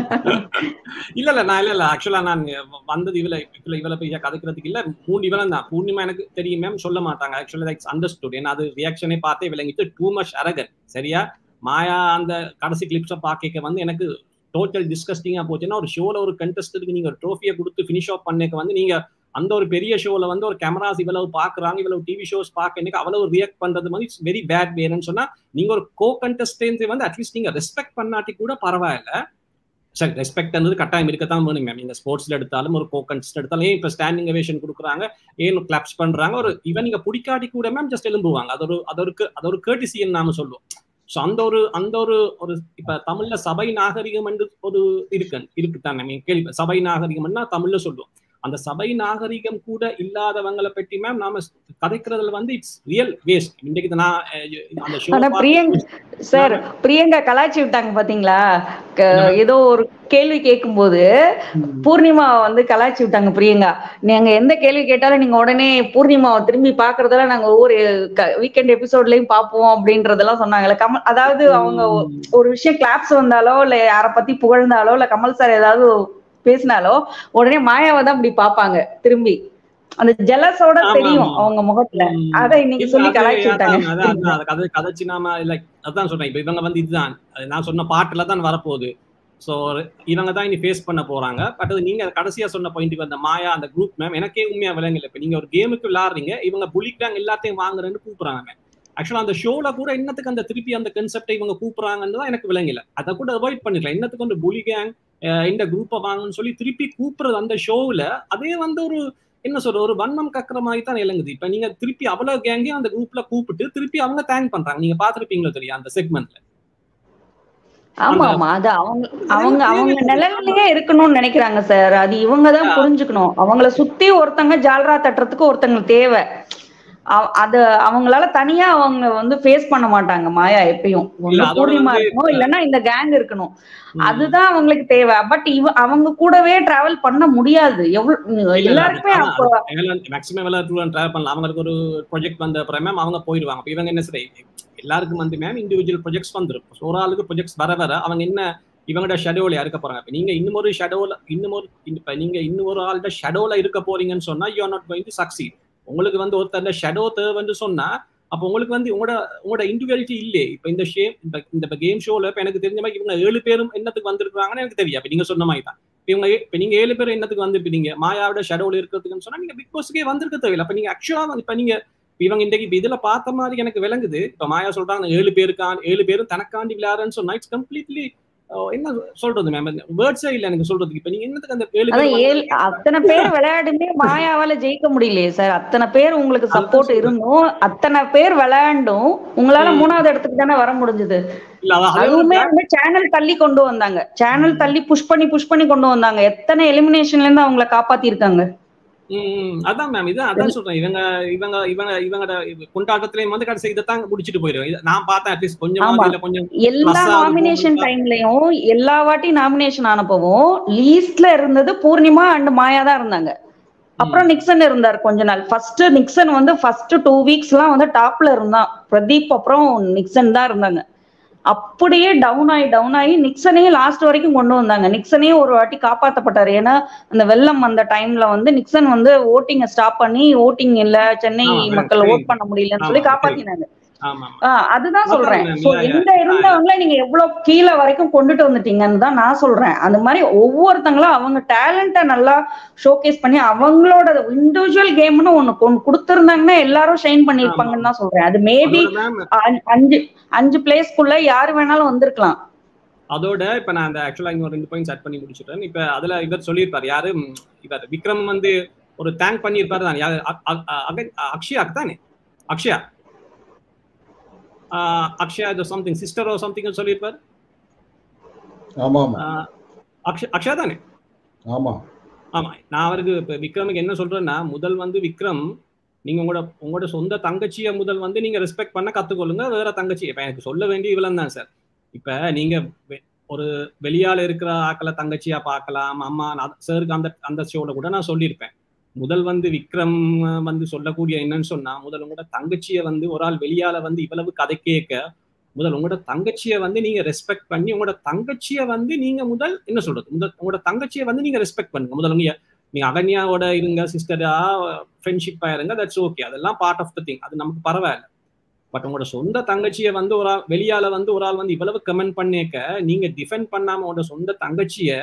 இல்ல இல்ல நான் இல்ல இல்ல ஆக்சுவலா நான் வந்தது இவள இவள இவள போய் கதைக்கிறதுக்கு இல்ல மூணு இவளம் தான் பூர்ணிமா எனக்கு தெரியும் மேம் சொல்ல மாட்டாங்க ஆக்சுவலா லைக் அண்டர்ஸ்டுட் ஏன்னா அது ரியாக்ஷனே பார்த்தே விளங்கிட்டு டூ மச் அரகன் சரியா மாயா அந்த கடைசி கிளிப்ஸை பார்க்க வந்து எனக்கு டோட்டல் டிஸ்கஸ்டிங்கா போச்சுன்னா ஒரு ஷோல ஒரு கண்டெஸ்டருக்கு நீங்க ஒரு ட்ரோஃபியை கொடுத்து ஃபினிஷ் ஆஃப் பண்ணக்க வந்து நீங்க அந்த ஒரு பெரிய ஷோல வந்து ஒரு கேமராஸ் இவ்வளவு பாக்குறாங்க இவ்வளவு டிவி ஷோஸ் பார்க்க அவ்வளவு ரியாக்ட் பண்றது வந்து இட்ஸ் வெரி பேட் வேணும்னு சொன்னா நீங்க ஒரு கோ கண்டஸ்டன்ஸை வந்து அட்லீஸ்ட் நீங்க ரெஸ்பெக்ட் பண்ணாட்டி கூட பரவாயில்ல சரி ரெஸ்பெக்ட் வந்து கட்டாயம் இருக்கத்தான் வேணும் மேம் நீங்க ஸ்போர்ட்ஸ்ல எடுத்தாலும் ஒரு கோ கண்டஸ்ட் எடுத்தாலும் ஏன் இப்ப ஸ்டாண்டிங் அவேஷன் கொடுக்குறாங்க ஏன் கிளாப்ஸ் பண்றாங்க ஒரு இவன் நீங்க பிடிக்காட்டி கூட மேம் ஜஸ்ட் எழும்புவாங்க அது ஒரு அது ஒரு அது ஒரு கேர்டிசியன் நாம சொல்லுவோம் ஸோ அந்த ஒரு அந்த ஒரு ஒரு இப்ப தமிழ்ல சபை நாகரிகம் என்று ஒரு இருக்கு இருக்குதான் நம்ம கேள்வி சபை நாகரிகம்னா தமிழ்ல சொல்லுவோம் அந்த சபை நாகரிகம் கூட இல்லாதவங்களை பற்றி மேம் நாம கதைக்கிறதுல வந்து இட்ஸ் ரியல் வேஸ்ட் இன்றைக்கு நான் அஹ், அந்த show ஆனா பார்த்து- பிரியங்கா சார் பிரியங்கா கலாய்ச்சி விட்டாங்க பாத்தீங்களா க- ஏதோ ஒரு கேள்வி கேட்கும்போது பூர்ணிமா வந்து கலாய்ச்சி விட்டாங்க பிரியங்கா நீங்க எந்த கேள்வி கேட்டாலும் நீங்க உடனே பூர்ணிமாவை திரும்பி பாக்குறதெல்லாம் நாங்க ஒவ்வொரு வீக்கெண்ட் எபிசோட்லயும் பாப்போம் அப்படின்றதெல்லாம் சொன்னாங்கல்ல கமல் அதாவது அவங்க ஒ- ஒரு விஷயம் கிளாப்ஸ் வந்தாலோ இல்ல யார பத்தி புகழ்ந்தாலோ இல்ல கமல் சார் ஏதாவது பேசினாலோ உடனே மாயாவை தான் அப்படி பாப்பாங்க திரும்பி அந்த ஜெலஸோட ஆமா, தெரியும் ஆமா. அவங்க முகத்துல ம். அதை இன்னைக்கு இல்ல, சொல்லி அது- கலாய்ச்சி அதான், விட்டாங்க அதான், அதான், அது கதை கதைச்சு நாம like அதான் சொல்றேன் இப்ப இவங்க வந்து இதுதான் அது நான் சொன்ன பாட்டுல தான் வரப்போகுது சோ இவங்க தான் இனி ஃபேஸ் பண்ண போறாங்க பட் அது நீங்க கடைசியா சொன்ன பாயிண்ட் அந்த மாயா அந்த குரூப் மேம் எனக்கே உண்மையா விளங்கல இப்ப நீங்க ஒரு கேமுக்கு விளையாடுறீங்க இவங்க புலிக்காங்க எல்லாத்தையும் வாங்குறேன்னு கூப்பிடுறாங்க ஆக்சுவலா அந்த ஷோல கூட என்னத்துக்கு அந்த திருப்பி அந்த கன்செப்டை இவங்க கூப்பிடுறாங்கன்னு தான் எனக்கு விளங்கல அதை கூட அவாய்ட் பண்ணிக்கலாம் என்னத்துக்கு வந்து புலி கேங் இந்த குரூப்பை வாங்கன்னு சொல்லி திருப்பி கூப்பிடுறது அந்த ஷோவில் அதே வந்து ஒரு என்ன சொல்ற ஒரு வன்மம் கக்குற மாதிரி தான் இலங்குது இப்ப நீங்க திருப்பி அவ்வளவு கேங்கையும் அந்த குரூப்ல கூப்பிட்டு திருப்பி அவங்க தேங்க் பண்றாங்க நீங்க பாத்துருப்பீங்களோ தெரியும் அந்த செக்மெண்ட்ல ஆமா அந்த- ஆமா அது அவங்க அது அவங்க வந்து அவங்க தேவையில்லை. நிலையிலேயே இருக்கணும்னு நினைக்கிறாங்க சார் அது இவங்க தான் ஆ. புரிஞ்சுக்கணும் அவங்கள சுத்தி ஒருத்தங்க ஜால்ரா தட்டுறதுக்கு ஒருத்தங்க தேவை அவ- அது அவங்களால தனியா அவங்க வந்து ஃபேஸ் பண்ண மாட்டாங்க மாயா எப்பயும் இல்ல, ஒண்ணு அதோட பூர்ணிமா வந்து- இருக்கணும் இல்லைன்னா இந்த கேங் இருக்கணும் ம். அதுதான் அவங்களுக்கு தேவை பட் இவ அவங்க கூடவே டிராவல் பண்ண முடியாது எவ்வளவு எல்லாருக்குமே அப்போ மேக்ஸிமம் எல்லாம் டூ ட்ராவல் பண்ணலாம் அவங்களுக்கு ஒரு ப்ராஜெக்ட் வந்த அப்புறம் மேம் அவங்க போயிடுவாங்க அப்ப இவங்க என்ன சரி எல்லாருக்கும் வந்து மேம் இண்டிவிஜுவல் ப்ராஜெக்ட்ஸ் வந்துரும் So, ஒரு ஆளுக்கு ப்ராஜெக்ட்ஸ் வர வர அவங்க என்ன இவங்களோட ஷெடியூல் இருக்க போறாங்க இப்ப நீங்க இன்னும் ஒரு ஷெடியூல் இன்னும் ஒரு இப்ப நீங்க இன்னும் ஒரு ஆள்கிட்ட ஷெடியூல இருக்க போறீங்கன்னு சொன்னா you are not going to succeed உங்களுக்கு வந்து ஒருத்தர் ஷெடோ தேவைன்னு சொன்னா அப்போ உங்களுக்கு வந்து உங்களோட உங்களோட இண்டிவிஜுவாலிட்டி இல்லையே இப்போ இந்த ஷேம் இந்த இந்த கேம் ஷோல இப்போ எனக்கு தெரிஞ்ச மாதிரி இவங்க ஏழு பேரும் என்னத்துக்கு வந்திருக்காங்கன்னு எனக்கு தெரியும் இப்போ நீங்க சொன்ன மாதிரி தான் இவங்க இப்போ நீங்க ஏழு பேர் என்னத்துக்கு வந்திருப்பீங்க மாயாவோட ஷடோல இருக்கிறதுக்குன்னு சொன்னா நீங்க பிக் பாஸ்க்கே வந்திருக்க தேவையில்லை அப்ப நீங்க ஆக்சுவலா இப்ப நீங்க இவங்க இன்றைக்கு இப்ப இதுல பார்த்த மாதிரி எனக்கு விளங்குது இப்ப மாயா சொல்றாங்க ஏழு பேருக்கான் ஏழு பேரும் தனக்காண்டி விளையாடுறேன்னு சொன்னா இட்ஸ் கம்ப்ளீட்லி என்ன சொல்றது மேம் வேர்ட்ஸே இல்ல எனக்கு சொல்றதுக்கு இப்ப நீங்க என்னத்துக்கு அந்த ஏழு அதான் ஏழு அத்தனை பேர் விளையாடுமே மாயாவால ஜெயிக்க முடியலையே சார் அத்தனை பேர் உங்களுக்கு சப்போர்ட் இருந்தும் அத்தனை பேர் விளையாண்டும் உங்களால மூணாவது இடத்துக்கு தானே வர முடிஞ்சது அதுவுமே வந்து சேனல் தள்ளி கொண்டு வந்தாங்க சேனல் தள்ளி புஷ் பண்ணி புஷ் பண்ணி கொண்டு வந்தாங்க எத்தனை எலிமினேஷன்ல இருந்து அவங்கள காப்பாத்தி இருக்காங்க அதான் மேம் இதான் அதான் சொல்றேன் இவங்க இவங்க இவங்க இவங்களோட கொண்டாட்டத்திலயும் வந்து கடைசி இதைத்தான் முடிச்சிட்டு போயிடும் நான் பார்த்தேன் அட்லீஸ்ட் கொஞ்சம் கொஞ்சம் எல்லா நாமினேஷன் டைம்லயும் எல்லா வாட்டி நாமினேஷன் ஆனப்பவும் லீஸ்ட்ல இருந்தது பூர்ணிமா அண்ட் மாயா தான் இருந்தாங்க அப்புறம் நிக்சன் இருந்தார் கொஞ்ச நாள் ஃபர்ஸ்ட் நிக்சன் வந்து ஃபர்ஸ்ட் டூ வீக்ஸ் எல்லாம் வந்து டாப்ல இருந்தான் பிரதீப் அப்புறம் நிக்சன் தான் இருந்தாங்க அப்படியே டவுன் ஆகி டவுன் ஆகி நிக்சனே லாஸ்ட் வரைக்கும் கொண்டு வந்தாங்க நிக்சனே ஒரு வாட்டி காப்பாத்தப்பட்டாரு ஏன்னா அந்த வெள்ளம் அந்த டைம்ல வந்து நிக்சன் வந்து ஓட்டிங்க ஸ்டாப் பண்ணி ஓட்டிங் இல்ல சென்னை மக்கள் ஓட் பண்ண முடியலன்னு சொல்லி காப்பாத்தினாங்க அதுதான் சொல்றேன் சோ எங்க இருந்தவங்கள நீங்க எவ்வளவு கீழே வரைக்கும் கொண்டுட்டு வந்துட்டீங்கன்னு தான் நான் சொல்றேன் அந்த மாதிரி ஒவ்வொருத்தங்களும் அவங்க டேலண்ட நல்லா ஷோகேஸ் பண்ணி அவங்களோட இண்டிவிஜுவல் கேம்னு ஒண்ணு கொடுத்திருந்தாங்கன்னா எல்லாரும் ஷைன் பண்ணிருப்பாங்கன்னு தான் சொல்றேன் அது மேபி அஞ்சு அஞ்சு பிளேஸ்க்குள்ள யாரு வேணாலும் வந்திருக்கலாம் அதோட இப்ப நான் அந்த ஆக்சுவலா இங்க ஒரு ரெண்டு பாயிண்ட்ஸ் ஆட் பண்ணி முடிச்சிட்டேன் இப்ப அதுல இவர் சொல்லியிருப்பாரு யாரு இவர் விக்ரம் வந்து ஒரு தேங்க் பண்ணியிருப்பாரு தான் யாரு அக்ஷயாக்கு தானே அக்ஷயா அக்ஷயா இது சம்திங் சிஸ்டர் ஓ சம்திங் சொல்லியிருப்பாரு ஆமா ஆமா அக்ஷயா அக்ஷயா தானே ஆமா ஆமா நான் அவருக்கு இப்ப விக்ரமுக்கு என்ன சொல்றேன்னா முதல் வந்து விக்ரம் நீங்க உங்களோட உங்களோட சொந்த தங்கச்சிய முதல் வந்து நீங்க ரெஸ்பெக்ட் பண்ண கத்துக்கொள்ளுங்க வேற தங்கச்சி இப்ப எனக்கு சொல்ல வேண்டிய இவ்வளவு தான் சார் இப்ப நீங்க ஒரு வெளியால இருக்கிற ஆக்களை தங்கச்சியா பார்க்கலாம் அம்மா சாருக்கு அந்த அந்த ஷோல கூட நான் சொல்லியிருப்பேன் முதல் வந்து விக்ரம் வந்து சொல்லக்கூடிய என்னன்னு சொன்னா முதல் உங்களோட தங்கச்சிய வந்து ஒரு ஆள் வெளியால வந்து இவ்வளவு கதை கேட்க முதல் உங்களோட தங்கச்சிய வந்து நீங்க ரெஸ்பெக்ட் பண்ணி உங்களோட தங்கச்சிய வந்து நீங்க முதல் என்ன சொல்றது முதல் உங்களோட தங்கச்சிய வந்து நீங்க ரெஸ்பெக்ட் பண்ணுங்க முதல் உங்க நீங்க அகன்யாவோட இருங்க சிஸ்டரா ஃப்ரெண்ட்ஷிப்பா இருங்க தட்ஸ் ஓகே அதெல்லாம் பார்ட் ஆஃப் த திங் அது நமக்கு பரவாயில்ல பட் உங்களோட சொந்த தங்கச்சிய வந்து ஒரு ஆள் வெளியால வந்து ஒரு ஆள் வந்து இவ்வளவு கமெண்ட் பண்ணிக்க நீங்க டிஃபெண்ட் பண்ணாம உங்களோட சொந்த தங்கச்சிய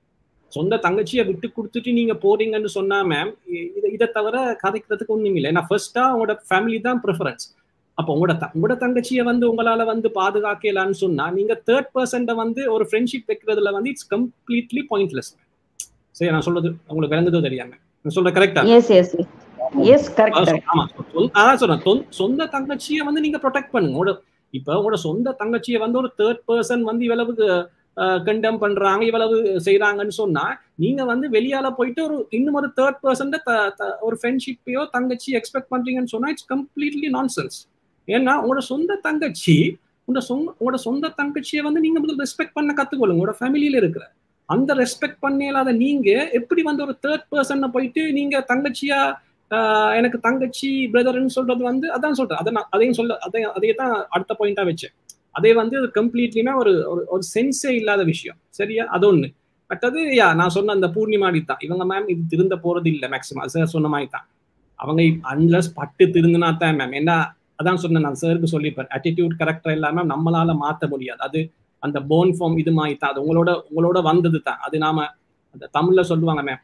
சொந்த தங்கச்சியை விட்டு கொடுத்துட்டு நீங்க போறீங்கன்னு சொன்னா மேம் இதை இதை தவிர கதைக்கிறதுக்கு ஒண்ணும் இல்லை ஏன்னா ஃபர்ஸ்டா உங்களோட ஃபேமிலி தான் ப்ரிஃபரன்ஸ் அப்போ உங்களோட உங்களோட தங்கச்சியை வந்து உங்களால வந்து பாதுகாக்கலான்னு சொன்னா நீங்க தேர்ட் பர்சன்ட வந்து ஒரு ஃப்ரெண்ட்ஷிப் வைக்கிறதுல வந்து இட்ஸ் கம்ப்ளீட்லி பாயிண்ட்லெஸ் சரி நான் சொல்றது உங்களுக்கு விளங்குதோ தெரியாம நான் சொல்ற கரெக்டா எஸ் எஸ் எஸ் கரெக்ட் ஆமா அதான் சொல்றேன் சொந்த தங்கச்சியை வந்து நீங்க ப்ரொடெக்ட் பண்ணுங்க உங்களோட இப்ப உங்களோட சொந்த தங்கச்சியை வந்து ஒரு தேர்ட் பர்சன் வந்து இவ்வளவு கண்டம் பண்றாங்க இவ்வளவு செய்யறாங்கன்னு சொன்னா நீங்க வந்து வெளியால போயிட்டு ஒரு இன்னும் ஒரு தேர்ட் பர்சன் ஒரு ஃப்ரெண்ட்ஷிப்பையோ தங்கச்சி எக்ஸ்பெக்ட் பண்றீங்கன்னு சொன்னா இட்ஸ் கம்ப்ளீட்லி நான் சென்ஸ் ஏன்னா உங்களோட சொந்த தங்கச்சி உங்களோட சொந்த உங்களோட சொந்த தங்கச்சியை வந்து நீங்க முதல் ரெஸ்பெக்ட் பண்ண கத்துக்கொள்ளுங்க உங்களோட ஃபேமிலியில இருக்கிற அந்த ரெஸ்பெக்ட் பண்ணலாத நீங்க எப்படி வந்து ஒரு தேர்ட் பர்சன் போயிட்டு நீங்க தங்கச்சியா எனக்கு தங்கச்சி பிரதர்னு சொல்றது வந்து அதான் சொல்றேன் அதை நான் அதையும் சொல்ல அதை அதையே தான் அடுத்த பாயிண்டா வச்சேன் அதே வந்து கம்ப்ளீட்லியுமே ஒரு ஒரு சென்ஸே இல்லாத விஷயம் சரியா அது ஒண்ணு மற்றது யா நான் சொன்ன அந்த பூர்ணிமாடி தான் இவங்க மேம் இது திருந்த போறது இல்லை மேக்சிமம் சார் சொன்ன மாதிரி தான் அவங்க அன்லஸ் பட்டு திருந்தினா தான் மேம் என்ன அதான் சொன்னேன் நான் சாருக்கு சொல்லியிருப்பேன் ஆட்டிடியூட் கரெக்டா இல்லாம நம்மளால மாத்த முடியாது அது அந்த போன் ஃபார்ம் இது மாதிரி தான் அது உங்களோட உங்களோட வந்தது தான் அது நாம அந்த தமிழ்ல சொல்லுவாங்க மேம்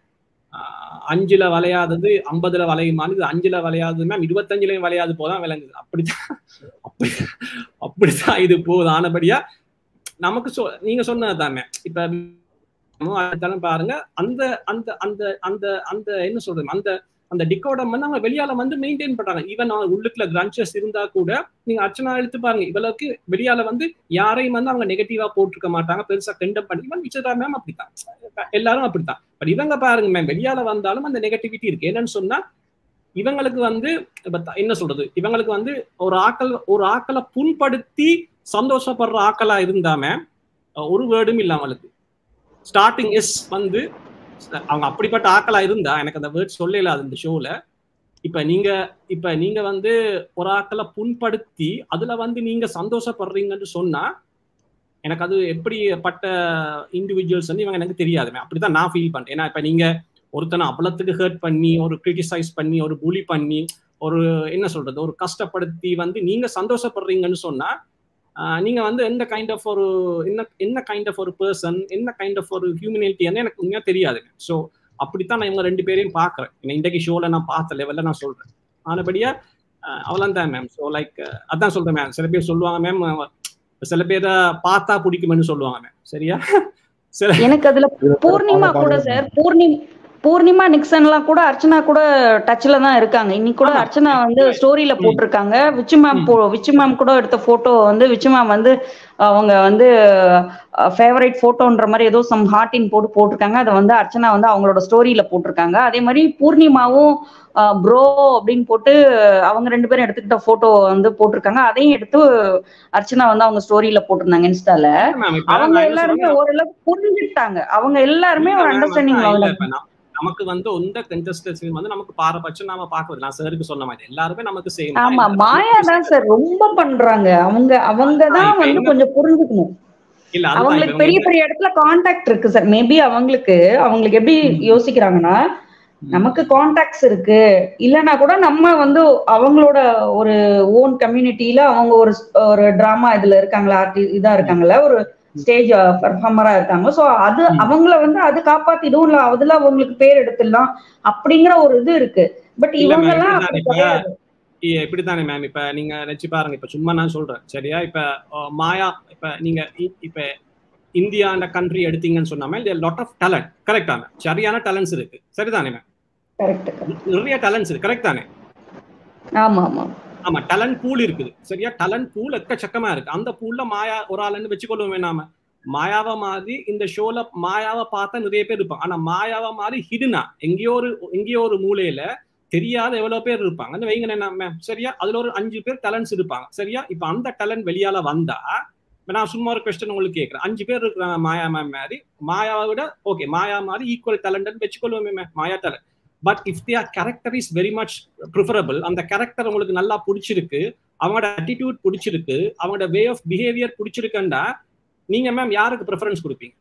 அஞ்சுல வளையாதது ஐம்பதுல வளையுமானது இது அஞ்சுல வளையாதது மேம் இருபத்தஞ்சுலயும் வளையாது போதான் விளங்குது அப்படித்தான் அப்படி அப்படித்தான் இது போகுது ஆனபடியா நமக்கு சொ நீங்க சொன்னதுதான் மேம் இப்ப பாருங்க அந்த அந்த அந்த அந்த அந்த என்ன சொல்றது அந்த அந்த டிக்கோடம் வந்து அவங்க வெளியால வந்து மெயின்டைன் பண்றாங்க ஈவன் உள்ளுக்குள்ள கிரன்ச்சஸ் இருந்தா கூட நீங்க அர்ச்சனா எடுத்து பாருங்க இவளுக்கு வெளியால வந்து யாரையும் வந்து அவங்க நெகட்டிவா போட்டிருக்க மாட்டாங்க பெருசா கெண்டம் பண்ணி ஈவன் விசிதா மேம் அப்படித்தான் எல்லாரும் அப்படித்தான் பட் இவங்க பாருங்க மேம் வெளியால வந்தாலும் அந்த நெகட்டிவிட்டி இருக்கு என்னன்னு சொன்னா இவங்களுக்கு வந்து என்ன சொல்றது இவங்களுக்கு வந்து ஒரு ஆக்கள் ஒரு ஆக்களை புண்படுத்தி சந்தோஷப்படுற ஆக்களா இருந்தாம ஒரு வேர்டும் இல்ல அவங்களுக்கு ஸ்டார்டிங் எஸ் வந்து அவங்க அப்படிப்பட்ட ஆக்களா இருந்தா எனக்கு அந்த வேர்ட் சொல்லல அது இந்த ஷோல இப்ப நீங்க இப்ப நீங்க வந்து ஒரு ஆக்களை புண்படுத்தி அதுல வந்து நீங்க சந்தோஷப்படுறீங்கன்னு சொன்னா எனக்கு அது எப்படிப்பட்ட இண்டிவிஜுவல்ஸ் வந்து இவங்க எனக்கு தெரியாதுமே அப்படிதான் நான் ஃபீல் பண்றேன் ஏன்னா இப்ப நீங்க ஒருத்தனை அவ்வளத்துக்கு ஹர்ட் பண்ணி ஒரு கிரிட்டிசைஸ் பண்ணி ஒரு புலி பண்ணி ஒரு என்ன சொல்றது ஒரு கஷ்டப்படுத்தி வந்து நீங்க சந்தோஷப்படுறீங்கன்னு சொன்னா ஆஹ் நீங்க வந்து எந்த கைண்ட் ஆஃப் ஒரு என்ன என்ன கைண்ட் ஆஃப் ஒரு பர்சன் என்ன கைண்ட் ஆஃப் ஒரு ஹியூமனிட்டின்னு எனக்கு உண்மையா தெரியாதுங்க ஸோ அப்படித்தான் நான் இவங்க ரெண்டு பேரையும் பாக்குறேன் ஏன்னா இன்றைக்கு ஷோல நான் பார்த்த லெவல்ல நான் சொல்றேன் ஆனபடியா அவ்வளவு தான் மேம் ஸோ லைக் அதான் சொல்றேன் மேம் சில பேர் சொல்லுவாங்க மேம் சில பேரை பார்த்தா பிடிக்குமென்னு சொல்லுவாங்க மேம் சரியா சில எனக்கு அதுல பூர்ணிமா கூட சார் பூர்ணிமா பூர்ணிமா நிக்சன் எல்லாம் கூட அர்ச்சனா கூட டச்ல தான் இருக்காங்க இன்னைக்கு கூட ஆமா. அர்ச்சனா வந்து ஸ்டோரியில போட்டிருக்காங்க விச்சு மேம் போ விச்சு மேம் கூட எடுத்த போட்டோ வந்து விச்சு மேம் வந்து அவங்க வந்து ஃபேவரட் போட்டோன்ற மாதிரி ஏதோ சம் ஹார்டின் போட்டு போட்டிருக்காங்க அதை வந்து அர்ச்சனா வந்து அவங்களோட ஸ்டோரியில போட்டிருக்காங்க அதே மாதிரி பூர்ணிமாவும் ப்ரோ அப்படின்னு போட்டு அவங்க ரெண்டு பேரும் எடுத்துக்கிட்ட போட்டோ வந்து போட்டிருக்காங்க அதையும் எடுத்து அர்ச்சனா வந்து அவங்க ஸ்டோரியில போட்டிருந்தாங்க இன்ஸ்டால மேம் இப்ப அவங்க நான் என்ன எல்லாருமே சொல்றேன் ஓரளவுக்கு புரிஞ்சுட்டாங்க அவங்க எல்லாருமே ஒரு இல்ல ma'am, அண்டர்ஸ்டாண்டிங் அதான் இல்ல லெவல்ல இப்ப நான் நமக்கு வந்து எந்த கண்டஸ்டன்ஸ் வந்து நமக்கு பாரபட்சம் நாம பாக்குறது நான் சாருக்கு சொன்ன மாதிரி எல்லாருமே நமக்கு சேம் ஆமா மாயா தான் சார் ரொம்ப பண்றாங்க அவங்க அவங்க தான் இப்ப வந்து என்ன- கொஞ்சம் புரிஞ்சுக்கணும் இல்ல அதுதான் அவங்களுக்கு இப்ப பெரிய இவங்க பெரிய இடத்துல கான்டாக்ட் இருக்கு சார் மேபி அவங்களுக்கு அவங்களுக்கு எப்படி யோசிக்கிறாங்கன்னா நமக்கு கான்டாக்ட்ஸ் இருக்கு இல்லைன்னா கூட நம்ம வந்து அவங்களோட ஒரு ஓன் கம்யூனிட்டியில அவங்க ஒரு ஒரு டிராமா இதுல இருக்காங்களா ஆர்டி இதா இருக்காங்கல்ல ஒரு ஸ்டேஜ் பெர்ஃபார்மரா இருக்காங்க சோ அது ம். அவங்கள வந்து அது காப்பாத்திடும் இல்ல அதுல அவங்களுக்கு பேர் எடுத்துடலாம் அப்படிங்கிற ஒரு இது இருக்கு பட் இல்ல இவங்க ma'am, எல்லாம் இப்படிதான் அப்படி இப்ப கிடையாது இ- இப்படித்தானே மேம் இப்ப நீங்க நினைச்சு பாருங்க இப்ப சும்மா நான் சொல்றேன் சரியா இப்ப அஹ், மாயா இப்ப நீங்க இ- இப்ப இந்தியான்ற கண்ட்ரி எடுத்தீங்கன்னு சொன்னாம லாட் ஆஃப் டேலண்ட் கரெக்டா மேம் சரியான டேலண்ட்ஸ் இருக்கு சரிதானே மேம் கரெக்ட் நிறைய டேலண்ட்ஸ் இருக்கு கரெக்ட் தானே ஆமா ஆமா ஆமா டேலண்ட் பூல் இருக்குது சரியா டேலண்ட் பூல் எக்கச்சக்கமா இருக்கு அந்த பூல்ல மாயா ஒரு ஆளுன்னு வச்சுக்கொள்ளுமே நாம மாயாவை மாதிரி இந்த ஷோல மாயாவை பார்த்தா நிறைய பேர் இருப்பாங்க ஆனா மாயாவை மாதிரி ஹிடுனா எங்கேயோ ஒரு எங்கேயோ ஒரு மூலையில தெரியாத எவ்வளவு பேர் இருப்பாங்க வைங்க மேம் சரியா அதுல ஒரு அஞ்சு பேர் டேலண்ட்ஸ் இருப்பாங்க சரியா இப்ப அந்த டேலண்ட் வெளியால வந்தா இப்ப நான் சும்மா ஒரு கொஸ்டின் உங்களுக்கு கேட்கறேன் அஞ்சு பேர் இருக்கிறாங்க மாயா மேம் மாதிரி மாயாவை விட ஓகே மாயா மாதிரி ஈக்குவல் டேலண்ட் வச்சுக்கொள்வோமே ma'am, Maya talent but if their character is very much preferable அந்த கேரக்டர் உங்களுக்கு நல்லா பிடிச்சிருக்கு அவங்களோட attitude பிடிச்சிருக்கு அவங்களோட வே ஆஃப் பிஹேவியர் பிடிச்சிருக்குன்னா நீங்க மேம் யாருக்கு ப்ரிஃபரன்ஸ் கொடுப்பீங்க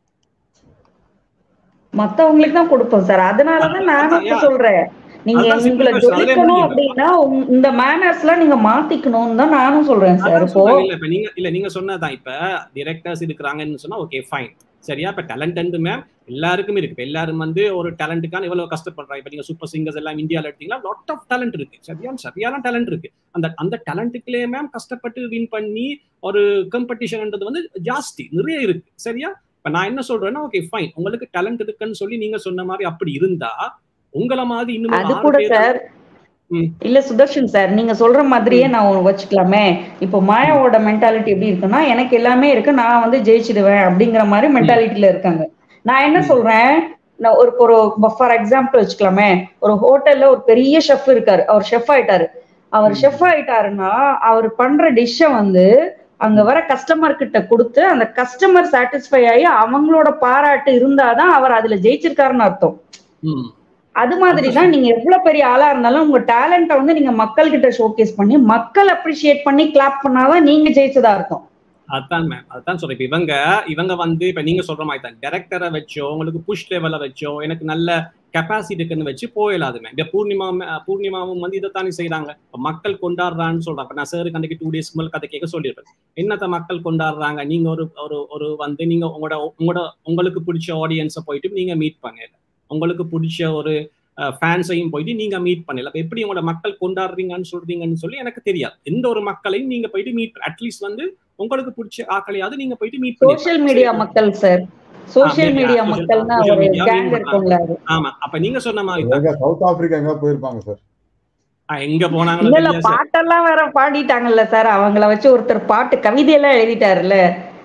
மத்தவங்களுக்கு தான் கொடுப்போம் சார் அதனாலதான் நானும் அதான், இப்ப yeah. சொல்றேன் நீங்க அதான் simple உங்களை question. அதுலயே ஜொலிக்கணும் முடியுது. அப்படின்னா உங்க- இந்த மேனர்ஸ் எல்லாம் நீங்க மாத்திக்கணும்னு தான் நானும் சொல்றேன் சார் அதான் இப்போ சொல்றேன், இல்ல இப்ப நீங்க இல்ல நீங்க சொன்னதான் இப்ப டிரெக்டர்ஸ் இருக்கிறாங்கன்னு சொன்னா ஓகே ஃபைன் சரியா இப்ப டேலண்ட் மேம் எல்லாருக்கும் இருக்கு இப்ப எல்லாரும் வந்து ஒரு டேலண்ட்டுக்கான இவ்வளவு கஷ்டப்படுறாங்க இப்ப நீங்க சூப்பர் சிங்கர்ஸ் எல்லாம் இந்தியால எடுத்தீங்கன்னா லாட் ஆஃப் டேலண்ட் இருக்கு சரியான சரியான டேலண்ட் இருக்கு அந்த அந்த டேலண்ட்டுக்குள்ளே மேம் கஷ்டப்பட்டு வின் பண்ணி ஒரு காம்படிஷன்ன்றது வந்து ஜாஸ்தி நிறைய இருக்கு சரியா இப்ப நான் என்ன சொல்றேன்னா ஓகே ஃபைன் உங்களுக்கு டேலண்ட் இருக்குன்னு சொல்லி நீங்க சொன்ன மாதிரி அப்படி இருந்தா உங்களை மாதிரி இன்னும் அது ஆறு கூட பேர் சார் ம். இல்ல சுதர்ஷன் சார் நீங்க சொல்ற மாதிரியே நான் ஒண்ணு வச்சுக்கலாமே இப்போ மாயாவோட மென்டாலிட்டி எப்படி இருக்குன்னா எனக்கு எல்லாமே இருக்கு நான் வந்து ஜெயிச்சிடுவேன் அப்படிங்கிற மாதிரி மென்டாலிட்டில இருக்காங்க நான் என்ன ம். சொல்றேன் நான் ஒரு ஒரு ஃபார் எக்ஸாம்பிள் வச்சுக்கலாமே ஒரு ஹோட்டல்ல ஒரு பெரிய ஷெஃப் இருக்காரு அவர் ஷெஃப் ஆயிட்டாரு அவர் ம். ஷெஃப் ஆயிட்டாருன்னா அவர் பண்ற டிஷ்ஷை வந்து அங்க வர கஸ்டமர் கிட்ட கொடுத்து அந்த கஸ்டமர் சாட்டிஸ்ஃபை ஆகி அவங்களோட பாராட்டு இருந்தாதான் அவர் அதுல ஜெயிச்சிருக்காருன்னு அர்த்தம் ம். அது மாதிரி தான் நீங்க எவ்வளவு பெரிய ஆளா இருந்தாலும் உங்க டேலண்ட்டை வந்து நீங்க மக்கள் கிட்ட ஷோகேஸ் பண்ணி மக்கள் அப்ரிஷியேட் பண்ணி கிளாப் பண்ணாதான் நீங்க ஜெயிச்சதா இருக்கும் அதான் மேம் அதான் சொல்றேன் இப்ப இவங்க இவங்க வந்து இப்ப நீங்க சொல்ற மாதிரி தான் டேரக்டரை வச்சோ உங்களுக்கு புஷ் லெவல வச்சோ எனக்கு நல்ல கெப்பாசிட்டி இருக்குன்னு வச்சு போயிடாது மேம் இப்ப பூர்ணிமா ma- பூர்ணிமாவும் வந்து இதைத்தானே செய்யறாங்க இப்ப மக்கள் கொண்டாடுறான்னு சொல்றாங்க இப்ப நான் சாருக்கு அன்றைக்கு டூ டேஸ்க்கு மேல கதை கேட்க சொல்லியிருப்பேன் என்னத்த மக்கள் கொண்டாடுறாங்க நீங்க ஒரு ஒரு ஒரு வந்து நீங்க உங்களோட உங்களோட உங்களுக்கு பிடிச்ச ஆடியன்ஸை போயிட்டு நீங்க மீட் பண்ணல உங்களுக்கு பிடிச்ச ஒரு ஃபேன்ஸையும் போயிட்டு நீங்க மீட் பண்ணல அப்ப எப்படி உங்களோட மக்கள் கொண்டாடுறீங்கன்னு சொல்றீங்கன்னு சொல்லி எனக்கு தெரியாது எந்த ஒரு மக்களையும் நீங்க போயிட்டு மீட் அட்லீஸ்ட் வந்து உங்களுக்கு பிடிச்ச ஆக்களையாவது நீங்க போயிட்டு மீட் சோஷியல் மீடியா மக்கள் sir social media, media social- மக்கள்னா social ஒரு media கேங் mean இருக்கும்ல அது ஆமா அப்ப நீங்க சொன்ன மாதிரி தான் எங்க சவுத் ஆப்பிரிக்கா எங்க போயிருப்பாங்க சார் ஆ, எங்க போனாங்களோ இல்ல இல்ல தெரியாது சார். பாட்டெல்லாம் வேற பாடிட்டாங்கல்ல சார் அவங்கள வச்சு ஒருத்தர் பாட்டு கவிதையெல்லாம் எழுதிட்டாருல்ல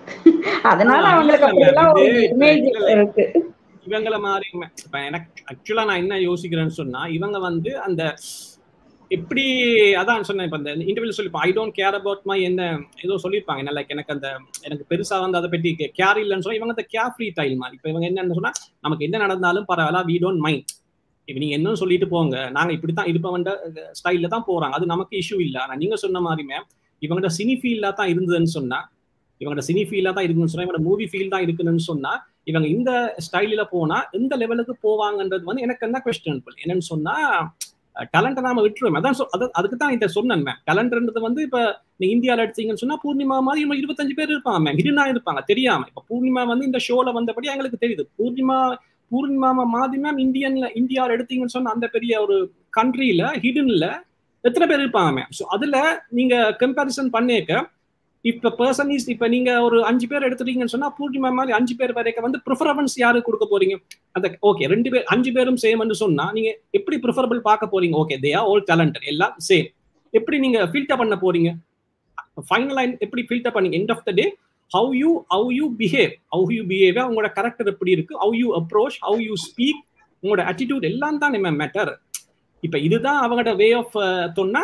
அதனால ஆ, அவங்களுக்கு இல்ல, இல்ல, அப்படியெல்லாம் ஒரு இது- இமேஜ் இல்ல, இல்ல. இருக்கு இவங்கள மாதிரி ம- இப்ப எனக்கு ஆக்சுவலா நான் என்ன யோசிக்கிறேன்னு சொன்னா இவங்க வந்து அந்த எப்படி அதான் சொன்னேன் இப்ப இந்த இன்டர்வியூ சொல்லி I don't care about my என்ன ஏதோ சொல்லியிருப்பாங்க என்ன லைக் எனக்கு அந்த எனக்கு பெருசா வந்து அதை பற்றி கேர் இல்லைன்னு சொன்னா இவங்க அந்த கேர் ஃப்ரீ டைல் மாதிரி இப்ப இவங்க என்னன்னு சொன்னா நமக்கு என்ன நடந்தாலும் பரவாயில்ல வி டோன்ட் மைண்ட் இப்ப நீங்க என்ன சொல்லிட்டு போங்க நாங்க இப்படித்தான் இருப்பவன்ற ஸ்டைல்ல தான் போறாங்க அது நமக்கு இஷ்யூ இல்ல ஆனா நீங்க சொன்ன மாதிரி மேம் இவங்கள்ட்ட சினி ஃபீல்டா தான் இருந்ததுன்னு சொன்னா இவங்கள்ட்ட சினி ஃபீல்டா தான் இருக்குன்னு சொன்னா இவங்க மூவி ஃபீல் தான் இருக்குன்னு சொன்னா இவங்க இந்த ஸ்டைலில் போனா எந்த லெவலுக்கு போவாங்கன்றது வந்து எனக்கு என்ன கொஸ்டின் என்னன்னு சொன்னா டேலண்ட்டை நாம விட்டுருவோம் அதான் சொ- அதான் அதுக்கு தான் இதை சொன்னேன் மேம் டேலண்ட்ன்றது வந்து இப்ப நீங்க இந்தியாவில் எடுத்தீங்கன்னு சொன்னா பூர்ணிமா மாதிரி இன்னும் இருபத்தஞ்சு பேர் இருப்பாங்க மேம் ஹிடனா இருப்பாங்க தெரியாம இப்ப பூர்ணிமா வந்து இந்த ஷோல வந்தபடி எங்களுக்கு தெரியுது பூர்ணிமா பூர்ணிமா மாதிரி மேம் இந்தியன்ல இந்தியாவில் எடுத்தீங்கன்னு சொன்னா அந்த பெரிய ஒரு கண்ட்ரியில ஹிடன்ல எத்தனை பேர் இருப்பாங்க மேம் ஸோ அதுல நீங்க கம்பேரிசன் பண்ணிக்க இப்ப பர்சன் இஸ் இப்ப நீங்க ஒரு அஞ்சு பேர் எடுத்துட்டீங்கன்னு சொன்னா பூர்ணிமா மாதிரி அஞ்சு பேர் வரைக்கும் வந்து ப்ரிஃபரன்ஸ் யாருக்கு கொடுக்க போறீங்க அந்த ஓகே ரெண்டு பேர் அஞ்சு பேரும் சேம்னு சொன்னா நீங்க எப்படி ப்ரிஃபரபிள் பார்க்க போறீங்க okay they are all talented எல்லாம் சேம் எப்படி நீங்க ஃபில்டர் பண்ண போறீங்க ஃபைனலா எப்படி ஃபில்டர் பண்ணீங்க end of the day how you how you behave how you behave உங்களோட கரெக்டர் எப்படி இருக்கு how you approach how you speak உங்களோட attitude எல்லாம் தான் மேட்டர் இப்ப இதுதான் அவங்களோட வே ஆஃப் சொன்னா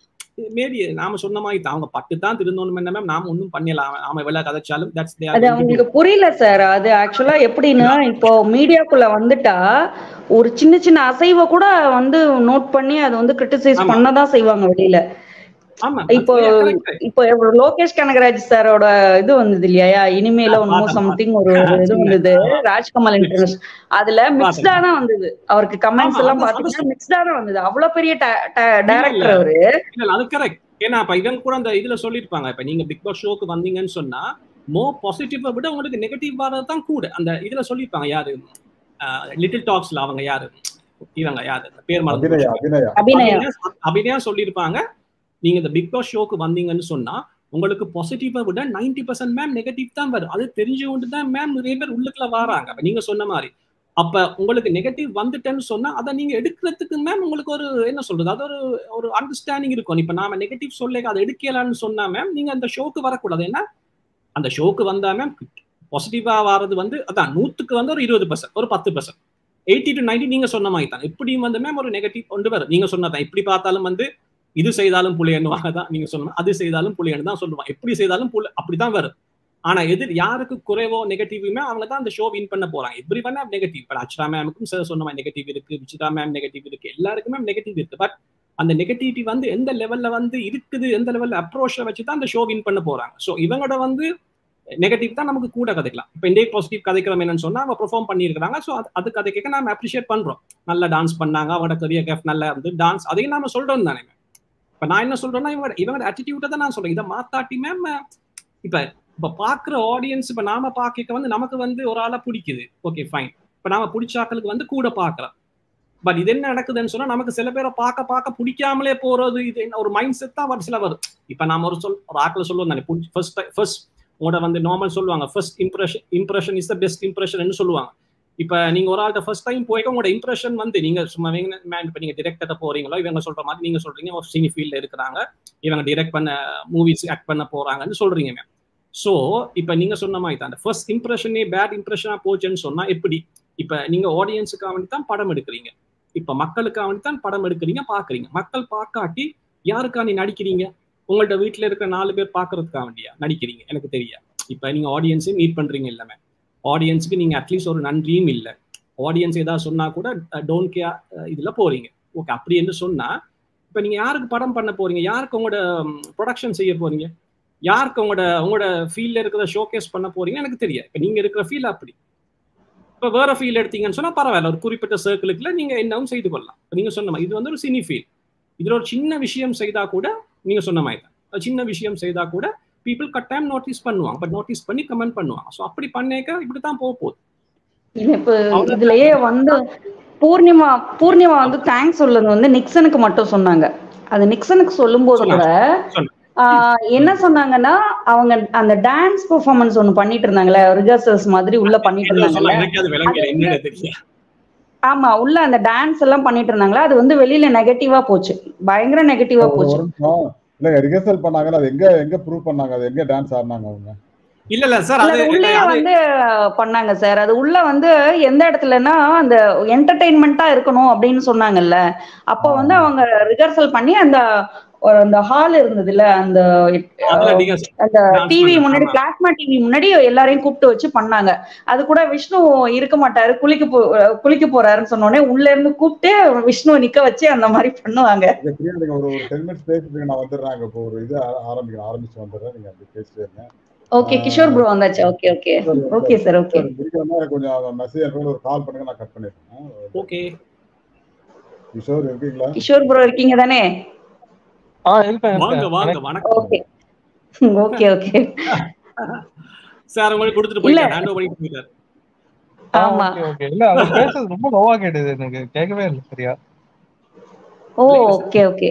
மேபி நாம சொன்ன மாதிரி தான் அவங்க பட்டு தான் திருந்தோணும் என்ன மேம் நாம ஒன்றும் பண்ணலாம் நாம எவ்வளவு கதைச்சாலும் தட்ஸ் அது அவங்களுக்கு புரியல சார் அது ஆக்சுவலா எப்படின்னா இப்போ மீடியாக்குள்ள வந்துட்டா ஒரு சின்ன சின்ன அசைவை கூட வந்து நோட் பண்ணி அதை வந்து கிரிட்டிசைஸ் ஆமா. பண்ணதான் செய்வாங்க வெளியில ஆமா இப்போ correct. இப்போ லோகேஷ் கனகராஜ் சாரோட இது வந்தது இல்லையா இனிமேல ஆ, ஒன்னும் பார்த்தேன், சம்திங் ஒரு பார்த்தேன். இது வந்தது ராஜ்கமல் இன்டர்வியூஸ் அதுல மிக்ஸ்டா தான் வந்தது அவருக்கு கமெண்ட்ஸ் ஆமா, எல்லாம் அது- பாத்தீங்கன்னா மிக்ஸ்டா தான் வந்தது அவ்வளவு பெரிய டைரக்டர் இல்ல. அவரு இல்ல இல்ல, அது கரெக்ட் ஏன்னா இப்ப இவங்க கூட அந்த இதுல சொல்லிருப்பாங்க இப்ப நீங்க பிக் பாஸ் ஷோக்கு வந்தீங்கன்னு சொன்னா மோ பாசிட்டிவா விட உங்களுக்கு நெகட்டிவ் வர்றது தான் கூட அந்த இதுல சொல்லிருப்பாங்க யாரு லிட்டில் டாக்ஸ்ல அவங்க யாரு இவங்க யாரு பேர் மறந்து அபிநயா போச்சு. அபிநயா அபிநயா அபிநயா அபிநயா சொல்லியிருப்பாங்க நீங்க இந்த பிக் பாஸ் ஷோக்கு வந்தீங்கன்னு சொன்னா உங்களுக்கு பாசிட்டிவா விட நைன்டி பர்சன்ட் மேம் நெகட்டிவ் தான் வரும் அது தெரிஞ்சு கொண்டு தான் மேம் நிறைய பேர் உள்ளுக்குள்ள வராங்க அப்ப நீங்க சொன்ன மாதிரி அப்ப உங்களுக்கு நெகட்டிவ் வந்துட்டேன்னு சொன்னா அதை நீங்க எடுக்கிறதுக்கு மேம் உங்களுக்கு ஒரு என்ன சொல்றது அது ஒரு ஒரு அண்டர்ஸ்டாண்டிங் இருக்கும் இப்ப நாம நெகட்டிவ் சொல்ல அதை எடுக்கலாம்னு சொன்னா மேம் நீங்க அந்த ஷோக்கு வரக்கூடாது ஏன்னா அந்த ஷோக்கு வந்தா மேம் பாசிட்டிவா வர்றது வந்து அதான் நூத்துக்கு வந்து ஒரு இருபது பர்சன்ட் ஒரு பத்து பர்சன்ட் எயிட்டி டு நைன்டி நீங்க சொன்ன மாதிரி தான் எப்படியும் வந்து மேம் ஒரு நெகட்டிவ் கொண்டு வரும் நீங்க சொன்னதான் எப்படி பார்த்தாலும் வந்து இது செய்தாலும் புள்ளையன்னுவாங்க தான் நீங்க சொன்ன அது செய்தாலும் புள்ளையன்னு தான் சொல்லுவான் எப்படி செய்தாலும் புள்ள அப்படிதான் வரும் ஆனா எதிர் யாருக்கு குறைவோ நெகட்டிவுமே அவங்க தான் அந்த ஷோ வின் பண்ண போறாங்க எவ்ரி ஒன் நெகட்டிவ் இப்போ அக்ஷரா மேமுக்கும் சார் சொன்ன மாதிரி நெகட்டிவ் இருக்கு விசிதா மேம் நெகட்டிவ் இருக்கு எல்லாருக்குமே நெகட்டிவ் இருக்கு பட் அந்த நெகட்டிவிட்டி வந்து எந்த லெவல்ல வந்து இருக்குது எந்த லெவல்ல அப்ரோச்சை வச்சு தான் அந்த ஷோ வின் பண்ண போறாங்க ஸோ இவங்களோட வந்து நெகட்டிவ் தான் நமக்கு கூட கதைக்கலாம் இப்போ இண்டே பாசிட்டிவ் கதைக்கிறோம் என்னன்னு சொன்னா அவங்க பெர்ஃபார்ம் பண்ணியிருக்காங்க ஸோ அது அது கதைக்க நாம அப்ரிஷியேட் பண்றோம் நல்லா டான்ஸ் பண்ணாங்க அவங்களோட கரியர் கேஃப் நல்லா இருந்து டான்ஸ் அதையும் நாம சொல்றோம் தானே இப்ப நான் என்ன சொல்றேன்னா இவங்க இவங்க ஆட்டிடியூட்டை தான் நான் சொல்றேன் இதை மாத்தாட்டி மேம் இப்ப இப்ப பாக்குற ஆடியன்ஸ் இப்ப நாம பாக்க வந்து நமக்கு வந்து ஒரு ஆளா பிடிக்குது ஓகே ஃபைன் இப்ப நாம பிடிச்சாக்களுக்கு வந்து கூட பாக்குறோம் பட் இது என்ன நடக்குதுன்னு சொன்னா நமக்கு சில பேரை பார்க்க பார்க்க பிடிக்காமலே போறது இது என்ன ஒரு மைண்ட் செட் தான் ஒரு சில வரும் இப்ப நாம ஒரு சொல் ஒரு ஆக்கில் சொல்லுவோம் தானே ஃபர்ஸ்ட் ஃபர்ஸ்ட் உங்களோட வந்து நார்மல் சொல்லுவாங்க first impression impression is the best impression சொல்லுவாங்க இப்ப நீங்க ஒரு ஆள்கிட்ட ஃபர்ஸ்ட் டைம் போய்க்க உங்களோட இம்ப்ரெஷன் வந்து நீங்க சும்மா மேன் இப்ப நீங்க டிரெக்டர்ட்ட போறீங்களோ இவங்க சொல்ற மாதிரி நீங்க சொல்றீங்க ஒரு சினி ஃபீல்ட்ல இருக்கிறாங்க இவங்க டிரெக்ட் பண்ண மூவிஸ் ஆக்ட் பண்ண போறாங்கன்னு சொல்றீங்க மேம் ஸோ இப்ப நீங்க சொன்ன மாதிரி தான் அந்த ஃபர்ஸ்ட் இம்ப்ரெஷனே பேட் இம்ப்ரெஷனா போச்சுன்னு சொன்னா எப்படி இப்ப நீங்க ஆடியன்ஸுக்காக வேண்டி தான் படம் எடுக்கிறீங்க இப்ப மக்களுக்காக வேண்டி தான் படம் எடுக்கிறீங்க பாக்குறீங்க மக்கள் பார்க்காட்டி யாருக்கா நீ நடிக்கிறீங்க உங்கள்ட்ட வீட்டுல இருக்கிற நாலு பேர் பாக்குறதுக்காக வேண்டியா நடிக்கிறீங்க எனக்கு தெரியா இப்ப நீங்க ஆடியன்ஸையும் மீட் பண்றீங்க இல்லமே ஆடியன்ஸுக்கு நீங்க அட்லீஸ்ட் ஒரு நன்றியும் இல்லை ஆடியன்ஸ் ஏதாவது சொன்னா கூட டோன்ட் கேர் இதுல போறீங்க ஓகே அப்படி என்று சொன்னா இப்ப நீங்க யாருக்கு படம் பண்ண போறீங்க யாருக்கு உங்களோட ப்ரொடக்ஷன் செய்ய போறீங்க யாருக்கு உங்களோட உங்களோட ஃபீல்ட்ல இருக்கிறத ஷோகேஸ் பண்ண போறீங்க எனக்கு தெரியாது இப்ப நீங்க இருக்கிற ஃபீல் அப்படி இப்ப வேற ஃபீல் எடுத்தீங்கன்னு சொன்னா பரவாயில்ல ஒரு குறிப்பிட்ட சர்க்கிளுக்குல நீங்க என்னவும் செய்து கொள்ளலாம் நீங்க சொன்ன மாதிரி இது வந்து ஒரு சினி ஃபீல் இதுல ஒரு சின்ன விஷயம் செய்தா கூட நீங்க சொன்ன மாதிரி தான் சின்ன விஷயம் செய்தா கூட பீப்புள் கட்டாயம் நோட்டீஸ் பண்ணுவாங்க பட் நோட்டீஸ் பண்ணி கமெண்ட் பண்ணுவாங்க ஸோ அப்படி பண்ணேக்க இப்படித்தான் போக போகுது இப்ப இதுலயே வந்து பூர்ணிமா பூர்ணிமா வந்து தேங்க்ஸ் சொல்லுது வந்து நிக்சனுக்கு மட்டும் சொன்னாங்க அது நிக்சனுக்கு சொல்லும் போது கூட என்ன சொன்னாங்கன்னா அவங்க அந்த டான்ஸ் பெர்ஃபார்மன்ஸ் ஒண்ணு பண்ணிட்டு இருந்தாங்களே ரிஹர்சல்ஸ் மாதிரி உள்ள பண்ணிட்டு இருந்தாங்கல்ல ஆமா உள்ள அந்த டான்ஸ் எல்லாம் பண்ணிட்டு இருந்தாங்களா அது வந்து வெளியில நெகட்டிவா போச்சு பயங்கர நெகட்டிவா போச்சு இல்ல ரிஹர்சல் பண்ணாங்கல்ல அது எங்க எங்க ப்ரூவ் பண்ணாங்க அது எங்க டான்ஸ் ஆடினாங்க அவங்க இல்ல இல்ல சார் அது உள்ளே வந்து பண்ணாங்க சார் அது உள்ள வந்து எந்த இடத்துலன்னா அந்த என்டர்டைன்மெண்டா இருக்கணும் அப்படின்னு சொன்னாங்கல்ல அப்போ வந்து அவங்க ரிஹர்சல் பண்ணி அந்த ஒரு அந்த ஹால் இருந்ததுல அந்த அந்த டிவி முன்னாடி பிளாஸ்மா டிவி முன்னாடி எல்லாரையும் கூப்பிட்டு வச்சு பண்ணாங்க அது கூட விஷ்ணு இருக்க மாட்டாரு குளிக்க போ குளிக்க போறாருன்னு சொன்னோடனே உள்ள இருந்து கூப்பிட்டு விஷ்ணு நிக்க வச்சு அந்த மாதிரி பண்ணுவாங்க ஒரு ஒரு டென் மினிட்ஸ் பேசிட்டு நான் வந்துடுறேன் இப்போ ஒரு இது ஆரம்பிக்கிறேன் ஆரம்பிச்சு வந்துடுறேன் நீங்க அப்படி பேசிட்டு இருங்க ஓகே கிஷோர் ப்ரோ வந்தாச்சு okay okay okay sir okay முடிக்கிற மாதிரி கொஞ்சம் மெசேஜ் ஒரு கால் பண்ணுங்க நான் கட் பண்ணிடுறேன் ஓகே கிஷோர் இருக்கீங்களா கிஷோர் ப்ரோ இருக்கீங்க தானே ஆ இருப்பேன் வாங்க இருப்பேன் வாங்க எனக்கு- வணக்கம் ஓகே ஓகே ஓகே சார் உங்களுக்கு கொடுத்துட்டு இல்ல. போயிட்டார் ஹேண்ட் பண்ணிட்டு போயிட்டார் ஆ, ஆமா ஓகே ஓகே இல்ல அவர் பேசுறது ரொம்ப லோவா கேட்டது எனக்கு கேட்கவே இல்லை சரியா ஓ ஓகே ஓகே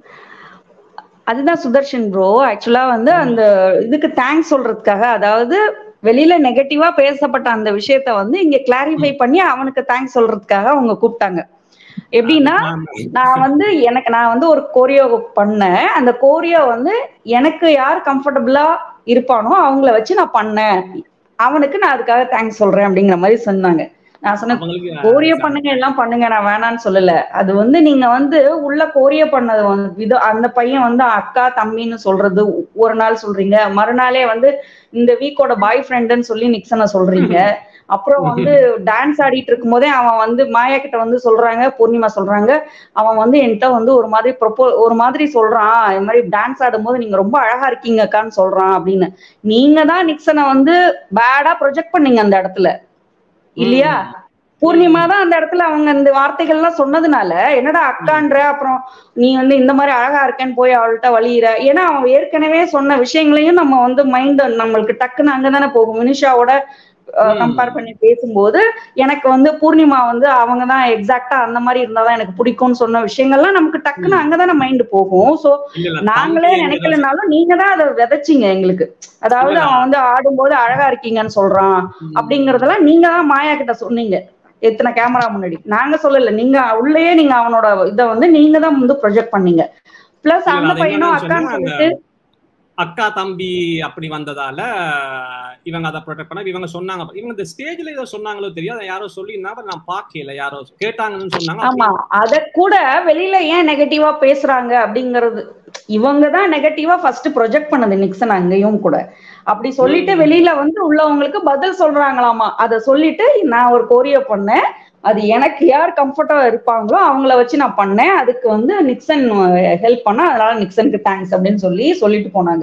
அதுதான் சுதர்ஷன் ப்ரோ ஆக்சுவலா வந்து அந்த இதுக்கு தேங்க்ஸ் சொல்றதுக்காக அதாவது வெளியில நெகட்டிவா பேசப்பட்ட அந்த விஷயத்த வந்து இங்க கிளாரிஃபை பண்ணி அவனுக்கு தேங்க்ஸ் சொல்றதுக்காக அவங்க கூப்பிட்டாங்க எப்படின்னா நான் வந்து எனக்கு நான் வந்து ஒரு கோரியோ பண்ணேன் அந்த கோரியோ வந்து எனக்கு யார் கம்ஃபர்டபுளா இருப்பானோ அவங்கள வச்சு நான் பண்ணேன் அவனுக்கு நான் அதுக்காக தேங்க்ஸ் சொல்றேன் அப்படிங்கிற மாதிரி சொன்னாங்க நான் சொன்னேன் அவங்களுக்கு கோரிய பண்ணுங்க எல்லாம் பண்ணுங்க நான் வேணான்னு சொல்லல அது வந்து நீங்க வந்து உள்ள கோரிய பண்ணது வந்து விதம் அந்த பையன் வந்து அக்கா தம்பின்னு சொல்றது ஒரு நாள் சொல்றீங்க மறுநாளே வந்து இந்த வீக்கோட பாய் ஃப்ரெண்டுன்னு சொல்லி நிக்சனை சொல்றீங்க அப்புறம் வந்து டான்ஸ் ஆடிட்டு இருக்கும் போதே அவன் வந்து மாயா கிட்ட வந்து சொல்றாங்க பூர்ணிமா சொல்றாங்க அவன் வந்து என்கிட்ட வந்து ஒரு மாதிரி ப்ரொப்போ ஒரு மாதிரி சொல்றான் இது மாதிரி டான்ஸ் ஆடும் போது நீங்க ரொம்ப அழகா இருக்கீங்க அக்கான்னு சொல்றான் அப்படின்னு நீங்க தான் நிக்சனை வந்து பேடா ப்ரொஜெக்ட் பண்ணீங்க அந்த இடத்துல இல்லையா பூர்ணிமா தான் அந்த இடத்துல அவங்க இந்த வார்த்தைகள்லாம் சொன்னதுனால என்னடா அக்கான்ற அப்புறம் நீ வந்து இந்த மாதிரி அழகா இருக்கேன்னு போய் அவள்கிட்ட வழியிற ஏன்னா அவன் ஏற்கனவே சொன்ன விஷயங்களையும் நம்ம வந்து மைண்ட் நம்மளுக்கு டக்குன்னு அங்கதானே போகும் மினிஷாவோட கம்பேர் பண்ணி பேசும்போது எனக்கு வந்து பூர்ணிமா வந்து அவங்க தான் எக்ஸாக்டா அந்த மாதிரி இருந்தாதான் எனக்கு பிடிக்கும்னு சொன்ன விஷயங்கள்லாம் நமக்கு டக்குன்னு அங்கதானே மைண்ட் போகும் சோ இல்ல, இல்ல, நாங்களே தம்பி நினைக்கலனாலும் நீங்க தான் அதை விதைச்சீங்க எங்களுக்கு அதாவது இல்ல. அவன் வந்து ஆடும்போது அழகா இருக்கீங்கன்னு சொல்றான் அப்படிங்கறதெல்லாம் நீங்க தான் மாயா கிட்ட சொன்னீங்க எத்தனை கேமரா முன்னாடி நாங்க சொல்லல நீங்க உள்ளேயே நீங்க அவனோட இத வந்து நீங்க தான் வந்து ப்ரொஜெக்ட் பண்ணீங்க பிளஸ் இல்ல, அந்த அது பையனும் என்னன்னு அக்கான்னு சொன்னா, சொல்லிட்டு அக்கா தம்பி அப்படி வந்ததால இவங்க அதை ப்ரொடெக்ட் பண்ண இவங்க சொன்னாங்க இவங்க இந்த ஸ்டேஜ்ல ஏதோ சொன்னாங்களோ தெரியும் அதை யாரோ சொல்லியிருந்தாங்க நான் பார்க்கல யாரோ கேட்டாங்கன்னு சொன்னாங்க ஆமா அத கூட வெளியில ஏன் நெகட்டிவா பேசுறாங்க அப்படிங்கறது இவங்க தான் நெகட்டிவா ஃபர்ஸ்ட் ப்ரொஜெக்ட் பண்ணது நிக்சன் அங்கேயும் கூட அப்படி சொல்லிட்டு ம். வெளியில வந்து உள்ளவங்களுக்கு பதில் சொல்றாங்களாமா அத சொல்லிட்டு நான் ஒரு கோரியோ பண்ணேன் அது எனக்கு யார் கம்ஃபர்டா இருப்பாங்களோ அவங்கள வச்சு நான் பண்ணேன் அதுக்கு வந்து நிக்சன் ஹெல்ப் பண்ணா அதனால நிக்சனுக்கு தேங்க்ஸ் அப்படின்னு சொல்லி சொல்லிட்டு போனாங்க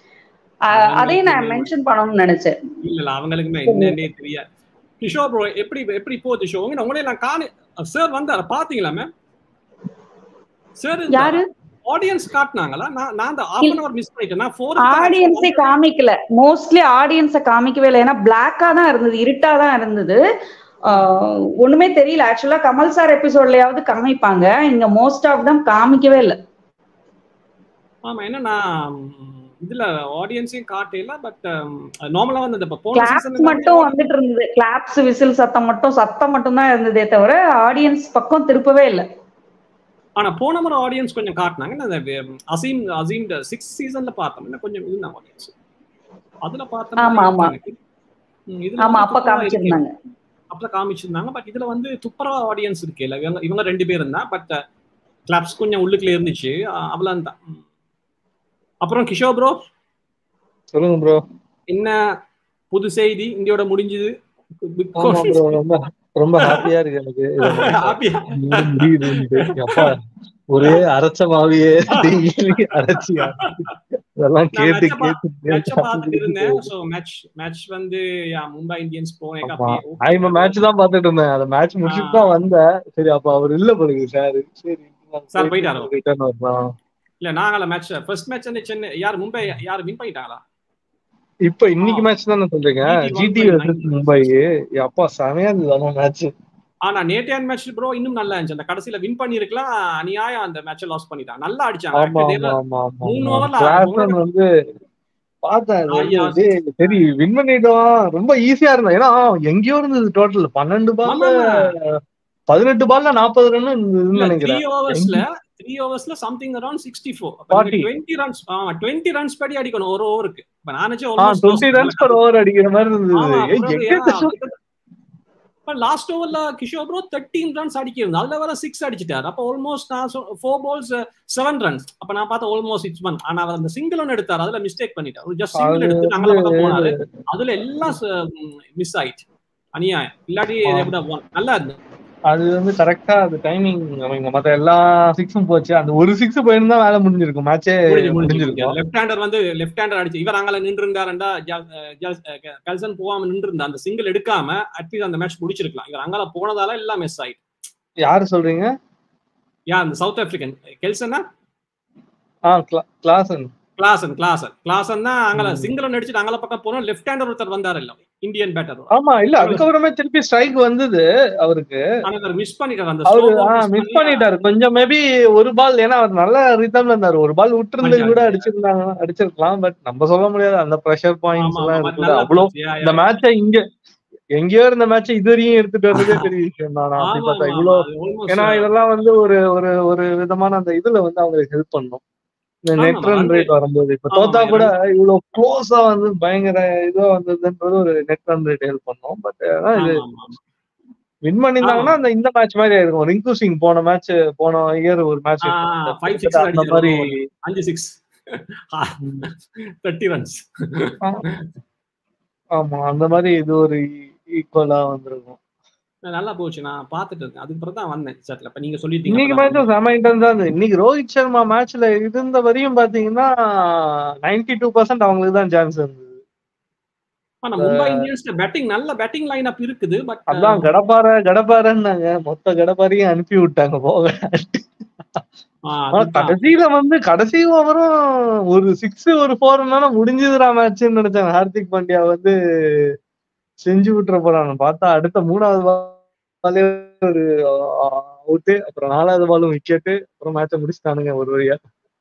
அஹ் அதையும் நான் மென்ஷன் பண்ணணும்னு நினைச்சேன் இல்ல இல்ல அவங்களுக்குமே என்னன்னே தெரியாது கிஷோர் ப்ரோ எப்படி எப்படி போகுது ஷோ உங்களே நான் காணி சார் வந்தார பாத்தீங்களா மேம் சார் யாரு ஆடியன்ஸ் காட்டினாங்களா நான் நான் அந்த half அன் அவர் மிஸ் பண்ணிட்டேன் நான் ஃபோர் ஆடியன்ஸே காமிக்கல மோஸ்ட்லி ஆடியன்ஸை காமிக்கவே இல்லை ஏன்னா பிளாக்கா தான் இருந்தது இருட்டா தான் இருந்தது ஆஹ் ஒண்ணுமே தெரியல ஆக்சுவலா கமல் சார் எபிசோட்லயாவது காமிப்பாங்க இங்க மோஸ்ட் ஆஃப் தம் காமிக்கவே இல்லை ஆமா என்ன நான் இதுல ஆடியன்ஸையும் காட்டல பட் நார்மலா வந்து இந்த போன கிளாப்ஸ் சீசன் மட்டும் வந்துட்டு இருந்தது கிளாப்ஸ் விசில் சத்தம் மட்டும் சத்தம் மட்டும் தான் இருந்ததே தவிர ஆடியன்ஸ் பக்கம் திருப்பவே இல்லை ஆனா போன முறை ஆடியன்ஸ் கொஞ்சம் காட்டினாங்க நான் அந்த வே- அசீம் அசீம் சிக்ஸ் சீசன்ல பார்த்தோம் இன்னும் கொஞ்சம் இருந்தாங்க ஆடியன்ஸ் அதுல பார்த்தோம் ஆமா, ஆமா. இதுல ஆமா வந்து அப்ப துப்புரவா இருக்கு. காமிச்சிருந்தாங்க அப்ப காமிச்சிருந்தாங்க பட் இதுல வந்து துப்புரவா ஆடியன்ஸ் இருக்கு இல்ல இவங்க இவங்க ரெண்டு பேரும் தான் பட் கிளப்ஸ் கொஞ்சம் உள்ளுக்குள்ள இருந்துச்சு அஹ் அவ்வளவு தான் ம். அப்புறம் கிஷோர் ப்ரோ சொல்லுங்க ப்ரோ என்ன புது செய்தி இந்தியோட முடிஞ்சது Big ஆமா Boss. ப்ரோ ரொம்ப ரொம்ப ஹாப்பியா இருக்கு எனக்கு இதை நினைச்சா. Happy ஆ? இது முடியுதுன்ட்டு. அப்பா ஒரே அரைச்ச மாவியே daily அரைச்சியா இதெல்லாம் நான் கேட்டு match பா- கேட்டு match கேட்டு பார்த்துட்டு இருந்தேன் சோ மேட்ச் மேட்ச் வந்து யா, மும்பை இந்தியன்ஸ் போனேன் ஆமா ஐம மேட்ச் தான் பாத்துட்டு இருந்தேன் அந்த மேட்ச் முடிச்சுட்டு தான் வந்தேன் சரி அப்ப அவர் இல்ல போலுங்க சார் சரி Sir போயிட்டாரோ? ரிட்டர்ன் வரலாம் இல்ல நாங்கள மேட்ச் ஃபர்ஸ்ட் மேட்ச் வந்து சென்னை யார் மும்பை யார் வின் பண்ணிட்டாங்களா இப்ப இன்னைக்கு மேட்ச் தானே சொல்றீங்க GT GT one versus Mumbai அப்பா செமையா இருந்தது மேட்ச் ஆனா நேட்டியான் மேட்ச் ப்ரோ இன்னும் நல்லா இருந்துச்சு அந்த கடைசியில வின் பண்ணிருக்கலாம் அநியாயம் அந்த மேட்ச லாஸ் பண்ணிட்டாங்க நல்லா அடிச்சாங்க ஆமா Actually, they ஆமா were- ஆமா மூணு ஆமா overல கிளாசன் வந்து பார்த்தேன் அது வந்து ஐயா. டேய், சரி வின் பண்ணிட்டோம் ரொம்ப ஈஸியா இருந்தது ஏன்னா எங்கேயோ இருந்தது டோட்டல் பன்னெண்டு பால்ல ஆமா. பதினெட்டு பால்ல நாற்பது ரன் இருந்ததுன்னு இல்ல, நினைக்கிறேன் three ஓவர்ஸ்ல த்ரீ ஓவர்ஸ்ல something around sixty four 40. Twenty runs twenty runs படி அடிக்கணும் ஒரு ஓவருக்கு இப்ப நான் நினைச்சேன் ஆ டுவெண்ட்டி ரன்ஸ் பர் ஓவர் அடிக்கிற மாதிரி இருந்தது ஏய், எங்க லாஸ்ட் ஓவர்ல கிஷோர் ப்ரோ தேர்ட்டீன் ரன்ஸ் அடிக்கிறது அதுல வர சிக்ஸ் அடிச்சிட்டாரு அப்ப ஆல்மோஸ்ட் நான் ஃபோர் பால்ஸ் செவன் ரன்ஸ் அப்ப நான் பார்த்தா ஆல்மோஸ்ட் சிக்ஸ் ஒன் ஆனா அவர் அந்த சிங்கிள் ஒன் எடுத்தாரு அதுல மிஸ்டேக் பண்ணிட்டாரு ஜஸ்ட் சிங்கிள் அது எடுத்து நாங்கள பக்கம் போனாரு அதுல எல்லாம் மிஸ் ஆயிடுச்சு அநியாயம் இல்லாட்டி ஆமா. இதை விட one. நல்லா இருந்தது அது வந்து கரெக்டா அது டைமிங் அவங்க மத்த எல்லா சிக்ஸும் போச்சு அந்த ஒரு சிக்ஸ் போயிருந்தா வேலை முடிஞ்சிருக்கும் மேட்சே முடிஞ்சு முடிஞ்சு முடிஞ்சிருக்கும் லெஃப்ட் ஹேண்டர் வந்து லெஃப்ட் ஹேண்டர் அடிச்சு இவர் அங்கே நின்று இருந்தாருண்டா கல்சன் போகாம நின்று இருந்தா அந்த சிங்கிள் எடுக்காம அட்லீஸ்ட் அந்த மேட்ச் முடிச்சிருக்கலாம் இவர் அங்கால போனதால எல்லாம் மிஸ் ஆயிட்டு யாரு சொல்றீங்க யா அந்த சவுத் ஆப்பிரிக்கன் கெல்சனா ஆ கிளாசன் கிளாசன் கிளாசன் கிளாசன் தான் அங்கல ம். சிங்களம் நடிச்சுட்டு அங்கல பக்கம் போனோம் லெஃப்ட் ஹேண்டர் ஒருத்தர் வந்தாரு இல்ல இந்தியன் பேட்டர் ஆமா இல்ல அதுக்கப்புறமே திருப்பி ஸ்ட்ரைக் வந்தது அவருக்கு ஆனா மிஸ் பண்ணிட்டார் அந்த அவரு slow ball மிஸ் பண்ணி, பண்ணிட்டாரு கொஞ்சம் மேபி ஒரு பால் ஏன்னா அவர் நல்ல ரிதம்ல இருந்தாரு ஒரு பால் விட்டுருந்து கூட அடிச்சிருந்தாங்க அடிச்சிருக்கலாம் பட் நம்ம சொல்ல முடியாது அந்த ப்ரெஷர் பாயிண்ட்ஸ் ஆமா, எல்லாம் ஆமா, இருக்குது நல்லா அவ்வளோ போச்சு. யா, யா. இந்த மேட்சை இங்க எங்கேயோ இருந்த மேட்சை இது வரையும் எடுத்துட்டு வர்றதே பெரிய விஷயம் தான் நான் அப்படி ஆமா, பார்த்தா ஆமா, இவ்வளோ அது almost, ஏன்னா இதெல்லாம் வந்து ஒரு ஒரு ஒரு விதமான அந்த இதுல வந்து அவங்களுக்கு ஹெல்ப் பண்ணும் இந்த ஆமா, நெட் ரன் வந்து- ரேட் வரும்போது இப்ப ஆமா, தோத்தா ஆமா, கூட இவ்வளவு க்ளோஸா வந்து பயங்கர இதுவா வந்ததுன்றது ஒரு நெட் ரன் ரேட் ஹெல்ப் பண்ணும் பட் ஆனா இது ஆமா, ஆமா, ஆமா. வின் பண்ணிருந்தாங்கன்னா அந்த இந்த மேட்ச் மாதிரி ஆயிருக்கும் ரிங்கு சிங் போன மேட்ச் போன இயர் ஒரு மேட்ச் ஆ, five six அந்த மாதிரி அஞ்சு சிக்ஸ் தேர்ட்டி ரன்ஸ் ஆமா அந்த மாதிரி இது ஒரு ஈக்குவலா வந்திருக்கும் நல்லா போச்சு நான் பாத்துட்டு இருக்கேன் அதுக்கப்புறம் தான் வந்தேன் சட்ல இப்ப நீங்க இன்னைக்கு சொல்லிட்டீங்க மேட்சும் செம இன்டென்ஸா இருந்தது இன்னைக்கு ரோஹித் சர்மா மேட்ச்ல இருந்த வரையும் பாத்தீங்கன்னா நைன்டி டூ பர்சன்ட் அவங்களுக்கு தான் சான்ஸ் இருந்தது ஆனா மும்பை இந்தியன்ஸ் பேட்டிங் நல்ல பேட்டிங் லைன் அப் இருக்குது பட் அதான் கடப்பார கடப்பாரன்னாங்க மொத்த கடப்பாரையும் அனுப்பி விட்டாங்க போக ஆனா கடைசியில வந்து கடைசி ஓவரும் ஒரு சிக்ஸ் ஒரு ஃபோர் முடிஞ்சதுடா மேட்ச்னு நினைச்சாங்க ஹார்திக் பாண்டியா வந்து செஞ்சு விட்டுற போறாங்க பார்த்தா அடுத்த மூணாவது பாலே ஒரு அவுட்டு அப்புறம் நாலாவது பாலும் விக்கெட்டு அப்புறம் மேட்சை முடிச்சுட்டானுங்க ஒரு வழியா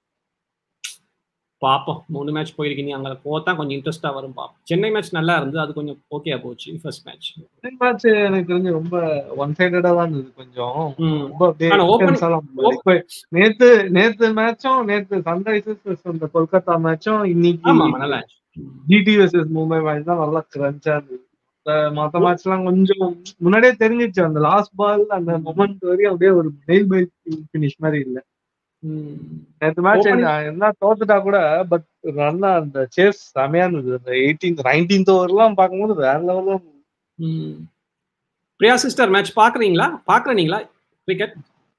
பாப்போம் மூணு மேட்ச் போயிருக்கீங்க அங்க போத்தா கொஞ்சம் இன்ட்ரெஸ்டா வரும் பாப்போம் சென்னை மேட்ச் நல்லா இருந்தது அது கொஞ்சம் ஓகேயா போச்சு ஃபர்ஸ்ட் மேட்ச் மேட்ச் எனக்கு தெரிஞ்சு ரொம்ப ஒன் சைடடா தான் இருந்தது கொஞ்சம் ரொம்ப அப்படியே ஆனா opening- intense ஆ தான் இருந்தது. இப்ப நேத்து நேத்து மேட்சும் நேத்து சன்ரைசர்ஸ் இந்த கொல்கத்தா மேட்சும் ஆமா இன்னைக்கு ஆமா நல்லா ஜிடி வர்சஸ் மும்பை மேட்ச் தான் நல்லா கிரன்ச்சா இருந்தது மத்த- மத்த மேட்ச் எல்லாம் கொஞ்சம் முன்னாடியே தெரிஞ்சிச்சு அந்த லாஸ்ட் பால் அந்த மொமெண்ட் வரையும் அப்படியே ஒரு நெயில் பை பினிஷ் மாதிரி இல்ல ம். நேத்து மேட்ச் Opening- என்ன தோத்துட்டா கூட பட் நல்லா அந்த சேஸ் செமையா இருந்தது அந்த எயிட்டீன்த் நைன்டீன்த் ஓவர் எல்லாம் பார்க்கும்போது வேற லெவல்ல ம். பிரியா சிஸ்டர் மேட்ச் பாக்குறீங்களா பாக்குறீங்களா கிரிக்கெட்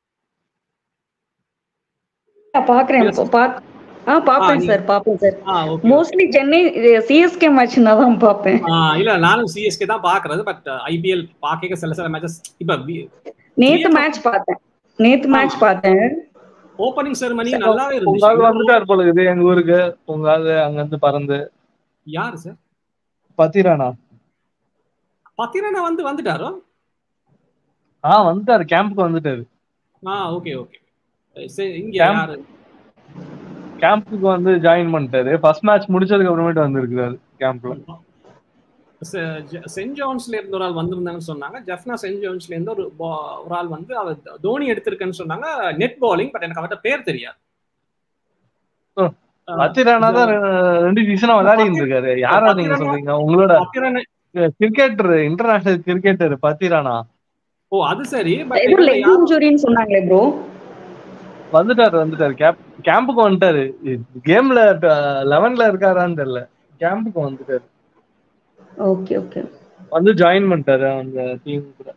பாக்குறேன் இப்போ பாக் ஆ பாப்பேன் நீ- சார் பாப்பேன் சார் ஆ ஓகே மோஸ்ட்லி சென்னை சிஎஸ்கே மேட்ச்னா தான் பாப்பேன் இல்ல நானும் சிஎஸ்கே தான் பாக்குறது பட் ஐபிஎல் பாக்க சில சில மேட்சஸ் இப்ப நேத்து மேட்ச் பார்த்தேன் நேத்து மேட்ச் பார்த்தேன் ஓப்பனிங் செரமனி நல்லாவே உங்க ஆள் இருந்துச்சு வந்துட்டாரு போல இது எங்க ஊருக்கு உங்க ஆளு அங்க இருந்து பறந்து யாரு சார் பத்திரானா பத்திரனா வந்து வந்துட்டாரோ ஆ வந்துட்டாரு கேம்புக்கு வந்துட்டாரு ஆ ஓகே ஓகே சரி இங்க Camp- யாரு கேம்புக்கு வந்து ஜாயின் பண்ணிட்டாரு ஃபர்ஸ்ட் மேட்ச் முடிச்சதுக்கு அப்புறமேட்டு வந்திருக்காரு கேம்ப்ல செ- ஜ- சென்ட் ஜான்ஸ்ல இருந்த ஒரு ஆள் வந்திருந்தாங்கன்னு சொன்னாங்க ஜெஃப்னா சென்ட் ஜான்ஸ்ல இருந்து ஒரு பா- ஒரு ஆள் வந்து அவர் தோனி எடுத்திருக்கேன்னு சொன்னாங்க நெட் பவுலிங் பட் எனக்கு அவர்கிட்ட பேர் தெரியாது ஓ, ஆ, பத்திரானா தான் ரெ- ரெண்டு சீசனா விளையாடிட்டு இருக்காரு யாரா நீங்க பத்திரானா- சொல்றீங்க உங்களோட Pathirana cricketer international cricketer Pathirana ஓ அது சரி பட் ஏதோ லெக் இன்ஜுரின்னு சொன்னாங்களே ப்ரோ வந்துட்டாரு வந்துட்டாரு கேப் கேம்புக்கு வந்துட்டாரு கேம்ல லெவன்ல இருக்காரான்னு தெரியல கேம்புக்கு வந்துட்டாரு ஓகே ஓகே வந்து ஜாயின் பண்ணிட்டாரு அந்த டீம் கூட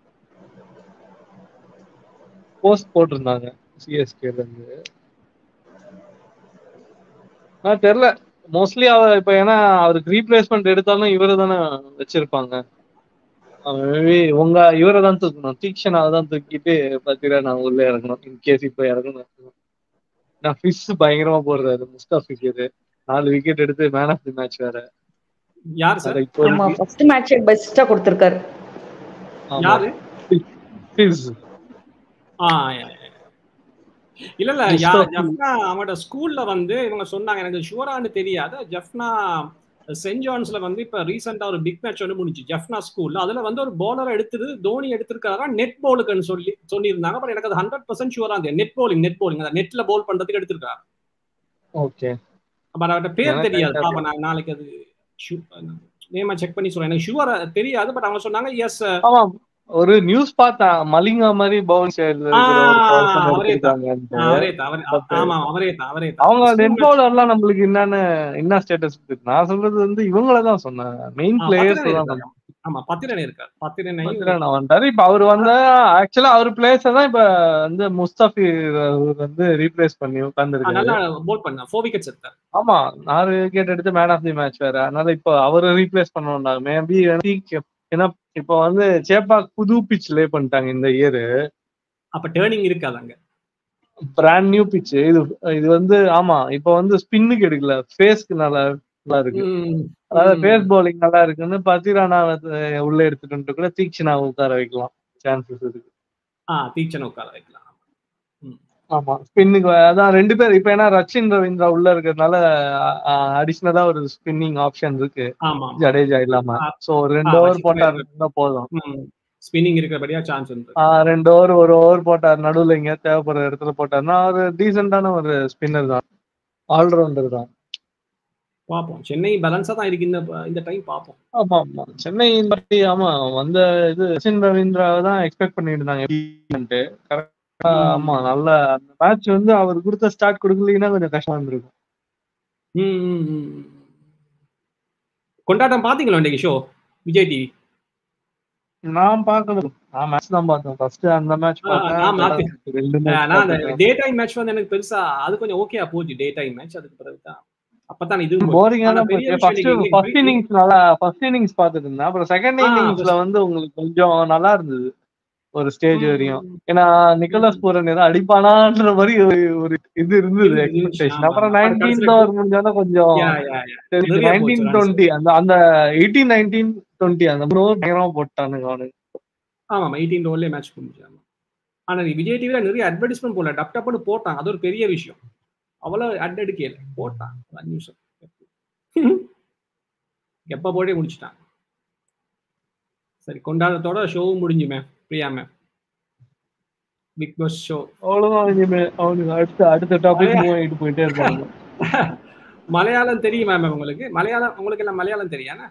போஸ்ட் போட்டிருந்தாங்க சிஎஸ்கேல இருந்து ஆ தெரியல மோஸ்ட்லி அவர் இப்ப ஏன்னா அவருக்கு ரீப்ளேஸ்மெண்ட் எடுத்தாலும் இவரை தானே வச்சிருப்பாங்க மேபி உங்க இவரை தான் தூக்கணும் தீக்ஷனாவை தான் தூக்கிட்டு பத்திரா நான் உள்ள இறங்கணும் இன்கேஸ் இப்ப இறங்கணும் நான் ஃபிஷ் பயங்கரமா போடுறாரு முஸ்டாஃபிக்கு நாலு விக்கெட் எடுத்து மேன் ஆஃப் தி மேட்ச் வேற யார் சார் அதை இப்போ ஆமா ஃபர்ஸ்ட் மேட்ச் பெஸ்டா கொடுத்திருக்காரு ஆமா. யாரு ஃபிஷ் ஆ யா, யா, யா. இல்ல இல்ல யா முஸ்தாபி. ஜெஃப்னா அவனோட ஸ்கூல்ல வந்து இவங்க சொன்னாங்க எனக்கு ஷுவரான்னு தெரியாது ஜெஃப்னா சென்ட் ஜான்ஸ்ல வந்து இப்ப ரீசெண்டா ஒரு பிக் மேட்ச் வந்து முடிஞ்சு ஜெஃப்னா ஸ்கூல்ல அதுல வந்து ஒரு பவுலர் எடுத்தது தோனி எடுத்திருக்காரா நெட் பவுலுக்குன்னு சொல்லி சொல்லியிருந்தாங்க பட் எனக்கு அது ஹண்ட்ரட் பர்சன்ட் ஷுவரா இருந்தது நெட் பவுலிங் நெட் பவுலிங் அந்த நெட்ல பவுல் பண்றதுக்கு எடுத்திருக்காரு ஓகே பட் அவர்கிட்ட பேர் எனக்கு தெரியாது தெரியாது. பாப்பா நான் நாளைக்கு அது நேமா செக் பண்ணி சொல்றேன் எனக்கு ஷுவரா தெரியாது பட் அவங்க சொன்னாங்க எஸ் ஆமா ஒரு நியூஸ் பார்த்தேன் மலிங்கா மாதிரி பவுல் ஸ்டைல் ஆ, அவரே தான். அவரே தான் அவரே But- ஆமா அவரே தான் அவரே தான் அவங்க School நெட் பவுலர்லாம் நம்மளுக்கு என்னன்னு என்ன ஸ்டேட்டஸ் நான் சொல்றது வந்து இவங்கள தான் சொன்னேன் மெயின் ஆ, பிளேயர்ஸ் பத்திரனை தான் இருக்காரு. ஆமா பத்திரன் இருக்கார் பத்திரனை பத்திரன் வந்துட்டாரு இப்ப அவர் வந்த ஆக்சுவலா அவர் பிளேயர்ஸ் தான் இப்ப வந்து முஸ்தபி வந்து ரீப்ளேஸ் பண்ணி ஆ, உட்கார்ந்துருக்காரு நல்லா போல் பண்ண ஃபோர் விக்கெட்ஸ் எடுத்தார் ஆமா நாலு விக்கெட் எடுத்து மேன் ஆஃப் தி மேட்ச் வேற அதனால இப்போ அவரை ரீப்ளேஸ் பண்ண மேபி ஏன்னா இப்போ வந்து சேப்பாக் புது பிச் லே பண்ணிட்டாங்க இந்த இயர் அப்ப டேர்னிங் இருக்காது அங்க பிராண்ட் நியூ பிச் இது இது வந்து ஆமா இப்ப வந்து ஸ்பின்னுக்கு எடுக்கல ஃபேஸ்க்கு நல்லா நல்லா இருக்கு ம், அதாவது ம். ஃபேஸ் பவுலிங் நல்லா இருக்குன்னு பத்திரானா உள்ள எடுத்துட்டு வந்துட்டு கூட தீக்ஷனா உட்கார வைக்கலாம் சான்சஸ் இருக்கு ஆ தீச்சனை உட்கார வைக்கலாம் ஆமா ஸ்பின்னுக்கு அதான் ரெண்டு பேர் இப்ப ஏன்னா ரச்சின் ரவீந்திரா உள்ள இருக்கிறதுனால அடிஷனலா ஒரு ஸ்பின்னிங் ஆப்ஷன் இருக்கு ஆமா ஆமா. ஜடேஜா இல்லாம ஆ. சோ ரெண்டு ஆ, ஓவர் ரச்சின் போட்டாருன்னா போதும் ம். ஸ்பின்னிங் இருக்கிறபடியா சான்ஸ் உண்டு ஆ, ரெண்டு ஓவர் ஒரு ஓவர் போட்டார் நடுவுல எங்க தேவைப்படுற இடத்துல போட்டாருன்னா ஒரு டீசென்டான ஒரு ஸ்பின்னர் தான் ஆல்ரவுண்டர் தான் பார்ப்போம் சென்னை பேலன்ஸா தான் இருக்கு இந்த இந்த டைம் பார்ப்போம் ஆமா ஆமா சென்னை பத்தி ஆமா வந்த இது சச்சின் ரவீந்திராவை தான் எக்ஸ்பெக்ட் பண்ணிட்டு இருந்தாங்க கரெக்டா ஆமா நல்ல அந்த மேட்ச் வந்து அவர் கொடுத்த ஸ்டார்ட் கொடுக்கலீங்கன்னா கொஞ்சம் கஷ்டமா இருந்திருக்கும் ம், ம், ம், ம். கொண்டாட்டம் பாத்தீங்களா இன்னைக்கு ஷோ விஜய் டிவி நான் பார்க்கல நான் மேட்ச் தான் பார்த்தேன் ஃபர்ஸ்ட் அந்த மேட்ச் ஆ, நான் மாத்தி- பார்த்தேன் ரெண்டு நான் அந்த மேட்ச் டே டைம் மேட்ச் வந்து எனக்கு பெருசா அது கொஞ்சம் ஓகேயா போச்சு டே டைம் மேட்ச் அதுக்கு பிறகு தான் அப்பதான் இது போரிங்கான ஆனா பெரிய விஷயம் ஃபர்ஸ்ட் இன்னைக்கு ஃபர்ஸ்ட் இன்னைக்கு இன்னிங்ஸ் நல்லா ஃபர்ஸ்ட் இன்னிங்ஸ் பார்த்துட்டு இருந்தேன் அப்புறம் செகண்ட் ஆ, இன்னிங்ஸ்ல first- வந்து உங்களுக்கு கொஞ்சம் நல்லா இருந்தது ஒரு ஸ்டேஜ் ம், வரையும் ஏன்னா நிக்கோலஸ் பூரன் ஏதோ அடிப்பானான்ற மாதிரி ஒரு ஒரு இது இருந்தது இருந்துச்சு, எக்ஸ்பெக்டேஷன் ஆமா. அப்புறம் அப்புறம் நைன்டீன் கடைசில ஓவர் முடிஞ்சோன்னா கொஞ்சம் Yeah, yeah, yeah. நிறைய நைன்டீன் போச்சு டுவெண்ட்டி அந்த அந்த எயிட்டீன் நைன்டீன் டுவெண்ட்டி அந்த மூணு ஓவர் பயங்கரமா போட்டானுங்க அவனுக்கு ஆமா எயிட்டீன் ஓவர்லயே மேட்ச் முடிஞ்சு ஆமா ஆனா நீ விஜய் டிவில நிறைய அட்வர்டைஸ்மெண்ட் போல டப் டப்னு போட்டான் அது ஒரு பெரிய விஷயம் அவ்வளவு அட் எடுக்கல போட்டான் ஒரு அஞ்சு நிமிஷம் எப்ப போட்டே முடிச்சிட்டான் சரி கொண்டாடத்தோட ஷோவும் முடிஞ்சு ma'am Priya ma'am big boss show அவ்வளவுதான் இனிமே அவனுக்கு அடுத்த அடுத்த டாபிக் மூவ் ஆகிட்டு போயிட்டே இருப்பாங்க மலையாளம் தெரியுமா மேம் உங்களுக்கு மலையாளம் உங்களுக்கு எல்லாம் மலையாளம் தெரியாண்ணா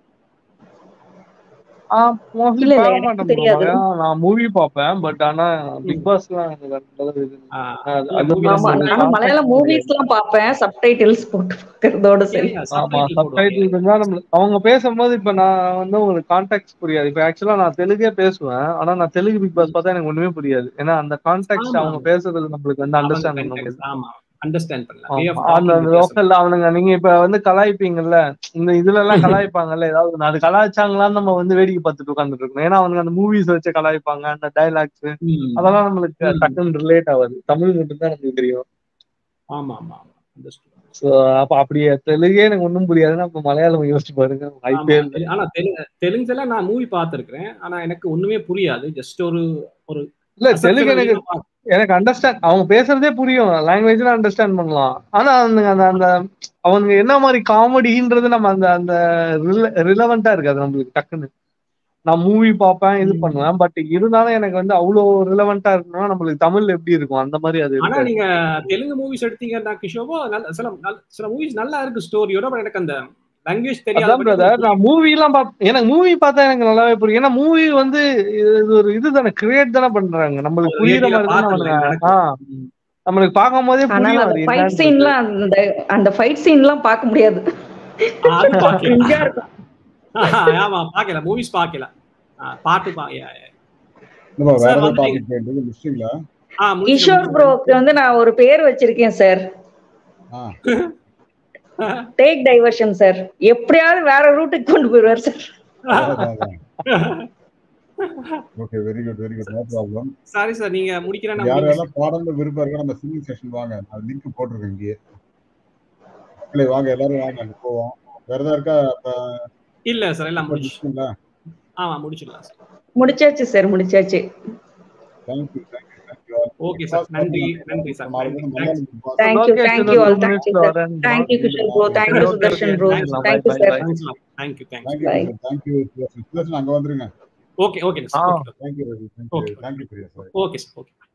மோஸ்ட்லி இல்ல, இல்ல, பார்க்க எனக்கு மாட்டேன் bro. தெரியாது. மலையாளம் நான் மூவி பார்ப்பேன் பட் ஆனா பிக் பாஸ்லாம் எனக்கு அந்த அளவு இது இல்ல. அது- இல்ல, அது movie ஆமா அந்த நானும் மலையாளம் context மூவிஸ் எல்லாம் பார்ப்பேன் சப்டைட்டில்ஸ் போட்டு பார்க்கறதோட சரி ஆமா சப்டைட்டில் இருந்தா நம்ம அவங்க பேசும்போது இப்ப நான் வந்து உங்களுக்கு கான்டாக்ட் புரியாது இப்ப ஆக்சுவலா நான் தெலுங்கே பேசுவேன் ஆனா நான் தெலுங்கு பிக் பாஸ் பார்த்தா எனக்கு ஒண்ணுமே புரியாது ஏன்னா அந்த கான்டாக்ட் ஆமா. அவங்க பேசுறது நம்மளுக்கு வந்து அண்டர்ஸ்டாண்ட் பண்ண முடியாது ஆமா அண்டர்ஸ்டாண்ட் பண்ணலாம் Way of ஆமா. அந்த talking வித்தியாசம். லோக்கல் அவனுங்க நீங்க இப்ப வந்து கலாய்ப்பீங்கல்ல இந்த இதுல எல்லாம் கலாய்ப்பாங்கல்ல ஏதாவது ஒண்ணு. அது கலாய்ச்சாங்களான்னு நம்ம வந்து வேடிக்கை பார்த்துட்டு உட்காந்துட்டு இருக்கணும் ஏன்னா அவனுங்க அந்த மூவிஸ் வச்சு கலாய்ப்பாங்க அந்த டைலாக்ஸ் ம். அதெல்லாம் நம்மளுக்கு ம். டக்குன்னு ரிலேட் ஆகாது தமிழ் மட்டும் தான் நமக்கு தெரியும் ஆமா ஆமா ஆமா Understood. சோ அப்ப அப்படியே தெலுங்கே எனக்கு ஒண்ணும் புரியாதுன்னா அப்ப மலையாளம் யோசிச்சு பாருங்க வாய்ப்பே ஆமா. இல்லை தெலு- ஆனா தெலு- தெலுங்குல நான் மூவி பார்த்திருக்கிறேன் ஆனா எனக்கு ஒண்ணுமே புரியாது ஜஸ்ட் ஒரு ஒரு இல்ல தெலுங்கு எனக்கு எனக்கு அண்டர்ஸ்டாண்ட் அவங்க பேசுறதே புரியும் லாங்குவேஜ்ல அண்டர்ஸ்டாண்ட் பண்ணலாம் ஆனா அந்த அந்த அந்த அவங்க என்ன மாதிரி காமெடின்றது நம்ம அந்த அந்த ரிலவெண்டா இருக்காது நம்மளுக்கு டக்குன்னு நான் மூவி பார்ப்பேன் இது ம். பண்ணுவேன் பட் இருந்தாலும் எனக்கு வந்து அவ்வளோ ரிலவெண்டா இருக்கணும்னா நம்மளுக்கு தமிழ் எப்படி இருக்கும் அந்த மாதிரி அது ஆனா இருக்காது. நீங்க தெலுங்கு மூவிஸ் எடுத்தீங்கன்னா கிஷோபோ நல்ல சில நல்ல- சில மூவிஸ் நல்லா இருக்கு ஸ்டோரியோட but எனக்கு அந்த லாங்குவேஜ் அதான் தெரியாது பிரதர் நான் மூவி எல்லாம் பார்த்து எனக்கு மூவி பார்த்தா எனக்கு நல்லாவே புரியும் ஏன்னா மூவி வந்து இது ஒரு இது தானே கிரியேட் தானே பண்றாங்க நம்மளுக்கு புரியுற reality-ல மாதிரி தானே பார்க்கல, அவனுங்க ஆ, நம்மளுக்கு பார்க்கும் போதே ஆனா புரியும் அந்த அது ஃபைட் என்னன்னு சீன்லாம் அந்த அந்த ஃபைட் சீன்லாம் பார்க்க முடியாது அது பாக்கல கிரிஞ்சா இருக்கும் ஆமா பாக்கல மூவிஸ் பாக்கல ஆ, பாட்டு பா yeah, yeah. இல்லப்பா Sir, வேற ஏதாவது வந்து- டாபிக் போயிட்டு முடிச்சிங்களா ஆ, முடிச்சு, கிஷோர் முடிச்சு. ப்ரோக்கு வந்து நான் ஒரு பேர் வச்சிருக்கேன் சார் ஆ டேக் டைவர்ஷன் சார் எப்படியாவது வேற ரூட்டுக்கு கொண்டு போயிடுவார் sir okay very good very good no problem sorry sir நீங்க முடிக்கிறேன்னா யார் முடிங்க. யாரெல்லாம் பாடம்னு விருப்பம் இருக்கோ நம்ம சிங்கிங் செஷன் வாங்க நான் லிங்க் போட்டிருக்கேன் இங்கே மக்களே வாங்க எல்லாரும் வாங்க அங்க போவோம் வேற ஏதாவது இருக்கா இல்ல சார் எல்லாம் முடிச்சு முடிச்சுங்களா ஆமா முடிச்சிடலாம் சார் முடிச்சாச்சு சார் முடிச்சாச்சு thank you thank you thank you okay sir நன்றி நன்றி சார் நன்றி Thanks. Thank you Okay, thank you all two thank you minutes sir வரேன். Thank you Kishore bro thank you Okay, Sudharshan bro okay, bye, thank you bye, sir bye. Thanks thank you thanks thank you thank you Sudharshan அங்க வந்துருங்க okay okay ஆ. Sir thank you Ravi Okay. Thank you thank you Priya sir okay sir okay